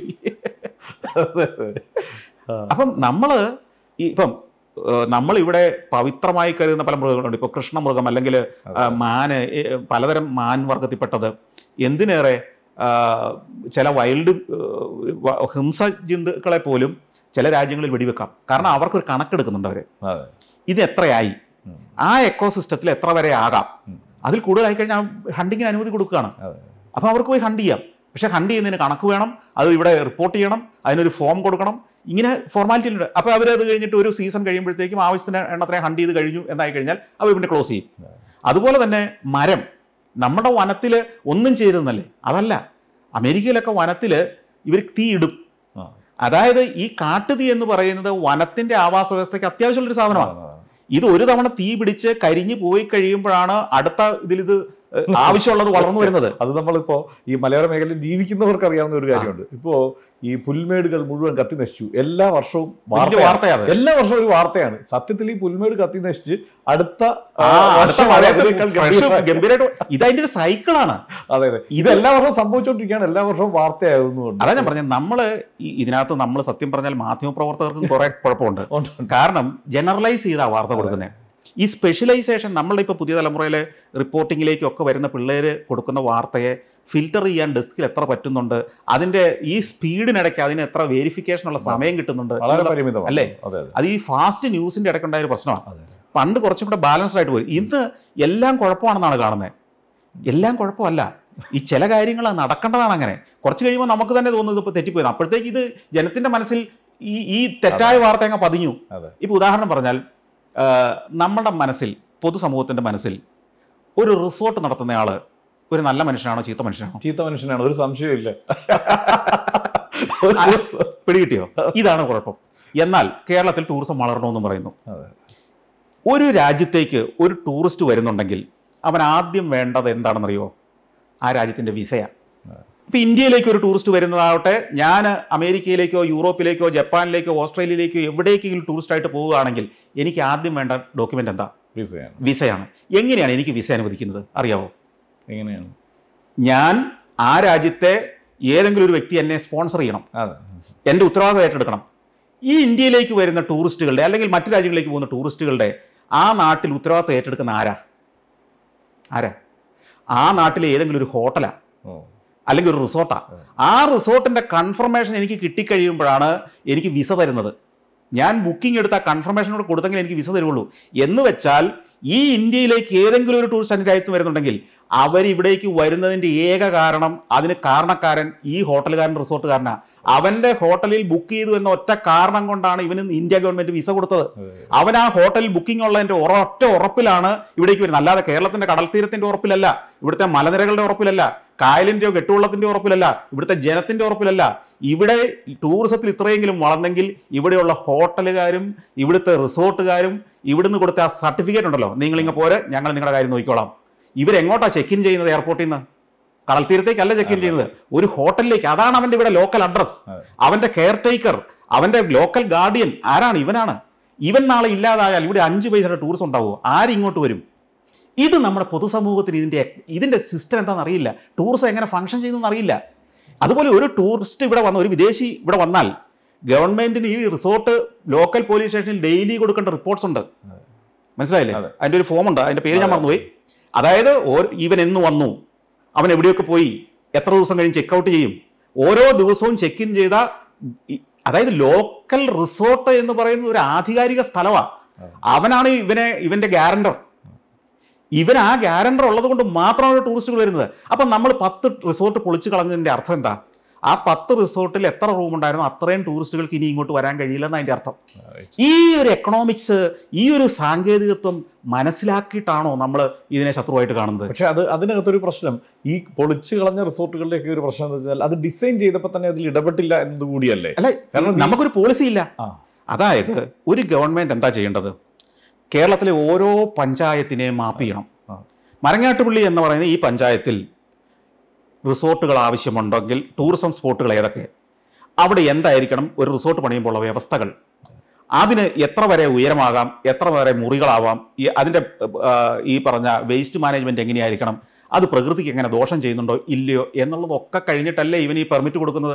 അപ്പം നമ്മള് ഈ ഇപ്പം നമ്മൾ ഇവിടെ പവിത്രമായി കരുതുന്ന പല മൃഗങ്ങളുണ്ട് ഇപ്പോൾ കൃഷ്ണമൃഗം അല്ലെങ്കിൽ ആ, മാന് ഏ, പലതരം മാൻ വർഗത്തിൽപ്പെട്ടത് എന്തിനേറെ ആ, ചില വൈൽഡ് വ- ഹിംസ ജന്തുക്കളെ പോലും ചില രാജ്യങ്ങളിൽ വെടിവെക്കാം കാരണം അവർക്കൊരു കണക്കെടുക്കുന്നുണ്ട് അവർ അതെ ഇത് എത്രയായി ഉം. ആ എക്കോസിസ്റ്റത്തിൽ എത്ര വരെ ആകാം ഉം. അതിൽ കൂടുതലായി കഴിഞ്ഞാൽ ഹണ്ടിങ്ങിന് അനുമതി കൊടുക്കുകയാണ് അതെ. അപ്പോൾ അവർക്ക് പോയി ഹണ്ട് ചെയ്യാം പക്ഷെ ഹണ്ട് ചെയ്യുന്നതിന് കണക്ക് വേണം അത് ഇവിടെ റിപ്പോർട്ട് ചെയ്യണം അതിനൊരു ഫോം കൊടുക്കണം ഇങ്ങനെ ഫോർമാലിറ്റി ഉണ്ട് അപ്പോൾ അവരത് കഴിഞ്ഞിട്ട് ഒരു സീസൺ കഴിയുമ്പോഴത്തേക്കും ആവശ്യത്തിന് എണ്ണത്തിനെ ഹണ്ട് ചെയ്ത് കഴിഞ്ഞു എന്നായി കഴിഞ്ഞാൽ അവർ പിന്നെ ക്ലോസ് ചെയ്യും അതുപോലെ തന്നെ മരം നമ്മുടെ വനത്തിൽ ഒന്നും ചെയ്തിരുന്നല്ലേ അതല്ല അമേരിക്കയിലൊക്കെ വനത്തിൽ ഇവർ തീ ഇടും ആ. അതായത് ഈ കാട്ടുതീ എന്ന് പറയുന്നത് വനത്തിന്റെ ആവാസ വ്യവസ്ഥയ്ക്ക് അത്യാവശ്യമുള്ളൊരു സാധനമാണ് ആ, ഇത് ഒരു തവണ തീ പിടിച്ച് കരിഞ്ഞു പോയി കഴിയുമ്പോഴാണ് അടുത്ത ഇതിൽ ഇത് ഏഹ്, ആവശ്യമുള്ളത് വളർന്നു വരുന്നത് അത് നമ്മളിപ്പോ ഈ മലയോര മേഖലയിൽ ജീവിക്കുന്നവർക്ക് അറിയാവുന്ന ഒരു കാര്യമുണ്ട് ഇപ്പോ ഈ പുൽമേടുകൾ മുഴുവൻ കത്തി നശിച്ചു എല്ലാ വർഷവും വലിയ വാർത്തയാണ്. വാർത്തയാണ് എല്ലാ വർഷവും ഒരു വാർത്തയാണ് സത്യത്തിൽ ഈ പുൽമേട് കത്തി നശിച്ച് അടുത്ത ആ, ആ, അടുത്ത വർഷം മഴയത്ത് അതിനേക്കാൾ fresh ഗംഭീരമായി- ഗംഭീരമായിട്ട് ഇതതിന്റെ ഒരു സൈക്കിളാണ് അതെ അതെ ഇത് എല്ലാ വർഷവും സംഭവിച്ചുകൊണ്ടിരിക്കുകയാണ് എല്ലാ വർഷവും വാർത്തയാകുന്നുണ്ട് അതാ ഞാൻ പറഞ്ഞത് നമ്മള് ഈ- ഇതിനകത്ത് നമ്മൾ സത്യം പറഞ്ഞാൽ മാധ്യമപ്രവർത്തകർക്കും കുറെ കുഴപ്പമുണ്ട് ഉണ്ട്, ഉണ്ട്. കാരണം ജനറലൈസ് ചെയ്താ വാർത്ത കൊടുക്കുന്നത് ഈ സ്പെഷ്യലൈസേഷൻ നമ്മളുടെ ഇപ്പോൾ പുതിയ തലമുറയിലെ റിപ്പോർട്ടിങ്ങിലേക്കൊക്കെ വരുന്ന പിള്ളേർ കൊടുക്കുന്ന വാർത്തയെ ഫിൽട്ടർ ചെയ്യാൻ ഡെസ്കിൽ എത്ര പറ്റുന്നുണ്ട് അതിന്റെ ഈ സ്പീഡിനിടയ്ക്ക് അതിന് എത്ര വേരിഫിക്കേഷനുള്ള സമയം കിട്ടുന്നുണ്ട് വളരെ എന്നുള്ള- പരിമിതമാണ് അല്ലേ? അതെ അതെ അത് ഈ ഫാസ്റ്റ് ന്യൂസിന്റെ ഇടയ്ക്കുണ്ടായ ഒരു പ്രശ്നമാണ് അതെ പണ്ട് കുറച്ചും കൂടെ ബാലൻസ്ഡ് ആയിട്ട് പോയി ഇന്ന് എല്ലാം കുഴപ്പമാണെന്നാണ് കാണുന്നത് എല്ലാം കുഴപ്പമല്ല ഈ ചില കാര്യങ്ങൾ നടക്കേണ്ടതാണ് അങ്ങനെ കുറച്ച് കഴിയുമ്പോൾ നമുക്ക് തന്നെ തോന്നുന്നത് ഇപ്പോൾ തെറ്റിപ്പോയി അപ്പോഴത്തേക്ക് ഇത് ജനത്തിന്റെ മനസ്സിൽ ഈ ഈ തെറ്റായ വാർത്ത അങ്ങ് പതിഞ്ഞു അതെ. ഇപ്പൊ ഉദാഹരണം പറഞ്ഞാൽ ആ, നമ്മുടെ മനസ്സിൽ പൊതുസമൂഹത്തിന്റെ മനസ്സിൽ ഒരു റിസോർട്ട് നടത്തുന്നയാള് ഒരു നല്ല മനുഷ്യനാണോ ചീത്ത മനുഷ്യനാണോ ചീത്ത മനുഷ്യനാണ് ഒരു സംശയമില്ല ആ, പിടികിട്ടിയോ ഇതാണ് കുഴപ്പം എന്നാൽ കേരളത്തിൽ ടൂറിസം വളരണമെന്നും പറയുന്നു അതെ. ഒരു രാജ്യത്തേക്ക് ഒരു ടൂറിസ്റ്റ് വരുന്നുണ്ടെങ്കിൽ അവൻ ആദ്യം വേണ്ടത് എന്താണെന്നറിയോ ആ രാജ്യത്തിന്റെ വിസയാണ് ഇപ്പൊ ഇന്ത്യയിലേക്ക് ഒരു ടൂറിസ്റ്റ് വരുന്നതാവട്ടെ ഞാൻ അമേരിക്കയിലേക്കോ യൂറോപ്പിലേക്കോ ജപ്പാനിലേക്കോ ഓസ്ട്രേലിയയിലേക്കോ എവിടേക്കെങ്കിലും ടൂറിസ്റ്റ് ആയിട്ട് പോവുകയാണെങ്കിൽ എനിക്ക് ആദ്യം വേണ്ട ഡോക്യുമെന്റ് എന്താ വിസയാണ് വിസയാണ് എങ്ങനെയാണ് എനിക്ക് വിസ അനുവദിക്കുന്നത് അറിയാവോ എങ്ങനെയാണ് ഞാൻ ആ രാജ്യത്തെ ഏതെങ്കിലും ഒരു വ്യക്തി എന്നെ സ്പോൺസർ ചെയ്യണം അതെ എൻ്റെ ഉത്തരവാദിത്തം ഏറ്റെടുക്കണം ഈ ഇന്ത്യയിലേക്ക് വരുന്ന ടൂറിസ്റ്റുകളുടെ അല്ലെങ്കിൽ മറ്റു രാജ്യങ്ങളിലേക്ക് പോകുന്ന ടൂറിസ്റ്റുകളുടെ ആ നാട്ടിൽ ഉത്തരവാദിത്തം ഏറ്റെടുക്കുന്ന ആരാ ആരാ ആ നാട്ടിലെ ഏതെങ്കിലും ഒരു ഹോട്ടലാ ഓ അല്ലെങ്കിൽ ഒരു റിസോർട്ടാ ഉം. ആ റിസോർട്ടിന്റെ കൺഫർമേഷൻ എനിക്ക് കിട്ടിക്കഴിയുമ്പോഴാണ് എനിക്ക് വിസ തരുന്നത് ഞാൻ ബുക്കിംഗ് എടുത്ത കൺഫർമേഷനോട് കൊടുത്തെങ്കിൽ എനിക്ക് വിസ തരുള്ളൂ എന്ന് വെച്ചാൽ ഈ ഇന്ത്യയിലേക്ക് ഏതെങ്കിലും ഒരു ടൂറിസ്റ്റ് എൻ്റെ രാജ്യത്ത് വരുന്നുണ്ടെങ്കിൽ അവർ ഇവിടേക്ക് വരുന്നതിന്റെ ഏക കാരണം അതിന് കാരണക്കാരൻ ഈ ഹോട്ടലുകാരൻ റിസോർട്ടുകാരനാ അവന്റെ ഹോട്ടലിൽ ബുക്ക് ചെയ്തു എന്ന ഒറ്റ കാരണം കൊണ്ടാണ് ഇവന് ഇന്ത്യ ഗവൺമെന്റ് വിസ കൊടുത്തത് അതെ. അവൻ ആ ഹോട്ടലിൽ ബുക്കിംഗ് ഉള്ളതിന്റെ ഒരൊറ്റ ഉറപ്പിലാണ് ഇവിടേക്ക് വരുന്നത് അല്ലാതെ കേരളത്തിന്റെ കടൽ തീരത്തിന്റെ ഉറപ്പിലല്ല ഇവിടുത്തെ മലനിരകളുടെ ഉറപ്പിലല്ല കായലിന്റെയോ കെട്ടുവള്ളത്തിന്റെ ഉറപ്പിലല്ല ഇവിടുത്തെ ജനത്തിന്റെ ഉറപ്പിലല്ല ഇവിടെ ടൂറിസത്തിൽ ഇത്രയെങ്കിലും വളർന്നെങ്കിൽ ഇവിടെയുള്ള ഹോട്ടലുകാരും ഇവിടുത്തെ റിസോർട്ടുകാരും ഇവിടുന്ന് കൊടുത്ത ആ സർട്ടിഫിക്കറ്റ് ഉണ്ടല്ലോ നിങ്ങൾ ഇങ്ങ് പോരെ ഞങ്ങൾ നിങ്ങളുടെ കാര്യം നോക്കിക്കോളാം ഇവരെങ്ങോട്ടാ ചെക്ക് ഇൻ ചെയ്യുന്നത് എയർപോർട്ടിൽ നിന്ന് കടൽ തീരത്തേക്കല്ല ചെക്ക് ഇൻ ചെയ്യുന്നത് ഒരു ഹോട്ടലിലേക്ക് അതാണ് അവന്റെ ഇവിടെ ലോക്കൽ അഡ്രസ് അതെ. അവന്റെ കെയർ ടേക്കർ അവന്റെ ലോക്കൽ ഗാർഡിയൻ ആരാണ് ഇവനാണ് ഇവൻ നാളെ ഇല്ലാതായാൽ ഇവിടെ അഞ്ച് പൈസയുടെ ടൂറിസം ഉണ്ടാവുമോ ആരിങ്ങോട്ട് വരും ഇത് നമ്മുടെ പൊതുസമൂഹത്തിന് ഇതിന്റെ ഇതിന്റെ സിസ്റ്റം എന്താണെന്ന് അറിയില്ല ടൂറിസം എങ്ങനെ ഫംഗ്ഷൻ ചെയ്യുന്നതെന്ന് അറിയില്ല അതുപോലെ ഒരു ടൂറിസ്റ്റ് ഇവിടെ വന്ന ഒരു വിദേശി ഇവിടെ വന്നാൽ ഗവൺമെന്റിന് ഈ റിസോർട്ട് ലോക്കൽ പോലീസ് സ്റ്റേഷനിൽ ഡെയിലി കൊടുക്കേണ്ട റിപ്പോർട്ട്സ് ഉണ്ട് മനസ്സിലായില്ലേ അതെ. അതിന്റെ ഒരു ഫോം ഉണ്ട് അതിന്റെ പേര് ഞാൻ അതെ. മറന്നുപോയി അതായത് ഓ- ഇവൻ എന്ന് വന്നു അവൻ എവിടെയൊക്കെ പോയി എത്ര ദിവസം കഴിഞ്ഞ് ചെക്കൗട്ട് ചെയ്യും ഓരോ ദിവസവും ചെക്ക് ഇൻ ചെയ്ത ഈ- അതായത് ലോക്കൽ റിസോർട്ട് എന്ന് പറയുന്നത് ഒരു ആധികാരിക സ്ഥലമാണ് അതെ. അവനാണ് ഇവനെ ഇവന്റെ ഗ്യാരണ്ടർ ഇവൻ ആ ഗ്യാരണ്ടർ ഉള്ളത് കൊണ്ട് മാത്രമാണ് ടൂറിസ്റ്റുകൾ വരുന്നത് അപ്പം നമ്മൾ പത്ത് റിസോർട്ട് പൊളിച്ചു കളഞ്ഞതിന്റെ അർത്ഥം എന്താ ആ പത്ത് റിസോർട്ടിൽ എത്ര റൂം ഉണ്ടായിരുന്നോ അത്രയും ടൂറിസ്റ്റുകൾക്ക് ഇനി ഇങ്ങോട്ട് വരാൻ കഴിയില്ലെന്ന് അതിന്റെ അർത്ഥം ഈ ഒരു എക്കണോമിക്സ് ഈ ഒരു സാങ്കേതികത്വം മനസ്സിലാക്കിയിട്ടാണോ നമ്മൾ ഇതിനെ ശത്രുവായിട്ട് കാണുന്നത് പക്ഷെ അത് അതിനകത്തൊരു പ്രശ്നം ഈ പൊളിച്ചു കളഞ്ഞ റിസോർട്ടുകളുടെയൊക്കെ ഒരു പ്രശ്നം എന്ന് വെച്ചാൽ അത് ഡിസൈൻ ചെയ്തപ്പോൾ തന്നെ അതിൽ ഇടപെട്ടില്ല എന്നത് കൂടിയല്ലേ അല്ല കാരണം ഈ- നമുക്കൊരു പോളിസി ഇല്ല ആ. അതായത് ഒരു ഗവൺമെന്റ് എന്താ ചെയ്യേണ്ടത് കേരളത്തിലെ ഓരോ പഞ്ചായത്തിനെയും മാപ്പ് ചെയ്യണം ആ. മരങ്ങാട്ടുപള്ളി എന്ന് പറയുന്ന ഈ പഞ്ചായത്തിൽ റിസോർട്ടുകൾ ആവശ്യമുണ്ടെങ്കിൽ ടൂറിസം സ്പോട്ടുകൾ ഏതൊക്കെ അവിടെ എന്തായിരിക്കണം ഒരു റിസോർട്ട് പണിയുമ്പോൾ ഉള്ള വ്യവസ്ഥകൾ അതിന് എത്ര വരെ ഉയരമാകാം എത്ര വരെ മുറികളാവാം ഈ അതിൻ്റെ ആ, ഈ പറഞ്ഞ വേസ്റ്റ് മാനേജ്മെന്റ് എങ്ങനെയായിരിക്കണം അത് പ്രകൃതിക്ക് എങ്ങനെ ദോഷം ചെയ്യുന്നുണ്ടോ ഇല്ലയോ എന്നുള്ളതൊക്കെ കഴിഞ്ഞിട്ടല്ലേ ഇവന് ഈ പെർമിറ്റ് കൊടുക്കുന്നത്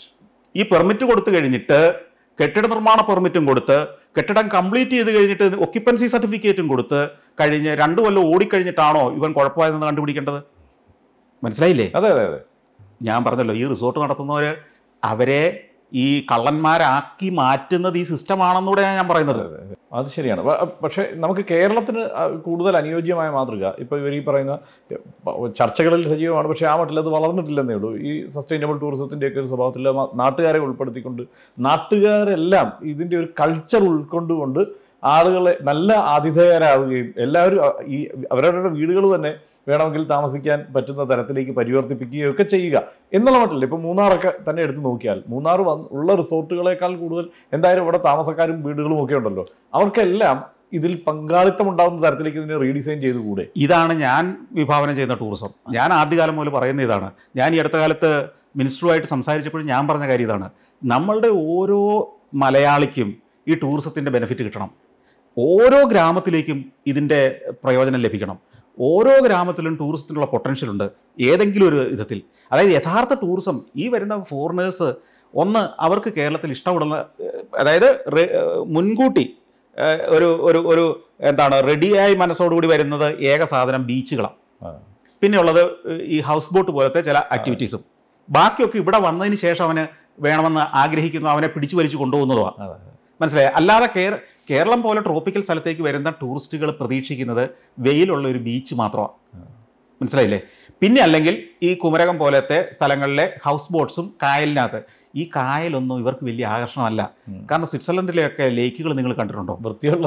ഈ പെർമിറ്റ് കൊടുത്തു കഴിഞ്ഞിട്ട് കെട്ടിട നിർമ്മാണ പെർമിറ്റും കൊടുത്ത് കെട്ടിടം കംപ്ലീറ്റ് ചെയ്ത് കഴിഞ്ഞിട്ട് ഒക്യുപ്പൻസി സർട്ടിഫിക്കറ്റും കൊടുത്ത് കഴിഞ്ഞ് രണ്ടു കൊല്ലം ഓടിക്കഴിഞ്ഞിട്ടാണോ ഇവൻ കുഴപ്പമായതെന്ന് കണ്ടുപിടിക്കേണ്ടത് മനസ്സിലായില്ലേ അതെ അതെ അതെ ഞാൻ പറഞ്ഞല്ലോ ഈ റിസോർട്ട് നടത്തുന്നവര് അവരെ ഈ കള്ളന്മാരാക്കി മാറ്റുന്നത് ഈ സിസ്റ്റമാണെന്നൂടെ ഞാൻ പറയുന്നത് അത് ശരിയാണ് പ- പക്ഷേ നമുക്ക് കേരളത്തിന് ആ കൂടുതൽ അനുയോജ്യമായ മാതൃക ഇപ്പോൾ ഇവർ ഈ പറയുന്ന പ- ചർച്ചകളിൽ സജീവമാണ് പക്ഷേ ആ മട്ടിൽ അത് വളർന്നിട്ടില്ലെന്നേ ഉള്ളൂ ഈ സസ്റ്റൈനബിൾ ടൂറിസത്തിൻ്റെയൊക്കെ ഒരു സ്വഭാവത്തിൽ മ- നാട്ടുകാരെ ഉൾപ്പെടുത്തിക്കൊണ്ട് നാട്ടുകാരെല്ലാം ഇതിൻ്റെ ഒരു കൾച്ചർ ഉൾക്കൊണ്ടുകൊണ്ട് ആളുകളെ നല്ല ആതിഥേയരാവുകയും എല്ലാവരും അ- ഈ അവരവരുടെ വീടുകൾ തന്നെ വേണമെങ്കിൽ താമസിക്കാൻ പറ്റുന്ന തരത്തിലേക്ക് പരിവർത്തിപ്പിക്കുകയും ഒക്കെ ചെയ്യുക എന്നുള്ള മട്ടില്ല ഇപ്പം മൂന്നാറൊക്കെ തന്നെ എടുത്ത് നോക്കിയാൽ മൂന്നാർ വന്ന് ഉള്ള റിസോർട്ടുകളെക്കാൾ കൂടുതൽ എന്തായാലും ഇവിടെ താമസക്കാരും വീടുകളും ഒക്കെ ഉണ്ടല്ലോ അവർക്കെല്ലാം ഇതിൽ പങ്കാളിത്തം ഉണ്ടാവുന്ന തരത്തിലേക്ക് ഇതിനെ റീഡിസൈൻ ചെയ്ത് കൂടെ ഇതാണ് ഞാൻ വിഭാവനം ചെയ്യുന്ന ടൂറിസം ഞാൻ ആദ്യകാലം മുതൽ പറയുന്ന ഇതാണ് ഞാൻ ഈ അടുത്ത കാലത്ത് മിനിസ്റ്ററുമായിട്ട് സംസാരിച്ചപ്പോഴും ഞാൻ പറഞ്ഞ കാര്യം ഇതാണ് നമ്മളുടെ ഓരോ മലയാളിക്കും ഈ ടൂറിസത്തിൻ്റെ ബെനിഫിറ്റ് കിട്ടണം ഓരോ ഗ്രാമത്തിലേക്കും ഇതിൻ്റെ പ്രയോജനം ലഭിക്കണം ഓരോ ഗ്രാമത്തിലും ടൂറിസത്തിനുള്ള പൊട്ടൻഷ്യൽ ഉണ്ട് ഏതെങ്കിലും ഒരു വിധത്തിൽ അതായത് യഥാർത്ഥ ടൂറിസം ഈ വരുന്ന ഫോറിനേഴ്സ് ഒന്ന് അവർക്ക് കേരളത്തിൽ ഇഷ്ടപ്പെടുന്ന ഏഹ്, അതായത് റെ- ഏഹ്, മുൻകൂട്ടി ഏഹ്, ഒരു ഒരു ഒരു എന്താണ് റെഡിയായി മനസ്സോടുകൂടി വരുന്നത് ഏക സാധനം ബീച്ചുകളാണ് ആ. പിന്നെയുള്ളത് ഈ ഹൗസ് ബോട്ട് പോലത്തെ ചില ആക്ടിവിറ്റീസും ബാക്കിയൊക്കെ ഇവിടെ വന്നതിന് ശേഷം അവന് വേണമെന്ന് ആഗ്രഹിക്കുന്നു അവനെ പിടിച്ചു വലിച്ചു കൊണ്ടുപോകുന്നതുമാണ് അതെ. മനസ്സിലായി അല്ലാതെ കേര കേരളം പോലെ ട്രോപ്പിക്കൽ സ്ഥലത്തേക്ക് വരുന്ന ടൂറിസ്റ്റുകൾ പ്രതീക്ഷിക്കുന്നത് വെയിലുള്ള ഒരു ബീച്ച് മാത്രമാണ് മനസ്സിലായില്ലേ പിന്നെ അല്ലെങ്കിൽ ഈ കുമരകം പോലത്തെ സ്ഥലങ്ങളിലെ ഹൗസ് ബോട്ട്സും കായലിനകത്ത് ഈ കായലൊന്നും ഇവർക്ക് വലിയ ആകർഷണമല്ല ഉം. കാരണം സ്വിറ്റ്സർലൻഡിലെയൊക്കെ ലേക്കുകൾ നിങ്ങൾ കണ്ടിട്ടുണ്ടോ വൃത്തിയുള്ള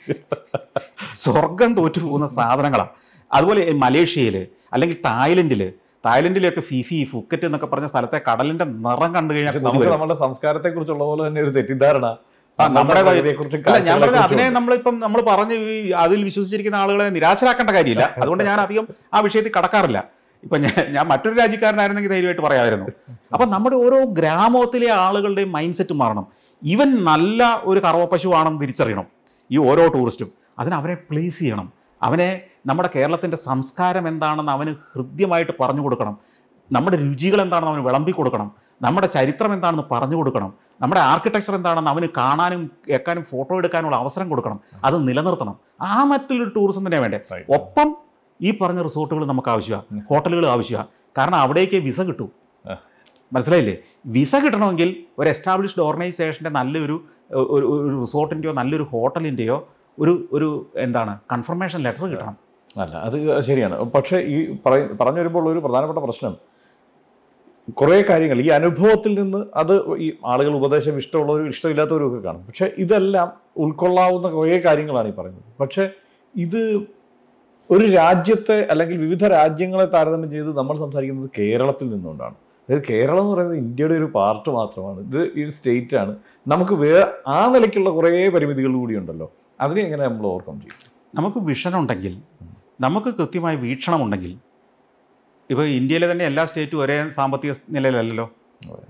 സ്വർഗം തോറ്റു പോകുന്ന സാധനങ്ങളാണ് അതുപോലെ ഈ മലേഷ്യയിൽ അല്ലെങ്കിൽ തായ്ലൻഡിൽ തായ്ലൻഡിലൊക്കെ ഫിഫി ഫുക്കറ്റ് എന്നൊക്കെ പറഞ്ഞ സ്ഥലത്തെ കടലിന്റെ നിറം കണ്ടു കഴിഞ്ഞാൽ പക്ഷെ കൊതി നമുക്ക് വരും. നമ്മുടെ സംസ്കാരത്തെ കുറിച്ചുള്ള പോലെ തന്നെ ഒരു തെറ്റിദ്ധാരണ ആ, നമ്മുടെ കുറിച്ചും അല്ല ഞാൻ പറഞ്ഞ അതിനെ നമ്മളിപ്പം നമ്മൾ പറഞ്ഞ് ഈ അതിൽ വിശ്വസിച്ചിരിക്കുന്ന ആളുകളെ നിരാശരാക്കേണ്ട കാര്യമില്ല അതുകൊണ്ട് ഞാൻ അധികം ആ വിഷയത്തിൽ കടക്കാറില്ല ഇപ്പൊ ഞാൻ ഞാൻ മറ്റൊരു രാജ്യക്കാരനായിരുന്നെങ്കിൽ ധൈര്യമായിട്ട് പറയാമായിരുന്നു അപ്പൊ നമ്മുടെ ഓരോ ഗ്രാമത്തിലെ ആളുകളുടെയും മൈൻഡ് സെറ്റ് മാറണം ഇവൻ നല്ല ഒരു കറവപ്പശുവാണെന്ന് തിരിച്ചറിയണം ഈ ഓരോ ടൂറിസ്റ്റും അതിന് അവനെ പ്ലേസ് ചെയ്യണം അവനെ നമ്മുടെ കേരളത്തിൻ്റെ സംസ്കാരം എന്താണെന്ന് അവന് ഹൃദ്യമായിട്ട് പറഞ്ഞു കൊടുക്കണം നമ്മുടെ രുചികൾ എന്താണെന്ന് അവന് വിളമ്പി കൊടുക്കണം നമ്മുടെ ചരിത്രം എന്താണെന്ന് പറഞ്ഞു കൊടുക്കണം നമ്മുടെ ആർക്കിടെക്ചർ എന്താണെന്ന് അവന് കാണാനും കേൾക്കാനും ഫോട്ടോ എടുക്കാനുള്ള അവസരം കൊടുക്കണം അത് നിലനിർത്തണം ആ മറ്റൊരു ടൂറിസം തന്നെ വേണ്ടേ ഒപ്പം ഈ പറഞ്ഞ റിസോർട്ടുകൾ നമുക്ക് ആവശ്യമാണ് ഉം. ഹോട്ടലുകൾ ആവശ്യമാണ് കാരണം അവിടേക്ക് വിസ കിട്ടൂ ആ. മനസ്സിലായില്ലേ വിസ കിട്ടണമെങ്കിൽ ഒരു എസ്റ്റാബ്ലിഷ്ഡ് ഓർഗനൈസേഷൻ്റെ നല്ലൊരു ഒരു ഒരു റിസോർട്ടിൻ്റെയോ നല്ലൊരു ഹോട്ടലിൻ്റെയോ ഒരു ഒരു എന്താണ് കൺഫർമേഷൻ ലെറ്റർ കിട്ടണം അല്ല അത് ശരിയാണ് പക്ഷേ ഈ പറയ പറഞ്ഞു വരുമ്പോൾ ഒരു പ്രധാനപ്പെട്ട പ്രശ്നം കുറേ കാര്യങ്ങൾ ഈ അനുഭവത്തിൽ നിന്ന് അത് ഈ ആളുകൾ ഉപദേശം ഇഷ്ടമുള്ളവരും ഇഷ്ടമില്ലാത്തവരും ഒക്കെ കാണും പക്ഷേ ഇതെല്ലാം ഉൾക്കൊള്ളാവുന്ന കുറേ കാര്യങ്ങളാണ് ഈ പറയുന്നത് പക്ഷേ ഇത് ഒരു രാജ്യത്തെ അല്ലെങ്കിൽ വിവിധ രാജ്യങ്ങളെ താരതമ്യം ചെയ്ത് നമ്മൾ സംസാരിക്കുന്നത് കേരളത്തിൽ നിന്നുകൊണ്ടാണ് അതായത് കേരളം എന്ന് പറയുന്നത് ഇന്ത്യയുടെ ഒരു പാർട്ട് മാത്രമാണ് ഇത് ഈ സ്റ്റേറ്റ് ആണ് നമുക്ക് വേ ആ നിലയ്ക്കുള്ള കുറേ പരിമിതികൾ കൂടിയുണ്ടല്ലോ അതിനെ എങ്ങനെ നമ്മൾ ഓവർകം ചെയ്യും നമുക്ക് വിഷൻ ഉണ്ടെങ്കിൽ നമുക്ക് കൃത്യമായ വീക്ഷണം ഉണ്ടെങ്കിൽ ഇപ്പോൾ ഇന്ത്യയിലെ തന്നെ എല്ലാ സ്റ്റേറ്റും ഒരേ സാമ്പത്തിക നിലയിലല്ലല്ലോ അതെ.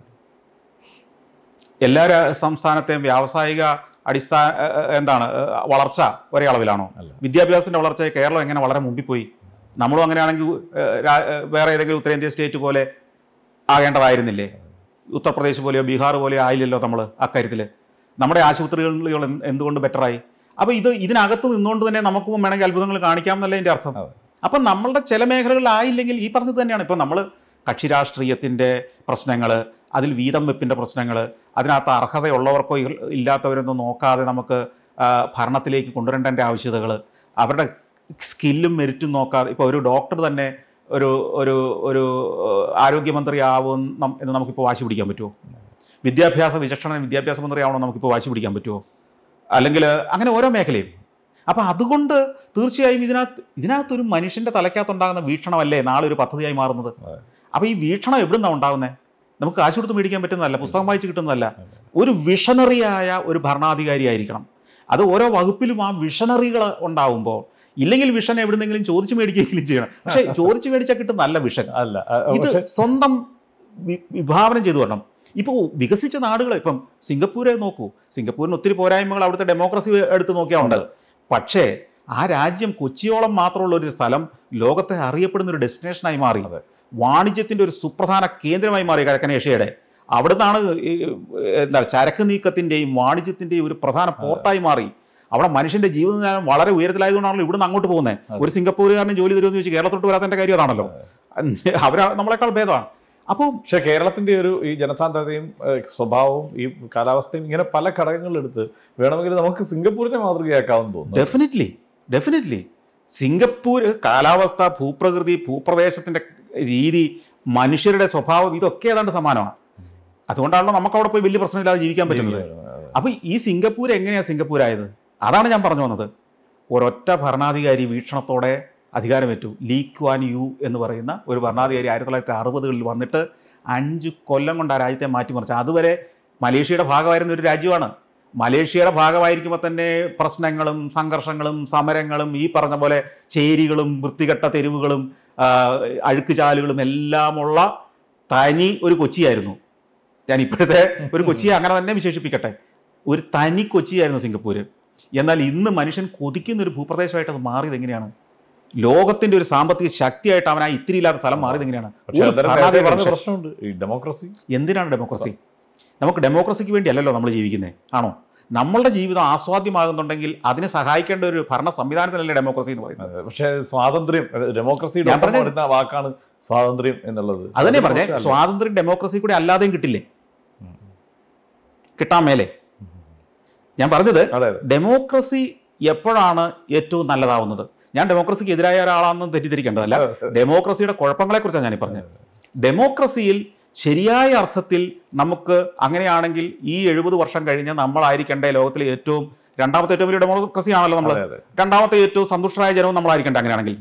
എല്ലാ രാ- സംസ്ഥാനത്തെയും വ്യാവസായിക അടിസ്ഥാന ഏ, ഏ, എന്താണ് ഏ, വളർച്ച ഒരേ അളവിലാണോ അല്ല. വിദ്യാഭ്യാസത്തിന്റെ വളർച്ചയെ കേരളം എങ്ങനെ വളരെ മുമ്പിൽ പോയി നമ്മളും അങ്ങനെയാണെങ്കിൽ ഏ, രാ- ഏ, വേറെ ഏതെങ്കിലും ഉത്തരേന്ത്യൻ സ്റ്റേറ്റ് പോലെ ആകേണ്ടതായിരുന്നില്ലേ ഉത്തർപ്രദേശ് പോലെയോ ബീഹാർ പോലെയോ ആയില്ലല്ലോ നമ്മൾ അക്കാര്യത്തിൽ നമ്മുടെ ആശുപത്രികൾ എന്ത് എന്തുകൊണ്ട് ബെറ്ററായി അപ്പോൾ ഇത് ഇതിനകത്ത് നിന്നുകൊണ്ട് തന്നെ നമുക്കും വേണമെങ്കിൽ അത്ഭുതങ്ങൾ കാണിക്കാം എന്നല്ലേ എൻ്റെ അർത്ഥം അതെ. അപ്പം നമ്മളുടെ ചില മേഖലകളിലായില്ലെങ്കിൽ ഈ പറഞ്ഞത് തന്നെയാണ് ഇപ്പം നമ്മൾ കക്ഷി രാഷ്ട്രീയത്തിൻ്റെ പ്രശ്നങ്ങൾ അതിൽ വീതം വെപ്പിൻ്റെ പ്രശ്നങ്ങൾ അതിനകത്ത് അർഹതയുള്ളവർക്കോ ഇൽ- ഇല്ലാത്തവരൊന്നും നോക്കാതെ നമുക്ക് ആ, ഭരണത്തിലേക്ക് കൊണ്ടുവരേണ്ട ആവശ്യതകൾ അവരുടെ സ്കില്ലും മെരിറ്റും നോക്കാതെ ഇപ്പോൾ ഒരു ഡോക്ടർ തന്നെ ഒരു ഒരു ഒരു ഏഹ്, ആരോഗ്യമന്ത്രി ആവും നം- എന്ന് നമുക്കിപ്പോൾ വാശി പിടിക്കാൻ പറ്റുമോ വിദ്യാഭ്യാസ വിചക്ഷണ വിദ്യാഭ്യാസ മന്ത്രി ആവണോ നമുക്കിപ്പോൾ വാശി പിടിക്കാൻ പറ്റുമോ അല്ലെങ്കിൽ അങ്ങനെ ഓരോ മേഖലയും അപ്പം അതുകൊണ്ട് തീർച്ചയായും ഇതിനകത്ത് ഇതിനകത്തൊരു മനുഷ്യൻ്റെ തലയ്ക്കകത്തുണ്ടാകുന്ന വീക്ഷണമല്ലേ നാളെ ഒരു പദ്ധതിയായി മാറുന്നത് അതെ. അപ്പോൾ ഈ വീക്ഷണം എവിടുന്നാണ് ഉണ്ടാകുന്നത് നമുക്ക് കാശ് കൊടുത്ത് മേടിക്കാൻ പറ്റുന്നതല്ല പുസ്തകം വായിച്ച് കിട്ടുന്നതല്ല ഒരു വിഷണറിയായ ഒരു ഭരണാധികാരി ആയിരിക്കണം അത് ഓരോ വകുപ്പിലും ആ വിഷണറികൾ ഉണ്ടാവുമ്പോൾ ഇല്ലെങ്കിൽ വിഷൻ എവിടുന്നെങ്കിലും ചോദിച്ചു മേടിക്കുകയെങ്കിലും ചെയ്യണം പക്ഷേ ചോദിച്ചു മേടിച്ചാൽ കിട്ടും നല്ല വിഷൻ അല്ല അ- ഇത് പക്ഷേ സ്വന്തം വി- വിഭാവനം ചെയ്തു വരണം ഇപ്പോൾ വികസിച്ച നാടുകൾ ഇപ്പം സിംഗപ്പൂരെ നോക്കൂ സിംഗപ്പൂരിന് ഒത്തിരി പോരായ്മകൾ അവിടുത്തെ ഡെമോക്രസി എടുത്ത് നോക്കിയാൽ ഉണ്ട് പക്ഷേ ആ രാജ്യം കൊച്ചിയോളം മാത്രമുള്ള ഒരു സ്ഥലം ലോകത്തെ അറിയപ്പെടുന്ന ഒരു ഡെസ്റ്റിനേഷനായി മാറി അതെ. വാണിജ്യത്തിന്റെ ഒരു സുപ്രധാന കേന്ദ്രമായി മാറി കിഴക്കൻ ഏഷ്യയുടെ അവിടുന്നാണ് ഈ, എന്താ ചരക്ക് നീക്കത്തിന്റെയും വാണിജ്യത്തിന്റെയും ഒരു പ്രധാന പോർട്ടായി മാറി അവിടെ മനുഷ്യന്റെ ജീവിത നിലവാരം വളരെ ഉയരത്തിലായതുകൊണ്ടാണല്ലോ ഇവിടുന്ന് അങ്ങോട്ട് പോകുന്നത് അതെ. ഒരു സിംഗപ്പൂരുകാരന് ജോലി തരുമെന്ന് ചോദിച്ചാൽ കേരളത്തോട്ട് വരാത്തതിന്റെ കാര്യം അതാണല്ലോ അവർ നമ്മളെക്കാൾ ഭേദമാണ് അപ്പോൾ പക്ഷെ കേരളത്തിന്റെ ഒരു ഈ ജനസാന്ദ്രതയും ഏഹ്, സ്വഭാവവും ഈ കാലാവസ്ഥയും ഇങ്ങനെ പല ഘടകങ്ങളെടുത്ത് വേണമെങ്കിൽ നമുക്ക് സിംഗപ്പൂരിനെ മാതൃകയാക്കാമെന്ന് തോന്നുന്നു ഡെഫിനറ്റ്ലി ഡെഫിനറ്റ്ലി സിംഗപ്പൂർ കാലാവസ്ഥ ഭൂപ്രകൃതി ഭൂപ്രദേശത്തിന്റെ രീതി മനുഷ്യരുടെ സ്വഭാവം ഇതൊക്കെ ഏതാണ്ട് സമാനമാണ് അതുകൊണ്ടാണല്ലോ നമുക്ക് അവിടെ പോയി വലിയ പ്രശ്നമില്ലാതെ ജീവിക്കാൻ പറ്റുന്നത് അപ്പോൾ ഈ സിംഗപ്പൂർ എങ്ങനെയാണ് സിംഗപ്പൂരായത് അതാണ് ഞാൻ പറഞ്ഞു വന്നത് ഒരൊറ്റ ഭരണാധികാരി വീക്ഷണത്തോടെ അധികാരമേറ്റു ലീ ക്വാൻ യു എന്ന് പറയുന്ന ഒരു ഭരണാധികാരി ആയിരത്തി തൊള്ളായിരത്തി അറുപതുകളിൽ വന്നിട്ട് അഞ്ച് കൊല്ലം കൊണ്ട് ആ രാജ്യത്തെ മാറ്റിമറിച്ചു അതുവരെ മലേഷ്യയുടെ ഭാഗമായിരുന്ന ഒരു രാജ്യമാണ് മലേഷ്യയുടെ ഭാഗമായിരിക്കുമ്പോൾ തന്നെ പ്രശ്നങ്ങളും സംഘർഷങ്ങളും സമരങ്ങളും ഈ പറഞ്ഞ പോലെ ചേരികളും വൃത്തികെട്ട തെരുവുകളും ആ, അഴുക്കുചാലുകളും എല്ലാമുള്ള തനി ഒരു കൊച്ചിയായിരുന്നു ഞാൻ ഇപ്പോഴത്തെ ഒരു കൊച്ചിയെ അങ്ങനെ തന്നെ വിശേഷിപ്പിക്കട്ടെ ഒരു തനി കൊച്ചിയായിരുന്നു സിംഗപ്പൂര് എന്നാൽ ഇന്ന് മനുഷ്യൻ കൊതിക്കുന്ന ഒരു ഭൂപ്രദേശമായിട്ട് അത് മാറിയത് എങ്ങനെയാണ് ലോകത്തിന്റെ ഒരു സാമ്പത്തിക ശക്തിയായിട്ട് അവൻ ആ ഇത്തിരി ഇല്ലാത്ത സ്ഥലം മാറിയത് എങ്ങനെയാണ് പക്ഷെ ഒരു അന്നേരം നേരത്തെ ഭരണാധികാരി പറഞ്ഞ മനുഷ്യൻ. പ്രശ്നമുണ്ട് ഈ ഡെമോക്രസി എന്തിനാണ് ഡെമോക്രസി നമുക്ക് ഡെമോക്രസിക്ക് വേണ്ടി അല്ലല്ലോ നമ്മൾ ജീവിക്കുന്നത് ആണോ നമ്മളുടെ ജീവിതം ആസ്വാദ്യമാകുന്നുണ്ടെങ്കിൽ അതിനെ സഹായിക്കേണ്ട ഒരു ഭരണ സംവിധാനത്തിനല്ലേ ഡെമോക്രസി എന്ന് പറയുന്നത് പക്ഷെ സ്വാതന്ത്ര്യം ഡെമോക്രസിയുടെ ഞാൻ ഒപ്പം പറഞ്ഞത് വരുന്ന വാക്കാണ് സ്വാതന്ത്ര്യം എന്നുള്ളത് അത് തന്നെ അതൊരു പറഞ്ഞേ പ്രശ്നമല്ല. സ്വാതന്ത്ര്യം ഡെമോക്രസി കൂടി അല്ലാതെയും കിട്ടില്ലേ ഉം. കിട്ടാൻ മേലെ ഞാൻ പറഞ്ഞത് അതെ അതെ ഡെമോക്രസി എപ്പോഴാണ് ഏറ്റവും നല്ലതാവുന്നത് ഞാൻ ഡെമോക്രസിക്ക് എതിരായ ഒരാളാണെന്ന് തെറ്റിദ്ധരിക്കേണ്ടതല്ല ഡെമോക്രസിയുടെ കുഴപ്പങ്ങളെ കുറിച്ചാണ് ഞാൻ പറഞ്ഞത് ഡെമോക്രസിയിൽ ശരിയായ അർത്ഥത്തിൽ നമുക്ക് അങ്ങനെയാണെങ്കിൽ ഈ എഴുപത് വർഷം കഴിഞ്ഞ് നമ്മളായിരിക്കേണ്ട ലോകത്തിലെ ഏറ്റവും രണ്ടാമത്തെ ഏറ്റവും വലിയ ഡെമോക്രസി ആണല്ലോ നമ്മൾ അതെ അതെ രണ്ടാമത്തെ ഏറ്റവും സന്തുഷ്ടരായ ജനവും നമ്മളായിരിക്കണ്ട അങ്ങനെയാണെങ്കിൽ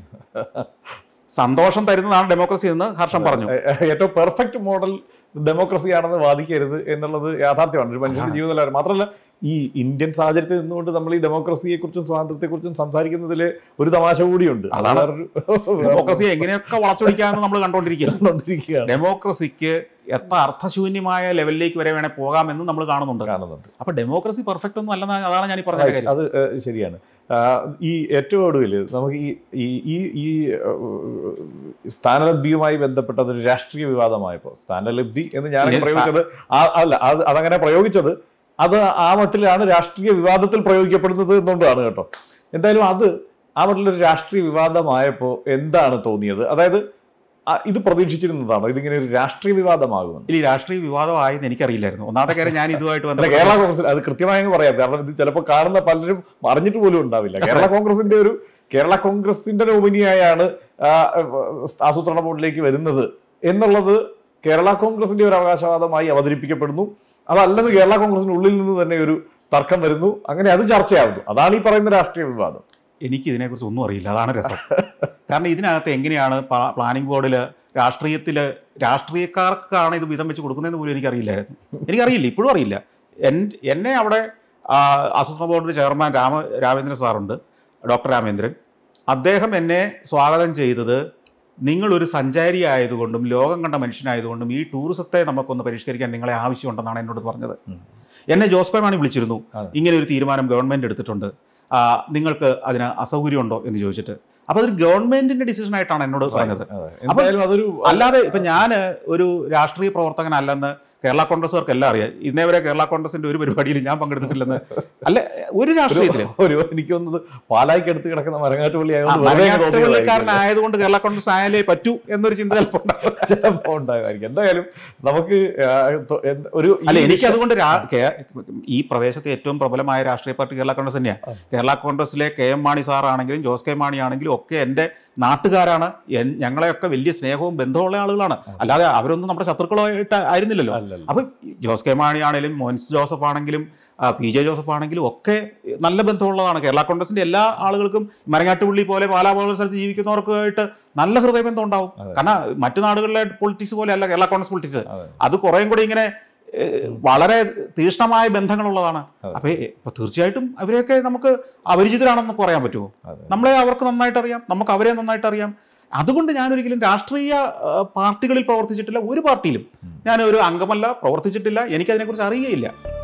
സന്തോഷം തരുന്നതാണ് ഡെമോക്രസി എന്ന് ഹർഷം പറഞ്ഞു ഏറ്റവും പെർഫെക്റ്റ് മോഡൽ ഡെമോക്രസി ആണെന്ന് വാദിക്കരുത് എന്നുള്ളത് യാഥാർത്ഥ്യമാണ് ഒരു മനുഷ്യന്റെ അതാണ്. ജീവിത നിലവാരം മാത്രമല്ല ഈ ഇന്ത്യൻ സാഹചര്യത്തിൽ നിന്നുകൊണ്ട് നമ്മൾ ഈ ഡെമോക്രസിയെ കുറിച്ചും സ്വാതന്ത്ര്യത്തെ കുറിച്ചും സംസാരിക്കുന്നതിൽ ഒരു തമാശ കൂടിയുണ്ട് അത് അതാണ്. വേറൊരു- ഡെമോക്രസിയെ എങ്ങനെയൊക്കെ വളച്ചൊടിക്കാമെന്ന് നമ്മൾ കണ്ടുകൊണ്ടിരിക്കുക കണ്ടുകൊണ്ടിരിക്കുകയാണ് ഡെമോക്രസിക്ക് എത്ര അർത്ഥശൂന്യമായ ലെവലിലേക്ക് വരെ വേണേൽ പോകാമെന്ന് നമ്മൾ കാണുന്നുണ്ട് കാണുന്നുണ്ട് അപ്പൊ ഡെമോക്രസി പെർഫെക്റ്റ് ഒന്നും അല്ലെന്ന് അതാണ് ഞാൻ ഈ പറഞ്ഞ കാര്യം അത് ഏഹ്, ശരിയാണ് ആ, ഈ ഏറ്റവും ഒടുവിൽ നമുക്ക് ഈ ഈ ഈ ഈ ഏഹ്, സ്ഥാനലബ്ധിയുമായി ബന്ധപ്പെട്ടത് ഒരു രാഷ്ട്രീയ വിവാദമായപ്പോൾ സ്ഥാനലബ്ധി എന്ന് ഞാൻ ഈ സ്ഥാ- പ്രയോഗിച്ചത് ആ- അല്ല അത് അതങ്ങനെ പ്രയോഗിച്ചത് അത് ആ മട്ടിലാണ് രാഷ്ട്രീയ വിവാദത്തിൽ പ്രയോഗിക്കപ്പെടുന്നത് എന്നുകൊണ്ടാണ് കേട്ടോ എന്തായാലും അത് ആ മട്ടിലൊരു രാഷ്ട്രീയ വിവാദമായപ്പോൾ എന്താണ് തോന്നിയത് അതായത് ആ, ഇത് പ്രതീക്ഷിച്ചിരുന്നതാണോ ഇതിങ്ങനെ ഒരു രാഷ്ട്രീയ വിവാദമാകുമെന്ന് ഇനി രാഷ്ട്രീയ വിവാദമായെന്ന് എനിക്കറിയില്ലായിരുന്നു ഒന്നാമത്തെ കാര്യം ഞാൻ ഇതുമായിട്ട് അല്ല ബന്ധപ്പെട്ട് കേരള കോൺഗ്രസ് അത് കൃത്യമായി അങ്ങ് പറയാം കാരണം ഇത് ചിലപ്പോൾ കാണുന്ന പലരും അറിഞ്ഞിട്ട് പോലും ഉണ്ടാവില്ല കേരള കോൺഗ്രസിന്റെ ഒരു കേരള കോൺഗ്രസിന്റെ നോമിനിയായാണ് ആ, ആസൂത്രണ ബോർഡിലേക്ക് വരുന്നത് എന്നുള്ളത് കേരള കോൺഗ്രസിന്റെ ഒരു അവകാശവാദമായി അവതരിപ്പിക്കപ്പെടുന്നു അതല്ലെന്ന് കേരള കോൺഗ്രസിന്റെ ഉള്ളിൽ നിന്ന് തന്നെ ഒരു തർക്കം വരുന്നു അങ്ങനെ അത് ചർച്ചയാവുന്നു അതാണ് ഈ പറയുന്ന രാഷ്ട്രീയ വിവാദം എനിക്ക് ഇതിനെക്കുറിച്ച് ഒന്നും അറിയില്ല അതാണ് രസം കാരണം ഇതിനകത്ത് എങ്ങനെയാണ് പ്ലാ- പ്ലാനിംഗ് ബോർഡിൽ രാഷ്ട്രീയത്തിൽ രാഷ്ട്രീയക്കാർക്കാണ് ഇത് വിധം വെച്ച് കൊടുക്കുന്നതെന്ന് പോലും എനിക്കറിയില്ലായിരുന്നു എനിക്കറിയില്ല ഇപ്പോഴും അറിയില്ല എൻ എന്നെ അവിടെ ആ, ആസൂത്രണ ബോർഡിൻ്റെ ചെയർമാൻ രാമ രാമേന്ദ്രൻ സാറുണ്ട് ഡോക്ടർ രാമേന്ദ്രൻ അദ്ദേഹം എന്നെ സ്വാഗതം ചെയ്തത് നിങ്ങളൊരു സഞ്ചാരി ആയതുകൊണ്ടും ലോകം കണ്ട മനുഷ്യനായതുകൊണ്ടും ഈ ടൂറിസത്തെ നമുക്കൊന്ന് പരിഷ്കരിക്കാൻ നിങ്ങളെ ആവശ്യമുണ്ടെന്നാണ് എന്നോട് പറഞ്ഞത് ഉം. എന്നെ ജോസ് മാണി വിളിച്ചിരുന്നു അതെ. ഇങ്ങനെ ഒരു തീരുമാനം ഗവൺമെൻറ് എടുത്തിട്ടുണ്ട് ആ, നിങ്ങൾക്ക് അതിന് അസൗകര്യമുണ്ടോ എന്ന് ചോദിച്ചിട്ട് അപ്പോൾ അതൊരു ഗവൺമെന്റിന്റെ ഡിസിഷൻ ആയിട്ടാണ് എന്നോട് പറഞ്ഞത് അതെ. എന്തായാലും അതൊരു അല്ലാതെ ഇപ്പൊ ഞാൻ ഒരു രാഷ്ട്രീയ പ്രവർത്തകനല്ലെന്ന് കേരള കോൺഗ്രസ്സുകാർക്ക് എല്ലാം അറിയാം ഇന്നേ വരെ കേരള കോൺഗ്രസിന്റെ ഒരു പരിപാടിയിൽ ഞാൻ പങ്കെടുത്തിട്ടില്ലെന്ന് അല്ല ഒരു രാഷ്ട്രീയത്തില് ഒരു എനിക്ക് തോന്നുന്നത് പാലായിക്ക് അടുത്ത് കിടക്കുന്ന മരങ്ങാട്ടുപള്ളി ആ, ആയതുകൊണ്ട് വെറുതെ അങ്ങ് തോന്നിയതായിരിക്കും. മലയാറ്റപ്പള്ളിക്കാരനായതുകൊണ്ട് കേരള കോൺഗ്രസ് ആയാലേ പറ്റൂ എന്നൊരു ചിന്ത ചിലപ്പോൾ ഉണ്ടാവും. ചിലപ്പോ ഉണ്ടാകുമായിരിക്കും എന്തായാലും നമുക്ക് ആ, തൊ- എന്ത് ഒരു ഈ അല്ല എനിക്ക് വിഷയം- അതുകൊണ്ട് രാ- കേ- ഈ പ്രദേശത്തെ ഏറ്റവും പ്രബലമായ രാഷ്ട്രീയ പാർട്ടി കേരള കോൺഗ്രസ് തന്നെയാണ് ആ. കേരള കോൺഗ്രസിലെ കെ എം മാണി സാറാണെങ്കിലും ജോസ് കെ മാണി ആണെങ്കിലും ഒക്കെ എൻ്റെ നാട്ടുകാരാണ് എൻ- ഞങ്ങളെയൊക്കെ വലിയ സ്നേഹവും ബന്ധമുള്ള ആളുകളാണ് ആ. അല്ലാതെ അവരൊന്നും നമ്മുടെ ശത്രുക്കളായിട്ട് ആയിരുന്നില്ലല്ലോ അല്ലല്ല. അപ്പൊ ജോസ് കെ മാണി ആണെങ്കിലും മോൻസ് ജോസഫ് ആണെങ്കിലും ആ, പി ജെ ജോസഫ് ആണെങ്കിലും ഒക്കെ നല്ല ബന്ധമുള്ളതാണ് കേരള കോൺഗ്രസിന്റെ എല്ലാ ആളുകൾക്കും മരങ്ങാട്ടുപള്ളി പോലെ പാലാ പോലുള്ള സ്ഥലത്ത് ജീവിക്കുന്നവർക്കായിട്ട് നല്ല ഹൃദയബന്ധം ഉണ്ടാവും അതെ. കാരണം മറ്റു നാടുകളിലെ പൊളിറ്റിക്സ് പോലെ അല്ല കേരള കോൺഗ്രസ് പൊളിറ്റിക്സ് അതെ. അത് കുറേയും കൂടി ഇങ്ങനെ ഏഹ്, വളരെ തീക്ഷ്ണമായ ബന്ധങ്ങളുള്ളതാണ് അതെ. അപ്പൊ ഇപ്പൊ തീർച്ചയായിട്ടും അവരെയൊക്കെ നമുക്ക് അപരിചിതരാണെന്ന് പറയാൻ പറ്റുമോ അതെ. നമ്മളെ അവർക്ക് നന്നായിട്ട് അറിയാം നമുക്ക് അവരെ നന്നായിട്ട് അറിയാം അതുകൊണ്ട് ഞാൻ ഒരിക്കലും രാഷ്ട്രീയ ആ, പാർട്ടികളിൽ പ്രവർത്തിച്ചിട്ടില്ല ഒരു പാർട്ടിയിലും ഉം. ഞാൻ ഒരു അംഗമല്ല പ്രവർത്തിച്ചിട്ടില്ല എനിക്കതിനെക്കുറിച്ച് അറിയുകയില്ല